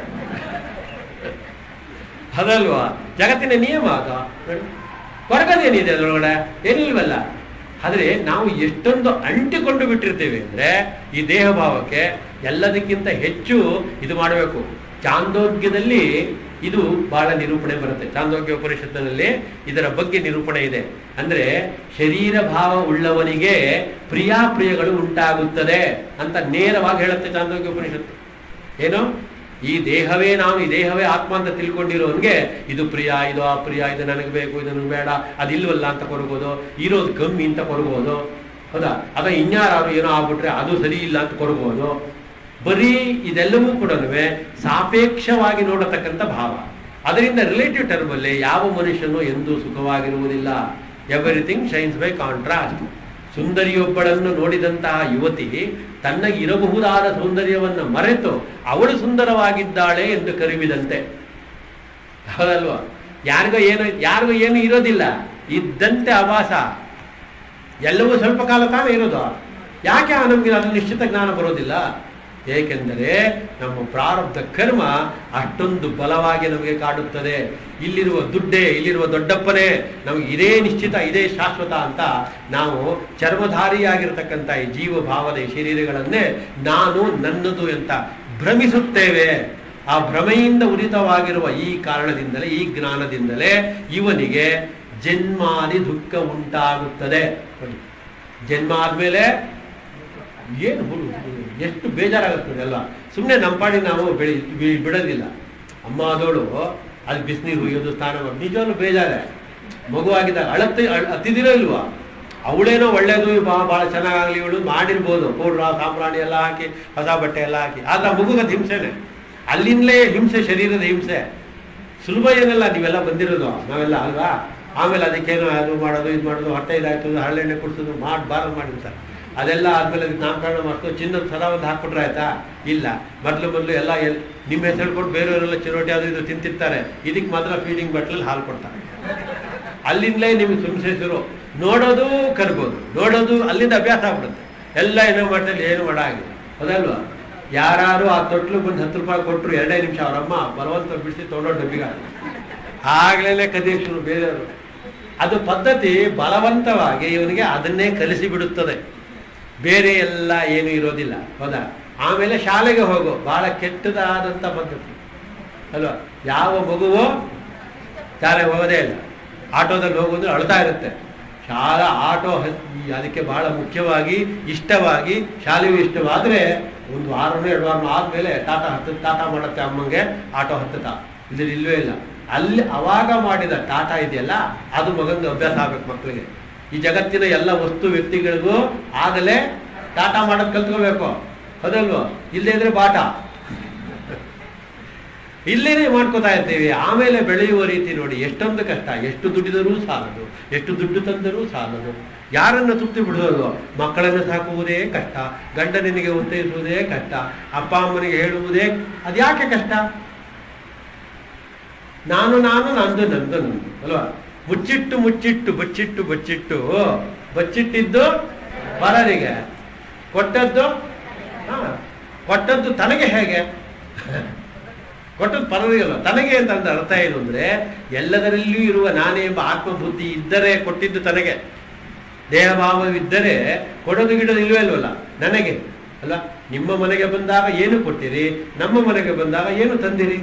ಅದಲ್ವಾ ಜಗತ್ತಿನ ನಿಯಮ ಅದು ಹೊರಗದೇನಿದೆ ಅದರೊಳಗಡೆ ಏನಿಲ್ವಲ್ಲ ಆದ್ರೆ ನಾವು ಎಷ್ಟೊಂದು ಅಂಟಿಕೊಂಡು ಬಿಟ್ಟಿರ್ತೇವೆ ಅಂದ್ರೆ ಈ ದೇಹ ಭಾವಕ್ಕೆ ಎಲ್ಲದಕ್ಕಿಂತ ಹೆಚ್ಚು ಇದು ಮಾಡಬೇಕು ಚಾಂದೋಗ್ಯದಲ್ಲಿ ಇದು ಬಹಳ ನಿರೂಪಣೆ ಬರುತ್ತೆ ಚಾಂದೋಗ್ಯ ಉಪನಿಷತ್ತಿನಲ್ಲಿ ಇದರ ಬಗ್ಗೆ ನಿರೂಪಣೆ ಇದೆ ಅಂದ್ರೆ ಶರೀರ ಭಾವ ಉಳ್ಳವನಿಗೆ ಪ್ರಿಯಾಪ್ರಿಯಗಳು ಉಂಟಾಗುತ್ತದೆ ಅಂತ ನೇರವಾಗಿ ಹೇಳುತ್ತೆ ಚಾಂದೋಗ್ಯ ಉಪನಿಷತ್ತು ಏನು ಈ ದೇಹವೇ ನಾನು ಈ ದೇಹವೇ ಆತ್ಮ ಅಂತ ತಿಳ್ಕೊಂಡಿರೋನ್ಗೆ ಇದು ಪ್ರಿಯ ಇದು ಅಪ್ರಿಯ ಇದು ನನಗೆ ಬೇಕು ಇದು ನನಗೆ ಬೇಡ ಅದಿಲ್ವಲ್ಲ ಅಂತ ಕೊರಗೋದು ಇರೋದು ಕಮ್ಮಿ ಅಂತ ಕೊರಗೋದು ಹೌದಾ ಅಥವಾ ಇನ್ಯಾರು ಏನೋ ಆಗ್ಬಿಟ್ರೆ ಅದು ಸರಿ ಇಲ್ಲ ಅಂತ ಕೊರಗೋದು ಬರೀ ಇದೆಲ್ಲವೂ ಕೂಡ ಸಾಪೇಕ್ಷವಾಗಿ ನೋಡತಕ್ಕಂಥ ಭಾವ ಅದರಿಂದ ರಿಲೇಟಿವ್ ಟರ್ಮ್ ಅಲ್ಲಿ ಯಾವ ಮನುಷ್ಯನು ಎಂದೂ ಸುಖವಾಗಿರುವುದಿಲ್ಲ ಎವ್ರಿಥಿಂಗ್ ಶೈನ್ಸ್ ಬೈ ಕಾಂಟ್ರಾಸ್ಟ್ ಸುಂದರಿಯೊಬ್ಬಳನ್ನು ನೋಡಿದಂತಹ ಯುವತಿ ತನ್ನಗೆ ಇರಬಹುದಾದ ಸೌಂದರ್ಯವನ್ನು ಮರೆತು ಅವಳು ಸುಂದರವಾಗಿದ್ದಾಳೆ ಎಂದು ಕರಿವಿದಂತೆ ಹೌದಲ್ವಾ ಯಾರಿಗೋ ಏನು ಯಾರಿಗೋ ಏನು ಇರೋದಿಲ್ಲ ಇದ್ದಂತೆ ಆಭಾಸ ಎಲ್ಲವೂ ಸ್ವಲ್ಪ ಕಾಲ ತಾನೇ ಇರೋದು ಯಾಕೆ ಆ ನಮಗೆ ಅದು ನಿಶ್ಚಿತ ಜ್ಞಾನ ಬರೋದಿಲ್ಲ ಏಕೆಂದರೆ ನಮ್ಮ ಪ್ರಾರಬ್ಧ ಕರ್ಮ ಅಷ್ಟೊಂದು ಬಲವಾಗಿ ನಮಗೆ ಕಾಡುತ್ತದೆ ಇಲ್ಲಿರುವ ದುಡ್ಡೇ ಇಲ್ಲಿರುವ ದೊಡ್ಡಪ್ಪನೇ ನಮಗೆ ಇದೇ ನಿಶ್ಚಿತ ಇದೇ ಶಾಶ್ವತ ಅಂತ ನಾವು ಚರ್ಮಧಾರಿಯಾಗಿರ್ತಕ್ಕಂಥ ಈ ಜೀವ ಭಾವದ ಈ ಶರೀರಗಳನ್ನೇ ನಾನು ನನ್ನದು ಅಂತ ಭ್ರಮಿಸುತ್ತೇವೆ ಆ ಭ್ರಮೆಯಿಂದ ಉರಿತವಾಗಿರುವ ಈ ಕಾರಣದಿಂದಲೇ ಈ ಜ್ಞಾನದಿಂದಲೇ ಇವನಿಗೆ ಜನ್ಮಾದಿ ದುಃಖ ಉಂಟಾಗುತ್ತದೆ ನೋಡಿ ಜನ್ಮ ಆದ್ಮೇಲೆ ಏನು ಹುಡು ಎಷ್ಟು ಬೇಜಾರಾಗುತ್ತದೆ ಅಲ್ಲ ಸುಮ್ಮನೆ ನಮ್ಮ ಪಾಡಿ ನಾವು ಬೆಳಿ ಬಿ- ಬಿಡೋದಿಲ್ಲ ಅಮ್ಮ ಆದವಳು ಅಲ್ಲಿ ಬಿಸಿನೀರು ಹುಯ್ಯೋದು ಸ್ನಾನ ಮಾಡೋದು ನಿಜವಾಗ್ಲೂ ಬೇಜಾರೆ ಮಗುವಾಗಿದ್ದಾಗ ಅಳತ್ತೆ ಅಳ್- ಹತ್ತಿದಿರೋ ಇಲ್ವಾ ಅವಳೇನೋ ಒಳ್ಳೇದು ಬಾ ಭಾಳ ಚೆನ್ನಾಗಾಗ್ಲಿ ಇವಳು ಮಾಡಿರ್ಬೋದು ಪೌಡ್ರ ಸಾಂಬ್ರಾಣಿ ಎಲ್ಲ ಹಾಕಿ ಹೊಸ ಬಟ್ಟೆ ಎಲ್ಲ ಹಾಕಿ ಆದ್ರೆ ಆ ಮಗುಗದು ಹಿಂಸೆನೆ ಅಲ್ಲಿಂದಲೇ ಹಿಂಸೆ ಶರೀರದ ಹಿಂಸೆ ಸುಲಭ ಏನಲ್ಲ ನೀವೆಲ್ಲ ಬಂದಿರೋದು ನಾವೆಲ್ಲ ಅಲ್ವಾ ಆಮೇಲೆ ಅದಕ್ಕೇನು ಅದು ಮಾಡೋದು ಇದು ಮಾಡೋದು ಹೊಟ್ಟೆ ಇದಾಯ್ತು ಹರಳೆಣ್ಣೆ ಕುಡಿಸೋದು ಮಾಡಬಾರದು ಮಾಡಿರ್ತಾರೆ ಅದೆಲ್ಲ ಆದ್ಮೇಲೆ ಅದಕ್ಕೆ ನಾಮಕರಣ ಮಾಡ್ತು ಚಿನ್ನದ ಸರ ಒಂದು ಹಾಕ್ಬಿಟ್ರೆ ಆಯ್ತಾ ಇಲ್ಲ ಮೊದಲು ಮೊದಲು ಎಲ್ಲ ಎಲ್ ನಿಮ್ಮ ಹೆಸರು ಕೊಟ್ಟು ಬೇರೆಯವರೆಲ್ಲ ಚಿರೋಟಿ ಅದು ಇದು ತಿಂತಿರ್ತಾರೆ ಇದಕ್ಕೆ ಮಾತ್ರ ಫೀಡಿಂಗ್ ಬಟ್ಲಲ್ಲಿ ಹಾಲು ಕೊಡ್ತಾರೆ ಅಲ್ಲಿಂದಲೇ ನಿಮ್ಗೆ ಸುಮ್ಸೆ ಶುರು ನೋಡೋದು ಕರ್ಬೋದು ನೋಡೋದು ಅಲ್ಲಿಂದ ಅಭ್ಯಾಸ ಆಗ್ಬಿಡುತ್ತೆ ಎಲ್ಲ ಏನೋ ಮಾಡ್ತಾರೆ ಏನು ಮಾಡಾಗಿಲ್ಲ ಹೌದಲ್ವಾ ಯಾರು ಆ ತೊಟ್ಲು ಬಂದು ಹತ್ತು ರೂಪಾಯಿ ಕೊಟ್ಟರು ಎರಡೇ ನಿಮಿಷ ಅವರಮ್ಮ ಬಲವಂತ ಬಿಡಿಸಿ ತೊಗೊಂಡು ಡಬ್ಬಿಗ ಆಗ್ಲೇ ಕದಿಯಕ್ಕೆ ಶುರು ಬೇರೆಯವರು ಅದು ಪದ್ಧತಿ ಬಲವಂತವಾಗಿ ಇವನಿಗೆ ಅದನ್ನೇ ಕಲಿಸಿ ಬಿಡುತ್ತದೆ ಬೇರೆ ಎಲ್ಲ ಏನು ಇರೋದಿಲ್ಲ ಹೌದಾ ಆಮೇಲೆ ಶಾಲೆಗೆ ಹೋಗು ಬಹಳ ಕೆಟ್ಟದಾದಂಥ ಪದ್ಧತಿ ಅಲ್ವಾ ಯಾವ ಮಗುವೋ ಶಾಲೆಗೆ ಹೋಗೋದೇ ಇಲ್ಲ ಆಟೋದಲ್ಲಿ ಹೋಗೋದು ಅಳ್ತಾ ಇರುತ್ತೆ ಶಾಲಾ ಆಟೋ ಹತ್- ಈ ಅದಕ್ಕೆ ಬಹಳ ಮುಖ್ಯವಾಗಿ ಇಷ್ಟವಾಗಿ ಶಾಲೆಯು ಇಷ್ಟವಾದರೆ ಒಂದು ವಾರನೋ ಎರಡು ವಾರನೋ ಆದ್ಮೇಲೆ ಟಾಟಾ ಹತ್ತ ಟಾಟಾ ಮಾಡುತ್ತೆ ಅಮ್ಮಂಗೆ ಆಟೋ ಹತ್ತುತ್ತಾ ಇಲ್ಲಿ ಇಲ್ವೇ ಇಲ್ಲ ಅಲ್ಲಿ ಅವಾಗ ಮಾಡಿದ ಟಾಟಾ ಇದೆಯಲ್ಲ ಅದು ಮಗಂದು ಅಭ್ಯಾಸ ಆಗ್ಬೇಕು ಮಕ್ಕಳಿಗೆ ಈ ಜಗತ್ತಿನ ಎಲ್ಲ ವಸ್ತು ವ್ಯಕ್ತಿಗಳಿಗೂ ಆಗಲೇ ಟಾಟಾ ಮಾಡೋದು ಕಲ್ತ್ಕೋಬೇಕು ಹೌದಲ್ವೋ ಇಲ್ಲದೇ ಇದ್ರೆ ಬಾಟ ಇಲ್ಲೇನೆ ಮಾಡ್ಕೋತಾ ಇರ್ತೀವಿ ಆಮೇಲೆ ಬೆಳೆಯುವ ರೀತಿ ನೋಡಿ ಎಷ್ಟೊಂದು ಕಷ್ಟ ಎಷ್ಟು ದುಡಿದರೂ ಸಾಲದು ಎಷ್ಟು ದುಡ್ಡು ತಂದರೂ ಸಾಲದು ಯಾರನ್ನು ತೃಪ್ತಿ ಬಿಡೋದು ಮಕ್ಕಳನ್ನು ಸಾಕುವುದೇ ಕಷ್ಟ ಗಂಡನಿಗೆ ಉತ್ತರಿಸುವುದೇ ಕಷ್ಟ ಅಪ್ಪ ಅಮ್ಮನಿಗೆ ಹೇಳುವುದೇ ಅದ್ಯಾಕೆ ಕಷ್ಟ ನಾನು ನಾನು ನಂದು ನಂದು ನಂದು ಅಲ್ವಾ ಮುಚ್ಚಿಟ್ಟು ಮುಚ್ಚಿಟ್ಟು ಬಚ್ಚಿಟ್ಟು ಬಚ್ಚಿಟ್ಟು ಬಚ್ಚಿಟ್ಟಿದ್ದು ಪರರಿಗೆ ಕೊಟ್ಟದ್ದು ಹಾ, ಕೊಟ್ಟದ್ದು ತನಗೆ ಹೇಗೆ ಕೊಟ್ಟದ್ದು ಪರರಿಗಲ್ಲ ತನಗೆ ಅಂತ ಅಂದ ಅರ್ಥ ಏನು ಅಂದ್ರೆ ಎಲ್ಲದರಲ್ಲಿಯೂ ಇರುವ ನಾನೇ ಎಂಬ ಆತ್ಮಬುದ್ಧಿ ಇದ್ದರೆ ಕೊಟ್ಟಿದ್ದು ತನಗೆ ದೇಹಭಾವವಿದ್ದರೆ ಕೊಡೋದು ಗಿಡೋದು ಇಲ್ವೇ ಇಲ್ವಲ್ಲ ನನಗೆ ಅಲ್ಲ ನಿಮ್ಮ ಮನೆಗೆ ಬಂದಾಗ ಏನು ಕೊಟ್ಟಿರಿ ನಮ್ಮ ಮನೆಗೆ ಬಂದಾಗ ಏನು ತಂದಿರಿ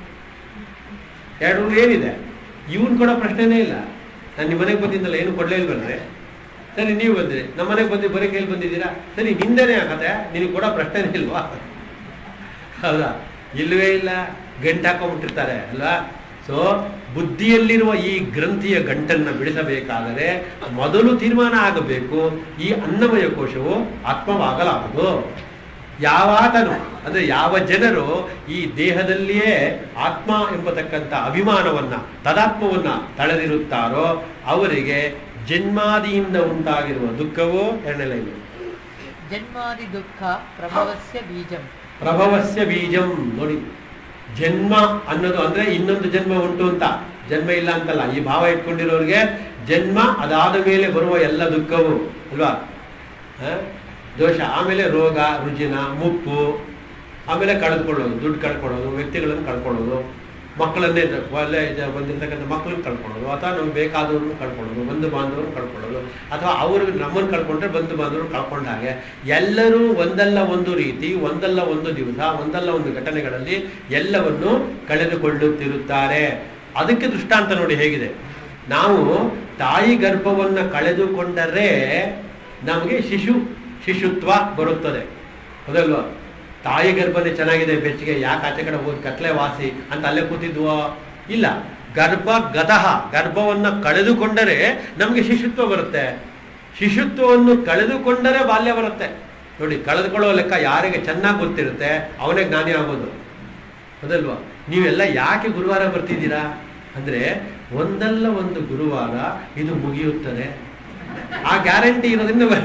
ಎರಡು ಏನಿದೆ ಇವನ್ ಕೊಡೋ ಪ್ರಶ್ನೆನೇ ಇಲ್ಲ ನಾನು ನಿಮ್ಮ ಮನೆಗೆ ಬಂದಿದ್ದಲ್ಲ ಏನು ಕೊಡ್ಲೇ ಇಲ್ವಲ್ರಿ ಸರಿ ನೀವು ಬಂದ್ರಿ ನಮ್ಮ ಮನೆಗೆ ಬಂದು ಬರೀ ಕೈಲಿ ಬಂದಿದ್ದೀರಾ ಸರಿ ನಿಂದನೇ ಆಗತ್ತೆ ನಿನಗೆ ಕೊಡೋ ಪ್ರಶ್ನೆನೇ ಇಲ್ವಾ ಹೌದಾ ಇಲ್ಲವೇ ಇಲ್ಲ ಗಂಟು ಹಾಕೊಂಡ್ಬಿಟ್ಟಿರ್ತಾರೆ ಅಲ್ವಾ ಸೊ ಬುದ್ಧಿಯಲ್ಲಿರುವ ಈ ಗ್ರಂಥಿಯ ಗಂಟನ್ನ ಬಿಡಿಸಬೇಕಾದರೆ ಮೊದಲು ತೀರ್ಮಾನ ಆಗಬೇಕು ಈ ಅನ್ನಮಯ ಕೋಶವು ಆತ್ಮವಾಗಲಾರದು ಯಾವಾತನು ಅಂದ್ರೆ ಯಾವ ಜನರು ಈ ದೇಹದಲ್ಲಿಯೇ ಆತ್ಮ ಎಂಬತಕ್ಕಂಥ ಅಭಿಮಾನವನ್ನ ತದಾತ್ಮವನ್ನ ತಳೆದಿರುತ್ತಾರೋ ಅವರಿಗೆ ಜನ್ಮಾದಿಯಿಂದ ಉಂಟಾಗಿರುವ ದುಃಖವು ಎರಡನೇ ಲೈನು ಜನ್ಮಾದಿ ದುಃಖ ಪ್ರಭವಸ್ಯ ಬೀಜಂ ಪ್ರಭವಸ್ಯ ಬೀಜಂ ನೋಡಿ ಜನ್ಮ ಅನ್ನೋದು ಅಂದ್ರೆ ಇನ್ನೊಂದು ಜನ್ಮ ಉಂಟು ಅಂತ ಜನ್ಮ ಇಲ್ಲ ಅಂತಲ್ಲ ಈ ಭಾವ ಇಟ್ಕೊಂಡಿರೋರಿಗೆ ಜನ್ಮ ಅದಾದ ಮೇಲೆ ಬರುವ ಎಲ್ಲ ದುಃಖವು ಅಲ್ವಾ ಹ? ದೋಷ ಆಮೇಲೆ ರೋಗ ರುಜಿನ ಮುಪ್ಪು ಆಮೇಲೆ ಕಳೆದುಕೊಳ್ಳೋದು ದುಡ್ಡು ಕಳ್ಕೊಳ್ಳೋದು ವ್ಯಕ್ತಿಗಳನ್ನು ಕಳ್ಕೊಳ್ಳೋದು ಮಕ್ಕಳನ್ನೇ ಒಳ್ಳೆ ಇದು ಬಂದಿರ್ತಕ್ಕಂಥ ಮಕ್ಕಳನ್ನ ಕಳ್ಕೊಳ್ಳೋದು ಅಥವಾ ನಮ್ಗೆ ಬೇಕಾದವ್ರನ್ನ ಕಳ್ಕೊಳ್ಳೋದು ಬಂಧು ಬಾಂಧವ್ರನ್ನ ಕಳ್ಕೊಳ್ಳೋದು ಅಥವಾ ಅವ್ರಿಗೆ ನಮ್ಮನ್ನು ಕಳ್ಕೊಂಡ್ರೆ ಬಂಧು ಬಾಂಧವರು ಕಳ್ಕೊಂಡ ಹಾಗೆ ಎಲ್ಲರೂ ಒಂದಲ್ಲ ಒಂದು ರೀತಿ ಒಂದಲ್ಲ ಒಂದು ದಿವಸ ಒಂದಲ್ಲ ಒಂದು ಘಟನೆಗಳಲ್ಲಿ ಎಲ್ಲವನ್ನು ಕಳೆದುಕೊಳ್ಳುತ್ತಿರುತ್ತಾರೆ ಅದಕ್ಕೆ ದೃಷ್ಟಾಂತ ನೋಡಿ ಹೇಗಿದೆ ನಾವು ತಾಯಿ ಗರ್ಭವನ್ನು ಕಳೆದುಕೊಂಡರೆ ನಮಗೆ ಶಿಶು ಶಿಶುತ್ವ ಬರುತ್ತದೆ ಹೌದಲ್ವಾ ತಾಯಿ ಗರ್ಭನೇ ಚೆನ್ನಾಗಿದೆ ಬೆಚ್ಚಿಗೆ ಯಾಕೆ ಆಚೆ ಕಡೆ ಹೋಗಿ ಕತ್ಲೆ ವಾಸಿ ಅಂತ ಅಲ್ಲೇ ಕೂತಿದ್ವೋ ಇಲ್ಲ ಗರ್ಭ ಗತಃ ಗರ್ಭವನ್ನು ಕಳೆದುಕೊಂಡರೆ ನಮಗೆ ಶಿಶುತ್ವ ಬರುತ್ತೆ ಶಿಶುತ್ವವನ್ನು ಕಳೆದುಕೊಂಡರೆ ಬಾಲ್ಯ ಬರುತ್ತೆ ನೋಡಿ ಕಳೆದುಕೊಳ್ಳೋ ಲೆಕ್ಕ ಯಾರಿಗೆ ಚೆನ್ನಾಗಿ ಗೊತ್ತಿರುತ್ತೆ ಅವನೇ ಜ್ಞಾನಿ ಆಗೋದು ಹೌದಲ್ವಾ ನೀವೆಲ್ಲ ಯಾಕೆ ಗುರುವಾರ ಬರ್ತಿದ್ದೀರಾ ಅಂದ್ರೆ ಒಂದಲ್ಲ ಒಂದು ಗುರುವಾರ ಇದು ಮುಗಿಯುತ್ತದೆ ಆ ಗ್ಯಾರಂಟಿ ಇರೋದ್ರಿಂದ ಬ-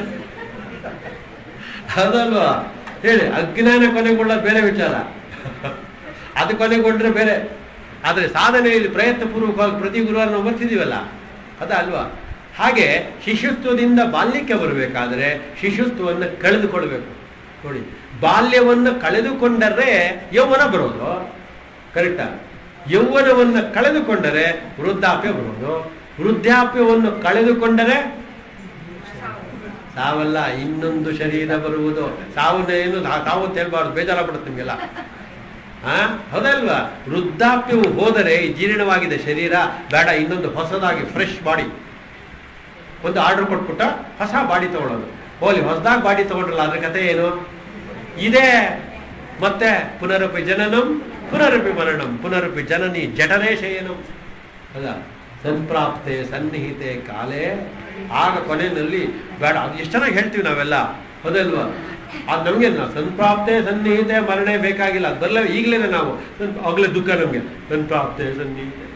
ಹೌದಲ್ವಾ ಹೇಳಿ ಅಜ್ಞಾನ ಕೊನೆಗೊಳ್ಳೋದು ಬೇರೆ ವಿಚಾರ ಅದು ಕೊನೆಗೊಂಡ್ರೆ ಬೇರೆ ಆದರೆ ಸಾಧನೆಯಲ್ಲಿ ಪ್ರಯತ್ನ ಪೂರ್ವಕವಾಗಿ ಪ್ರತಿ ಗುರುವಾರ ನಾವು ಬರ್ತಿದ್ದೀವಲ್ಲ ಅದ ಅಲ್ವಾ ಹಾಗೆ ಶಿಶುತ್ವದಿಂದ ಬಾಲ್ಯಕ್ಕೆ ಬರಬೇಕಾದ್ರೆ ಶಿಶುತ್ವವನ್ನು ಕಳೆದುಕೊಳ್ಬೇಕು ನೋಡಿ ಬಾಲ್ಯವನ್ನು ಕಳೆದುಕೊಂಡರೆ ಯೌವನ ಬರೋದು ಕರೆಕ್ಟಾ ಯೌವನವನ್ನು ಕಳೆದುಕೊಂಡರೆ ವೃದ್ಧಾಪ್ಯ ಬರೋದು ವೃದ್ಧಾಪ್ಯವನ್ನು ಕಳೆದುಕೊಂಡರೆ ಸಾವಲ್ಲ ಇನ್ನೊಂದು ಶರೀರ ಬರುವುದು ಸಾವನ್ನೇನು ಸಾವು ಅಂತ ಹೇಳ್ಬಾರ್ದು ಬೇಜಾರಾಗ್ಬಿಡುತ್ತೆ ನಿಮಗೆಲ್ಲ ಆ ಹೌದಲ್ವಾ ವೃದ್ಧಾಪ್ಯವು ಹೋದರೆ ಈ ಜೀರ್ಣವಾಗಿದೆ ಶರೀರ ಬೇಡ ಇನ್ನೊಂದು ಹೊಸದಾಗಿ ಫ್ರೆಶ್ ಬಾಡಿ ಒಂದು ಆರ್ಡರ್ ಕೊಟ್ಬಿಟ್ಟ ಹೊಸ ಬಾಡಿ ತಗೊಳ್ಳೋದು ಹೋಲಿ ಹೊಸದಾಗಿ ಬಾಡಿ ತಗೊಂಡ್ರಲ್ಲ ಅದ್ರ ಕತೆ ಏನು ಇದೆ ಮತ್ತೆ ಪುನರಪಿ ಜನನಂ ಪುನರಪಿ ಮರಣಂ ಪುನರಪಿ ಜನನಿ ಜಠರೇ ಶಯನಂ ಅಲ್ಲ ಸಂಪ್ರಾಪ್ತೆ ಸನ್ನಿಹಿತೆ ಕಾಲೇ ಆಗ ಕೊನೆಯಲ್ಲಿ ಬೇಡ ಅದು ಎಷ್ಟು ಚೆನ್ನಾಗಿ ಹೇಳ್ತೀವಿ ನಾವೆಲ್ಲ ಹೌದಲ್ವಾ ಅದು ನಮಗೆ ಸಂಪ್ರಾಪ್ತೆ ಸನ್ನಿಹಿತೆ ಮರಣೆ ಬೇಕಾಗಿಲ್ಲ ಅದು ಬರಲ್ಲ ಈಗಲೇ ನಾವು ಆಗಲೇ ದುಃಖ ನಮಗೆ ಸಂಪ್ರಾಪ್ತೆ ಸನ್ನಿಹಿತೆ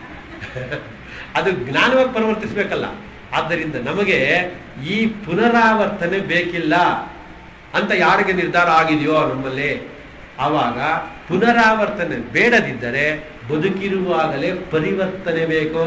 ಅದು ಜ್ಞಾನವಾಗಿ ಪರಿವರ್ತಿಸ್ಬೇಕಲ್ಲ ಆದ್ದರಿಂದ ನಮಗೆ ಈ ಪುನರಾವರ್ತನೆ ಬೇಕಿಲ್ಲ ಅಂತ ಯಾರಿಗೆ ನಿರ್ಧಾರ ಆಗಿದೆಯೋ ನಮ್ಮಲ್ಲಿ ಆವಾಗ ಪುನರಾವರ್ತನೆ ಬೇಡದಿದ್ದರೆ ಬದುಕಿರುವಾಗಲೇ ಪರಿವರ್ತನೆ ಬೇಕು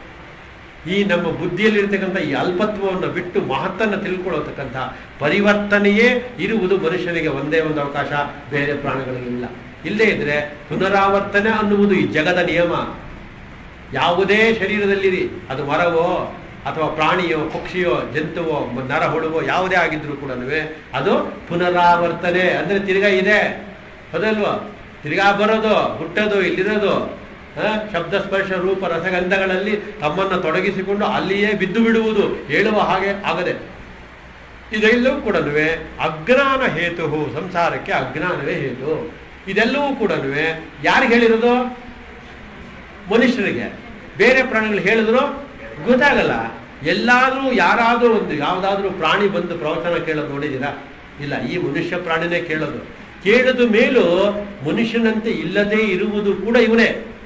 ಈ ನಮ್ಮ ಬುದ್ಧಿಯಲ್ಲಿರ್ತಕ್ಕಂಥ ಈ ಅಲ್ಪತ್ವವನ್ನು ಬಿಟ್ಟು ಮಹತ್ತನ್ನು ತಿಳ್ಕೊಳ್ಳತಕ್ಕಂಥ ಪರಿವರ್ತನೆಯೇ ಇರುವುದು ಮನುಷ್ಯನಿಗೆ ಒಂದೇ ಒಂದು ಅವಕಾಶ ಬೇರೆ ಪ್ರಾಣಿಗಳಿಗಿಲ್ಲ ಇಲ್ಲದೇ ಇದ್ರೆ ಪುನರಾವರ್ತನೆ ಅನ್ನುವುದು ಈ ಜಗದ ನಿಯಮ ಯಾವುದೇ ಶರೀರದಲ್ಲಿರಿ ಅದು ಮರವೋ ಅಥವಾ ಪ್ರಾಣಿಯೋ ಪಕ್ಷಿಯೋ ಜಂತುವೋ ಮ- ನರ ಹುಳುವೋ ಯಾವುದೇ ಆಗಿದ್ರು ಕೂಡ ಅದು ಪುನರಾವರ್ತನೆ ಅಂದ್ರೆ ತಿರ್ಗಾ ಇದೆ ಹೌದಲ್ವಾ ತಿರ್ಗಾ ಬರೋದು ಹುಟ್ಟೋದು ಇಲ್ಲಿರೋದು ಆ, ಶಬ್ದ ಸ್ಪರ್ಶ ರೂಪ ರಸಗಂಧಗಳಲ್ಲಿ ತಮ್ಮನ್ನು ತೊಡಗಿಸಿಕೊಂಡು ಅಲ್ಲಿಯೇ ಬಿದ್ದು ಬಿಡುವುದು ಹೇಳುವ ಹಾಗೆ ಆಗದೆ ಇದೆಲ್ಲವೂ ಕೂಡ ಅಜ್ಞಾನ ಹೇತು ಸಂಸಾರಕ್ಕೆ ಅಜ್ಞಾನವೇ ಹೇತು ಇದೆಲ್ಲವೂ ಕೂಡ ಯಾರಿಗೆ ಹೇಳಿರೋದು ಮನುಷ್ಯರಿಗೆ ಬೇರೆ ಪ್ರಾಣಿಗಳು ಹೇಳಿದ್ರು ಗೊತ್ತಾಗಲ್ಲ ಎಲ್ಲಾದ್ರೂ ಯಾರಾದ್ರೂ ಒಂದು ಯಾವುದಾದ್ರೂ ಪ್ರಾಣಿ ಬಂದು ಪ್ರವಚನ ಕೇಳೋದು ನೋಡಿದ್ದೀರಾ ಇಲ್ಲ ಈ ಮನುಷ್ಯ ಪ್ರಾಣಿನೇ ಕೇಳೋದು ಕೇಳದ ಮೇಲೂ ಮನುಷ್ಯನಂತೆ ಇಲ್ಲದೇ ಇರುವುದು ಕೂಡ ಇವನೇ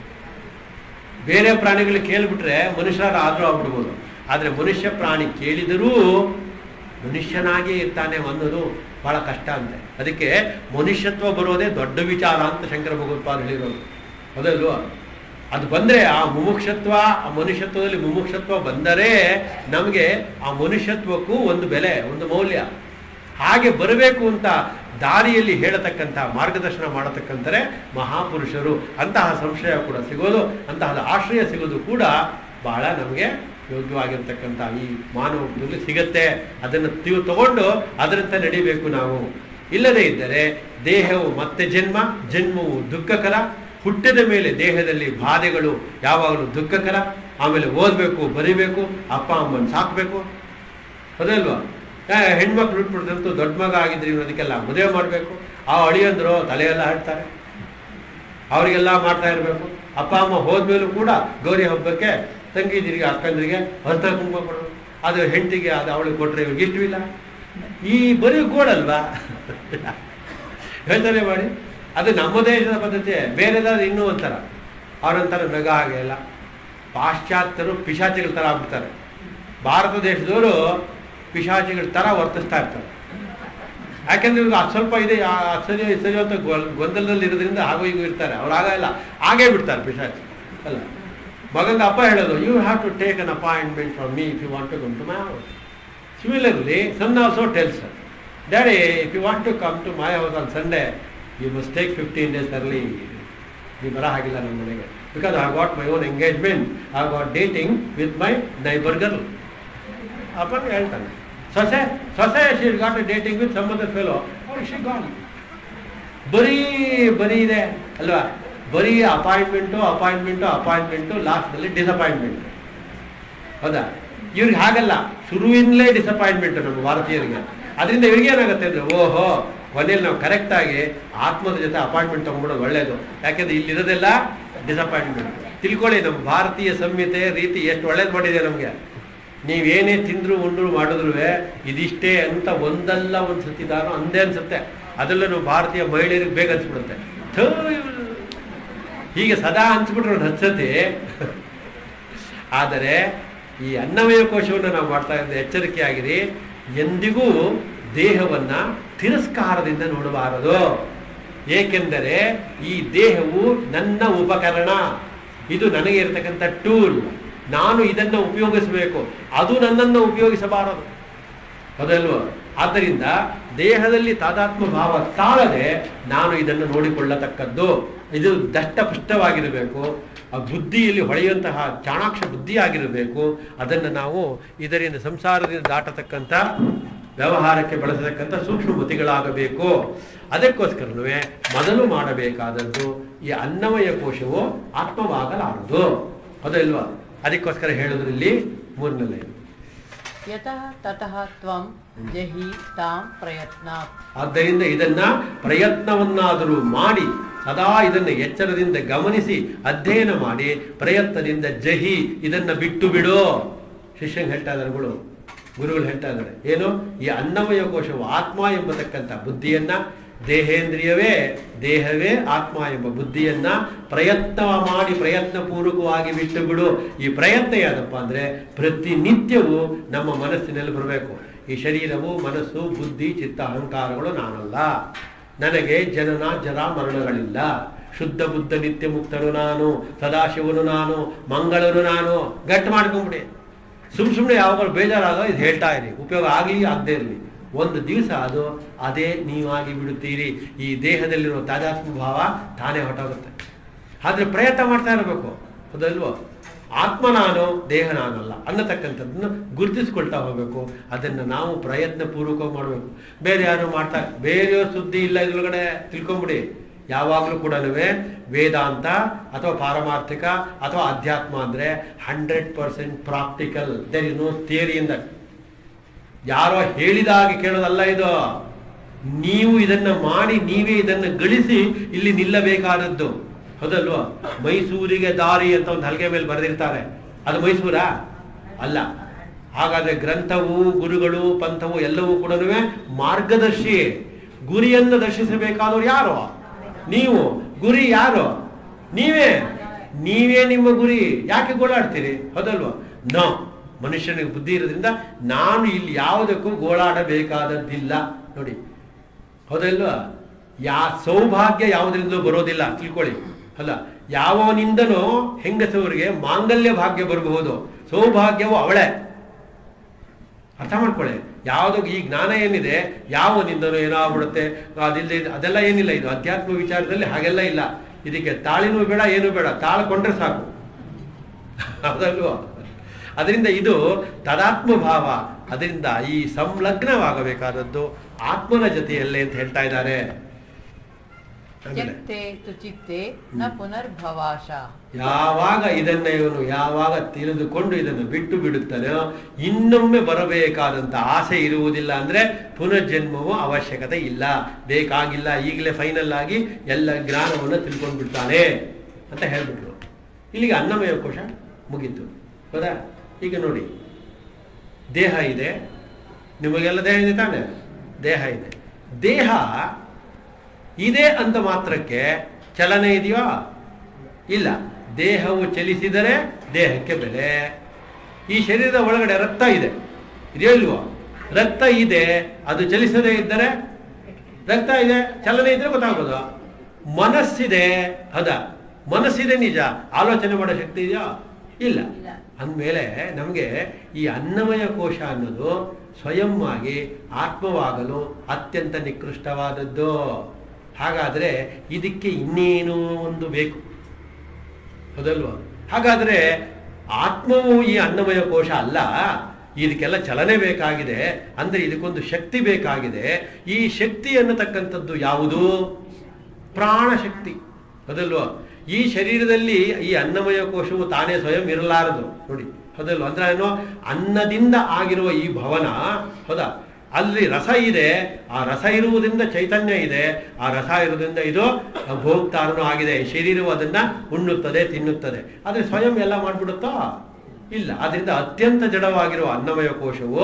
ಬೇರೆ ಪ್ರಾಣಿಗಳು ಕೇಳಿಬಿಟ್ರೆ ಮನುಷ್ಯರ ಆದ್ರೂ ಆಗ್ಬಿಡ್ಬೋದು ಆದರೆ ಮನುಷ್ಯ ಪ್ರಾಣಿ ಕೇಳಿದರೂ ಮನುಷ್ಯನಾಗೇ ಇರ್ತಾನೆ ಅನ್ನೋದು ಬಹಳ ಕಷ್ಟ ಅಂತೆ ಅದಕ್ಕೆ ಮನುಷ್ಯತ್ವ ಬರೋದೇ ದೊಡ್ಡ ವಿಚಾರ ಅಂತ ಶಂಕರ ಭಗವತ್ಪಾದ ಹೇಳಿರೋದು ಹೌದಲ್ವಾ ಅದು ಬಂದರೆ ಆ ಮುಮುಕ್ಷತ್ವ ಆ ಮನುಷ್ಯತ್ವದಲ್ಲಿ ಮುಮುಕ್ಷತ್ವ ಬಂದರೆ ನಮಗೆ ಆ ಮನುಷ್ಯತ್ವಕ್ಕೂ ಒಂದು ಬೆಲೆ ಒಂದು ಮೌಲ್ಯ ಹಾಗೆ ಬರಬೇಕು ಅಂತ ದಾರಿಯಲ್ಲಿ ಹೇಳತಕ್ಕಂಥ ಮಾರ್ಗದರ್ಶನ ಮಾಡತಕ್ಕಂಥರೆ ಮಹಾಪುರುಷರು ಅಂತಹ ಸಂಶಯ ಕೂಡ ಸಿಗೋದು ಅಂತಹ ಆಶ್ರಯ ಸಿಗೋದು ಕೂಡ ಬಹಳ ನಮಗೆ ಯೋಗ್ಯವಾಗಿರ್ತಕ್ಕಂಥ ಈ ಮಾನವತ್ವದಲ್ಲಿ ಸಿಗತ್ತೆ ಅದನ್ನು ತೀವ್ ತಗೊಂಡು ಅದರಂತೆ ನಡಿಬೇಕು ನಾವು ಇಲ್ಲದೇ ಇದ್ದರೆ ದೇಹವು ಮತ್ತೆ ಜನ್ಮ ಜನ್ಮವು ದುಃಖಕರ ಹುಟ್ಟಿದ ಮೇಲೆ ದೇಹದಲ್ಲಿ ಬಾಧೆಗಳು ಯಾವಾಗಲೂ ದುಃಖಕರ ಆಮೇಲೆ ಓದಬೇಕು ಬರಿಬೇಕು ಅಪ್ಪ ಅಮ್ಮನ ಸಾಕಬೇಕು ಹೌದಲ್ವಾ ಆ, ಹೆಣ್ಮಕ್ಳು ಹುಟ್ಬಿಡ್ದಂತೂ ದೊಡ್ಡ ಮಗ ಆಗಿದ್ರಿ ಅದಕ್ಕೆಲ್ಲ ಮದುವೆ ಮಾಡಬೇಕು ಆ ಅಳಿಯಂದ್ರು ತಲೆಯೆಲ್ಲ ಹಾಡ್ತಾರೆ ಅವರಿಗೆಲ್ಲ ಮಾಡ್ತಾ ಇರಬೇಕು ಅಪ್ಪ ಅಮ್ಮ ಹೋದ್ಮೇಲೂ ಕೂಡ ಗೌರಿ ಹಬ್ಬಕ್ಕೆ ತಂಗಿದಿರಿಗೆ ಅಕ್ಕಂದ್ರಿಗೆ ಹೊಸ ಕುಂಕುಮ ಕೊಡೋದು ಅದು ಹೆಂಡತಿಗೆ ಅದು ಅವಳಿಗೆ ಕೊಟ್ಟರೆ ಇವ್ರಿಗೆ ಇಷ್ಟವಿಲ್ಲ ಈ ಬರೀ ಗೋಡಲ್ವಾ ಯೋಚನೆ ಮಾಡಿ ಅದು ನಮ್ಮ ದೇಶದ ಪದ್ಧತಿ ಬೇರೆದಾದ್ರೆ ಇನ್ನೂ ಒಂಥರ ಅವರೊಂಥರ ನಗ ಹಾಗೆ ಇಲ್ಲ ಪಾಶ್ಚಾತ್ಯರು ಪಿಶಾಚಿಗಳ ಥರ ಆಗ್ಬಿಡ್ತಾರೆ ಭಾರತ ದೇಶದವರು ಪಿಶಾಚಿಗಳ ಥರ ವರ್ತಿಸ್ತಾ ಇರ್ತಾರೆ ಯಾಕೆಂದ್ರೆ ಇವ್ರಿಗೆ ಅದು ಸ್ವಲ್ಪ ಇದೆ ಆ ಅಸರ್ಯ ಇಸರ್ಯ ಅಂತ ಗೊ- ಗೊಂದಲದಲ್ಲಿ ಇರೋದ್ರಿಂದ ಹಾಗೂ ಹೀಗೂ ಇರ್ತಾರೆ ಅವ್ರು ಆಗ ಇಲ್ಲ ಹಾಗೇ ಬಿಡ್ತಾರೆ ಪಿಶಾಚಿ ಅಲ್ಲ ಮಗಂಗ ಅಪ್ಪ ಹೇಳೋದು you have to take an appointment from me if you want to come to my house similarly son also tells daddy if you want to come to my house on Sunday you must take fifteen days early ನೀವು ಬರ ಹಾಗಿಲ್ಲ ನಮ್ಮ ಮನೆಗೆ because I got my own engagement I got dating with my neighbour girl ಅಪ್ಪ ಹೇಳ್ತಾನೆ ಸೊಸೆ ಸೊಸೆ she got dating with some other fellow she gone ಬರೀ ಬರೀ ಇದೆ ಅಲ್ವಾ ಬರೀ ಅಪಾಯಿಂಟ್ಮೆಂಟು ಅಪಾಯಿಂಟ್ಮೆಂಟು ಅಪಾಯಿಂಟ್ಮೆಂಟು ಲಾಸ್ಟಲ್ಲಿ ಡಿಸಪಾಯಿಂಟ್ಮೆಂಟ್ ಹೌದಾ ಇವ್ರಿಗೆ ಹಾಗಲ್ಲ ಶುರುವಿನಲೇ ಡಿಸಪಾಯಿಂಟ್ಮೆಂಟ್ ನಮ್ಮ ಭಾರತೀಯರಿಗೆ ಅದರಿಂದ ಇವ್ರಿಗೆ ಏನಾಗುತ್ತೆ ಅಂದ್ರೆ ಓಹೋ ಕೊನೆಯಲ್ಲಿ ನಾವು ಕರೆಕ್ಟಾಗಿ ಆತ್ಮದ ಜೊತೆ ಅಪಾಯಿಂಟ್ಮೆಂಟ್ ತಗೊಂಡ್ಬಿಡೋದು ಒಳ್ಳೇದು ಯಾಕೆಂದ್ರೆ ಇಲ್ಲಿರೋದೆಲ್ಲ ಡಿಸಪಾಯಿಂಟ್ಮೆಂಟ್ ತಿಳ್ಕೊಳ್ಳಿ ನಮ್ಮ ಭಾರತೀಯ ಸಂಹಿತೆ ರೀತಿ ಎಷ್ಟು ಒಳ್ಳೇದು ಮಾಡಿದೆ ನಮಗೆ ನೀವೇನೇ ತಿಂದ್ರು ಉಂಡ್ರು ಮಾಡಿದ್ರು ಇದಿಷ್ಟೇ ಅಂತ ಒಂದಲ್ಲ ಒಂದು ಸತಿದಾನು ಅಂದೇ ಅನ್ಸುತ್ತೆ ಅದರಲ್ಲೂ ನಾವು ಭಾರತೀಯ ಮಹಿಳೆಯರಿಗೆ ಬೇಗ ಅನ್ಸ್ಬಿಡುತ್ತೆ ಥೂ, ಇವ್ರು. ಹೀಗೆ ಸದಾ ಅನ್ಸ್ಬಿಟ್ರೆ ಒಂದು ಹಚ್ಚತಿ ಆದರೆ ಈ ಅನ್ನಮಯ ಕೋಶವನ್ನು ನಾವು ಮಾಡ್ತಾ ಇದ್ದ ಎಚ್ಚರಿಕೆಯಾಗಿರಿ ಎಂದಿಗೂ ದೇಹವನ್ನ ತಿರಸ್ಕಾರದಿಂದ ನೋಡಬಾರದು ಏಕೆಂದರೆ ಈ ದೇಹವು ನನ್ನ ಉಪಕರಣ ಇದು ನನಗೆ ಇರತಕ್ಕಂಥ ಟೂಲ್ ನಾನು ಇದನ್ನು ಉಪಯೋಗಿಸಬೇಕು ಅದು ನನ್ನನ್ನು ಉಪಯೋಗಿಸಬಾರದು ಹೌದಲ್ವ ಆದ್ದರಿಂದ ದೇಹದಲ್ಲಿ ತಾದಾತ್ಮ ಭಾವ ತಾಳದೆ ನಾನು ಇದನ್ನು ನೋಡಿಕೊಳ್ಳತಕ್ಕದ್ದು ಇದು ದಷ್ಟಪುಷ್ಟವಾಗಿರಬೇಕು ಆ ಬುದ್ಧಿಯಲ್ಲಿ ಹೊಳೆಯುವಂತಹ ಚಾಣಾಕ್ಷ ಬುದ್ಧಿಯಾಗಿರಬೇಕು ಅದನ್ನು ನಾವು ಇದರಿಂದ ಸಂಸಾರದಿಂದ ದಾಟತಕ್ಕಂಥ ವ್ಯವಹಾರಕ್ಕೆ ಬಳಸತಕ್ಕಂಥ ಸೂಕ್ಷ್ಮ ಮತಿಗಳಾಗಬೇಕು ಅದಕ್ಕೋಸ್ಕರವೇ ಮೊದಲು ಮಾಡಬೇಕಾದದ್ದು ಈ ಅನ್ನಮಯ ಕೋಶವು ಆತ್ಮವಾಗಲಾರದು ಹೌದಲ್ವಾ ಅದಕ್ಕೋಸ್ಕರ ಹೇಳೋದ್ರಲ್ಲಿ ಮೂರನೇ ಯತಃ ತತಃ ತ್ವಂ ಜಹಿ ತಾಂ ಪ್ರಯತ್ನಾತ್ ಆದ್ದರಿಂದ ಇದನ್ನ ಪ್ರಯತ್ನವನ್ನಾದರೂ ಮಾಡಿ ಸದಾ ಇದನ್ನು ಎಚ್ಚರದಿಂದ ಗಮನಿಸಿ ಅಧ್ಯಯನ ಮಾಡಿ ಪ್ರಯತ್ನದಿಂದ ಜಹಿ ಇದನ್ನ ಬಿಟ್ಟು ಬಿಡು ಶಿಷ್ಯಂಗೆ ಹೇಳ್ತಾ ಇದ್ದಾರೆ ಗುರು ಗುರುಗಳು ಹೇಳ್ತಾ ಇದ್ದಾರೆ ಏನು ಈ ಅನ್ನಮಯ ಕೋಶವು ಆತ್ಮ ಎಂಬತಕ್ಕಂಥ ಬುದ್ಧಿಯನ್ನ ದೇಹೇಂದ್ರಿಯವೇ ದೇಹವೇ ಆತ್ಮ ಎಂಬ ಬುದ್ಧಿಯನ್ನ ಪ್ರಯತ್ನ ಮಾಡಿ ಪ್ರಯತ್ನ ಪೂರ್ವಕವಾಗಿ ಬಿಟ್ಟು ಬಿಡು ಈ ಪ್ರಯತ್ನ ಯಾದಪ್ಪ ಅಂದ್ರೆ ಪ್ರತಿನಿತ್ಯವೂ ನಮ್ಮ ಮನಸ್ಸಿನಲ್ಲಿ ಬರಬೇಕು ಈ ಶರೀರವು ಮನಸ್ಸು ಬುದ್ಧಿ ಚಿತ್ತ ಅಹಂಕಾರಗಳು ನಾನಲ್ಲ ನನಗೆ ಜನನ ಜರ ಮರಣಗಳಿಲ್ಲ ಶುದ್ಧ ಬುದ್ಧ ನಿತ್ಯ ಮುಕ್ತನು ನಾನು ಸದಾಶಿವನು ನಾನು ಮಂಗಳನು ನಾನು ಗಟ್ಟು ಮಾಡ್ಕೊಂಬಿಡಿ ಸುಮ್ ಸುಮ್ಮನೆ ಯಾವಾಗ ಬೇಜಾರಾಗೋ ಇದು ಹೇಳ್ತಾ ಇರಿ ಉಪಯೋಗ ಆಗಲಿ ಆಗದೆ ಇರಲಿ ಒಂದು ದಿವಸ ಅದು ಅದೇ ನೀವಾಗಿ ಬಿಡುತ್ತೀರಿ ಈ ದೇಹದಲ್ಲಿರೋ ತಾದಾತ್ಮ ಭಾವ ತಾನೇ ಹೊಟ್ಟೋಗುತ್ತೆ ಆದ್ರೆ ಪ್ರಯತ್ನ ಮಾಡ್ತಾ ಇರಬೇಕು ಹೌದಲ್ವೋ ಆತ್ಮ ನಾನು ದೇಹ ನಾನಲ್ಲ ಅನ್ನತಕ್ಕಂಥದ್ದನ್ನು ಗುರುತಿಸ್ಕೊಳ್ತಾ ಹೋಗ್ಬೇಕು ಅದನ್ನು ನಾವು ಪ್ರಯತ್ನ ಪೂರ್ವಕ ಮಾಡಬೇಕು ಬೇರೆ ಯಾರು ಮಾಡ್ತಾ ಬೇರೆಯವ್ರ ಸುದ್ದಿ ಇಲ್ಲ ಇದ್ರೊಳಗಡೆ ತಿಳ್ಕೊಂಬಿಡಿ ಯಾವಾಗಲೂ ಕೂಡ ವೇದಾಂತ ಅಥವಾ ಪಾರಮಾರ್ಥಿಕ ಅಥವಾ ಅಧ್ಯಾತ್ಮ ಅಂದ್ರೆ hundred percent practical there is no theory in that ಯಾರೋ ಹೇಳಿದಾಗೆ ಕೇಳೋದಲ್ಲ ಇದು ನೀವು ಇದನ್ನ ಮಾಡಿ ನೀವೇ ಇದನ್ನ ಗಳಿಸಿ ಇಲ್ಲಿ ನಿಲ್ಲಬೇಕಾದದ್ದು ಹೌದಲ್ವಾ ಮೈಸೂರಿಗೆ ದಾರಿ ಅಂತ ಒಂದು ಹಲಗೆ ಮೇಲೆ ಬರೆದಿರ್ತಾರೆ ಅದು ಮೈಸೂರಾ ಅಲ್ಲ ಹಾಗಾದ್ರೆ ಗ್ರಂಥವು ಗುರುಗಳು ಪಂಥವು ಎಲ್ಲವೂ ಕೂಡ ಮಾರ್ಗದರ್ಶಿ ಗುರಿಯನ್ನು ದರ್ಶಿಸಬೇಕಾದವ್ರು ಯಾರು ನೀವು ಗುರಿ ಯಾರು ನೀವೇ ನೀವೇ ನಿಮ್ಮ ಗುರಿ ಯಾಕೆ ಗೋಳಾಡ್ತೀರಿ ಹೌದಲ್ವಾ ನೋ ಮನುಷ್ಯನಿಗೆ ಬುದ್ಧಿ ಇರೋದ್ರಿಂದ ನಾನು ಇಲ್ಲಿ ಯಾವುದಕ್ಕೂ ಗೋಳಾಡಬೇಕಾದದ್ದಿಲ್ಲ ನೋಡಿ ಹೌದಲ್ವಾ ಯಾ ಸೌಭಾಗ್ಯ ಯಾವುದರಿಂದಲೂ ಬರೋದಿಲ್ಲ ತಿಳ್ಕೊಳ್ಳಿ ಅಲ್ಲ ಯಾವನಿಂದನೋ ಹೆಂಗಸವರಿಗೆ ಮಾಂಗಲ್ಯ ಭಾಗ್ಯ ಬರಬಹುದು ಸೌಭಾಗ್ಯವು ಅವಳೇ ಅರ್ಥ ಮಾಡ್ಕೊಳ್ಳಿ ಯಾವುದು ಈ ಜ್ಞಾನ ಏನಿದೆ ಯಾವನಿಂದನೋ ಏನೋ ಆಗ್ಬಿಡುತ್ತೆ ಅದಿಲ್ಲದೆ ಇದು- ಅದೆಲ್ಲ ಏನಿಲ್ಲ ಇದು ಅಧ್ಯಾತ್ಮ ವಿಚಾರದಲ್ಲಿ ಹಾಗೆಲ್ಲ ಇಲ್ಲ ಇದಕ್ಕೆ ತಾಳಿನೂ ಬೇಡ ಏನೂ ಬೇಡ ತಾಳ್ಕೊಂಡ್ರೆ ಸಾಕು ಅದಲ್ವಾ ಅದರಿಂದ ಇದು ತದಾತ್ಮ ಭಾವ ಅದರಿಂದ ಈ ಸಂಲಗ್ನವಾಗಬೇಕಾದದ್ದು ಆತ್ಮನ ಜೊತೆಯಲ್ಲೇ ಅಂತ ಹೇಳ್ತಾ ಇದ್ದಾರೆ ಆಮೇಲೆ ತ್ಯಕ್ತೆ ತು ಚಿತ್ತೆ ನ ಪುನರ್ಭವಾಶ ಯಾವಾಗ ಇದನ್ನ ಇವನು ಯಾವಾಗ ತಿಳಿದುಕೊಂಡು ಇದನ್ನು ಬಿಟ್ಟು ಬಿಡುತ್ತಾನೋ ಇನ್ನೊಮ್ಮೆ ಬರಬೇಕಾದಂತ ಆಸೆ ಇರುವುದಿಲ್ಲ ಅಂದ್ರೆ ಪುನರ್ಜನ್ಮವು ಅವಶ್ಯಕತೆ ಇಲ್ಲ ಬೇಕಾಗಿಲ್ಲ ಈಗಲೇ ಫೈನಲ್ ಆಗಿ ಎಲ್ಲ ಜ್ಞಾನವನ್ನು ತಿಳ್ಕೊಂಡು ಬಿಡ್ತಾನೆ ಅಂತ ಹೇಳ್ಬಿಟ್ರು ಇಲ್ಲಿಗೆ ಅನ್ನಮಯ ಕೋಶ ಮುಗೀತು ಹೌದಾ ಈಗ ನೋಡಿ ದೇಹ ಇದೆ ನಿಮಗೆಲ್ಲ ದೇಹ ಇದೆ ತಾನೆ ದೇಹ ಇದೆ ದೇಹ ಇದೆ ಅಂತ ಮಾತ್ರಕ್ಕೆ ಚಲನೆ ಇದೆಯೋ ಇಲ್ಲ ದೇಹವು ಚಲಿಸಿದರೆ ದೇಹಕ್ಕೆ ಬೆಲೆ ಈ ಶರೀರದ ಒಳಗಡೆ ರಕ್ತ ಇದೆ ಇದೆಯೋ ಇಲ್ವೋ ರಕ್ತ ಇದೆ ಅದು ಚಲಿಸದೇ ಇದ್ದರೆ ರಕ್ತ ಇದೆ ಚಲನೆ ಇದ್ರೆ ಗೊತ್ತಾಗ್ಬೋದು ಮನಸ್ಸಿದೆ ಹೌದಾ ಮನಸ್ಸಿದೆ ನಿಜ ಆಲೋಚನೆ ಮಾಡೋ ಶಕ್ತಿ ಇದೆಯಾ ಇಲ್ಲ ಇಲ್ಲ. ಅಂದಮೇಲೆ ನಮಗೆ ಈ ಅನ್ನಮಯ ಕೋಶ ಅನ್ನೋದು ಸ್ವಯಂ ಆಗಿ ಆತ್ಮವಾಗಲು ಅತ್ಯಂತ ನಿಕೃಷ್ಟವಾದದ್ದು ಹಾಗಾದರೆ ಇದಕ್ಕೆ ಇನ್ನೇನೋ ಒಂದು ಬೇಕು ಹೌದಲ್ವಾ ಹಾಗಾದರೆ ಆತ್ಮವು ಈ ಅನ್ನಮಯ ಕೋಶ ಅಲ್ಲ ಇದಕ್ಕೆಲ್ಲ ಚಲನೆ ಬೇಕಾಗಿದೆ ಅಂದರೆ ಇದಕ್ಕೊಂದು ಶಕ್ತಿ ಬೇಕಾಗಿದೆ ಈ ಶಕ್ತಿ ಅನ್ನತಕ್ಕಂಥದ್ದು ಯಾವುದು ಪ್ರಾಣಶಕ್ತಿ ಹೌದಲ್ವಾ ಈ ಶರೀರದಲ್ಲಿ ಈ ಅನ್ನಮಯ ಕೋಶವು ತಾನೇ ಸ್ವಯಂ ಇರಲಾರದು ನೋಡಿ ಹೌದಲ್ವಾ ಅಂದ್ರೆ ಏನು ಅನ್ನದಿಂದ ಆಗಿರುವ ಈ ಭವನ ಹೌದಾ ಅಲ್ಲಿ ರಸ ಇದೆ ಆ ರಸ ಇರುವುದರಿಂದ ಚೈತನ್ಯ ಇದೆ ಆ ರಸ ಇರುವುದರಿಂದ ಇದು ಭೋಕ್ತಾರನು ಆಗಿದೆ ಈ ಶರೀರವು ಅದನ್ನ ಉಣ್ಣುತ್ತದೆ ತಿನ್ನುತ್ತದೆ ಆದರೆ ಸ್ವಯಂ ಎಲ್ಲ ಮಾಡ್ಬಿಡುತ್ತೋ ಇಲ್ಲ ಅದರಿಂದ ಅತ್ಯಂತ ಜಡವಾಗಿರುವ ಅನ್ನಮಯ ಕೋಶವು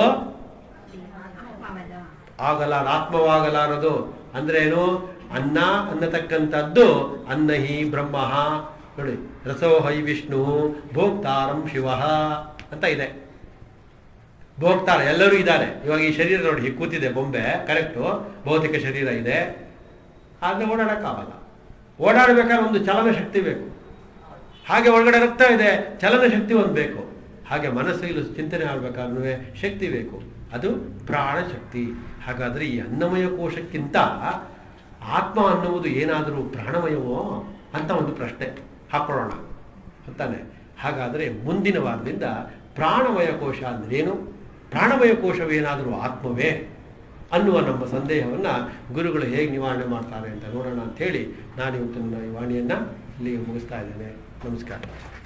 ಆಗಲಾರ ಆತ್ಮವಾಗಲಾರದು ಅಂದ್ರೆ ಏನು ಅನ್ನ ಅನ್ನತಕ್ಕಂಥದ್ದು ಅನ್ನ ಹಿ ಬ್ರಹ್ಮ ನೋಡಿ ರಸೋ ಹೈ ವಿಷ್ಣು ಭೋಕ್ತಾರಂ ಶಿವ ಅಂತ ಇದೆ ಭೋಕ್ತಾರ ಎಲ್ಲರೂ ಇದ್ದಾರೆ ಇವಾಗ ಈ ಶರೀರ ನೋಡಿ ಹೀಗೆ ಕೂತಿದೆ ಬೊಂಬೆ ಕರೆಕ್ಟು ಭೌತಿಕ ಶರೀರ ಇದೆ ಆದರೆ ಓಡಾಡಕ್ಕಾಗಲ್ಲ ಓಡಾಡಬೇಕಾದ್ರೆ ಒಂದು ಚಲನ ಶಕ್ತಿ ಬೇಕು ಹಾಗೆ ಒಳಗಡೆ ರಕ್ತ ಇದೆ ಚಲನ ಶಕ್ತಿ ಒಂದು ಬೇಕು ಹಾಗೆ ಮನಸ್ಸು ಇಲ್ಲಿ ಚಿಂತನೆ ಆಗಬೇಕಾದ್ರೂ ಶಕ್ತಿ ಬೇಕು ಅದು ಪ್ರಾಣ ಶಕ್ತಿ ಹಾಗಾದರೆ ಈ ಅನ್ನಮಯ ಕೋಶಕ್ಕಿಂತ ಆತ್ಮ ಅನ್ನುವುದು ಏನಾದರೂ ಪ್ರಾಣಮಯವೋ ಅಂತ ಒಂದು ಪ್ರಶ್ನೆ ಹಾಕೊಳ್ಳೋಣ ಅಂತಾನೆ ಹಾಗಾದರೆ ಮುಂದಿನ ವಾರದಿಂದ ಪ್ರಾಣಮಯ ಕೋಶ ಅಂದ್ರೇನು ಪ್ರಾಣಮಯ ಕೋಶವೇನಾದರೂ ಆತ್ಮವೇ ಅನ್ನುವ ನಮ್ಮ ಸಂದೇಹವನ್ನು ಗುರುಗಳು ಹೇಗೆ ನಿವಾರಣೆ ಮಾಡ್ತಾರೆ ಅಂತ ನೋಡೋಣ ಅಂತ ಹೇಳಿ ನಾನು ಇವತ್ತಿನ ಈ ವಾಣಿಯನ್ನು ಇಲ್ಲಿಗೆ ಮುಗಿಸ್ತಾ ಇದ್ದೇನೆ ನಮಸ್ಕಾರ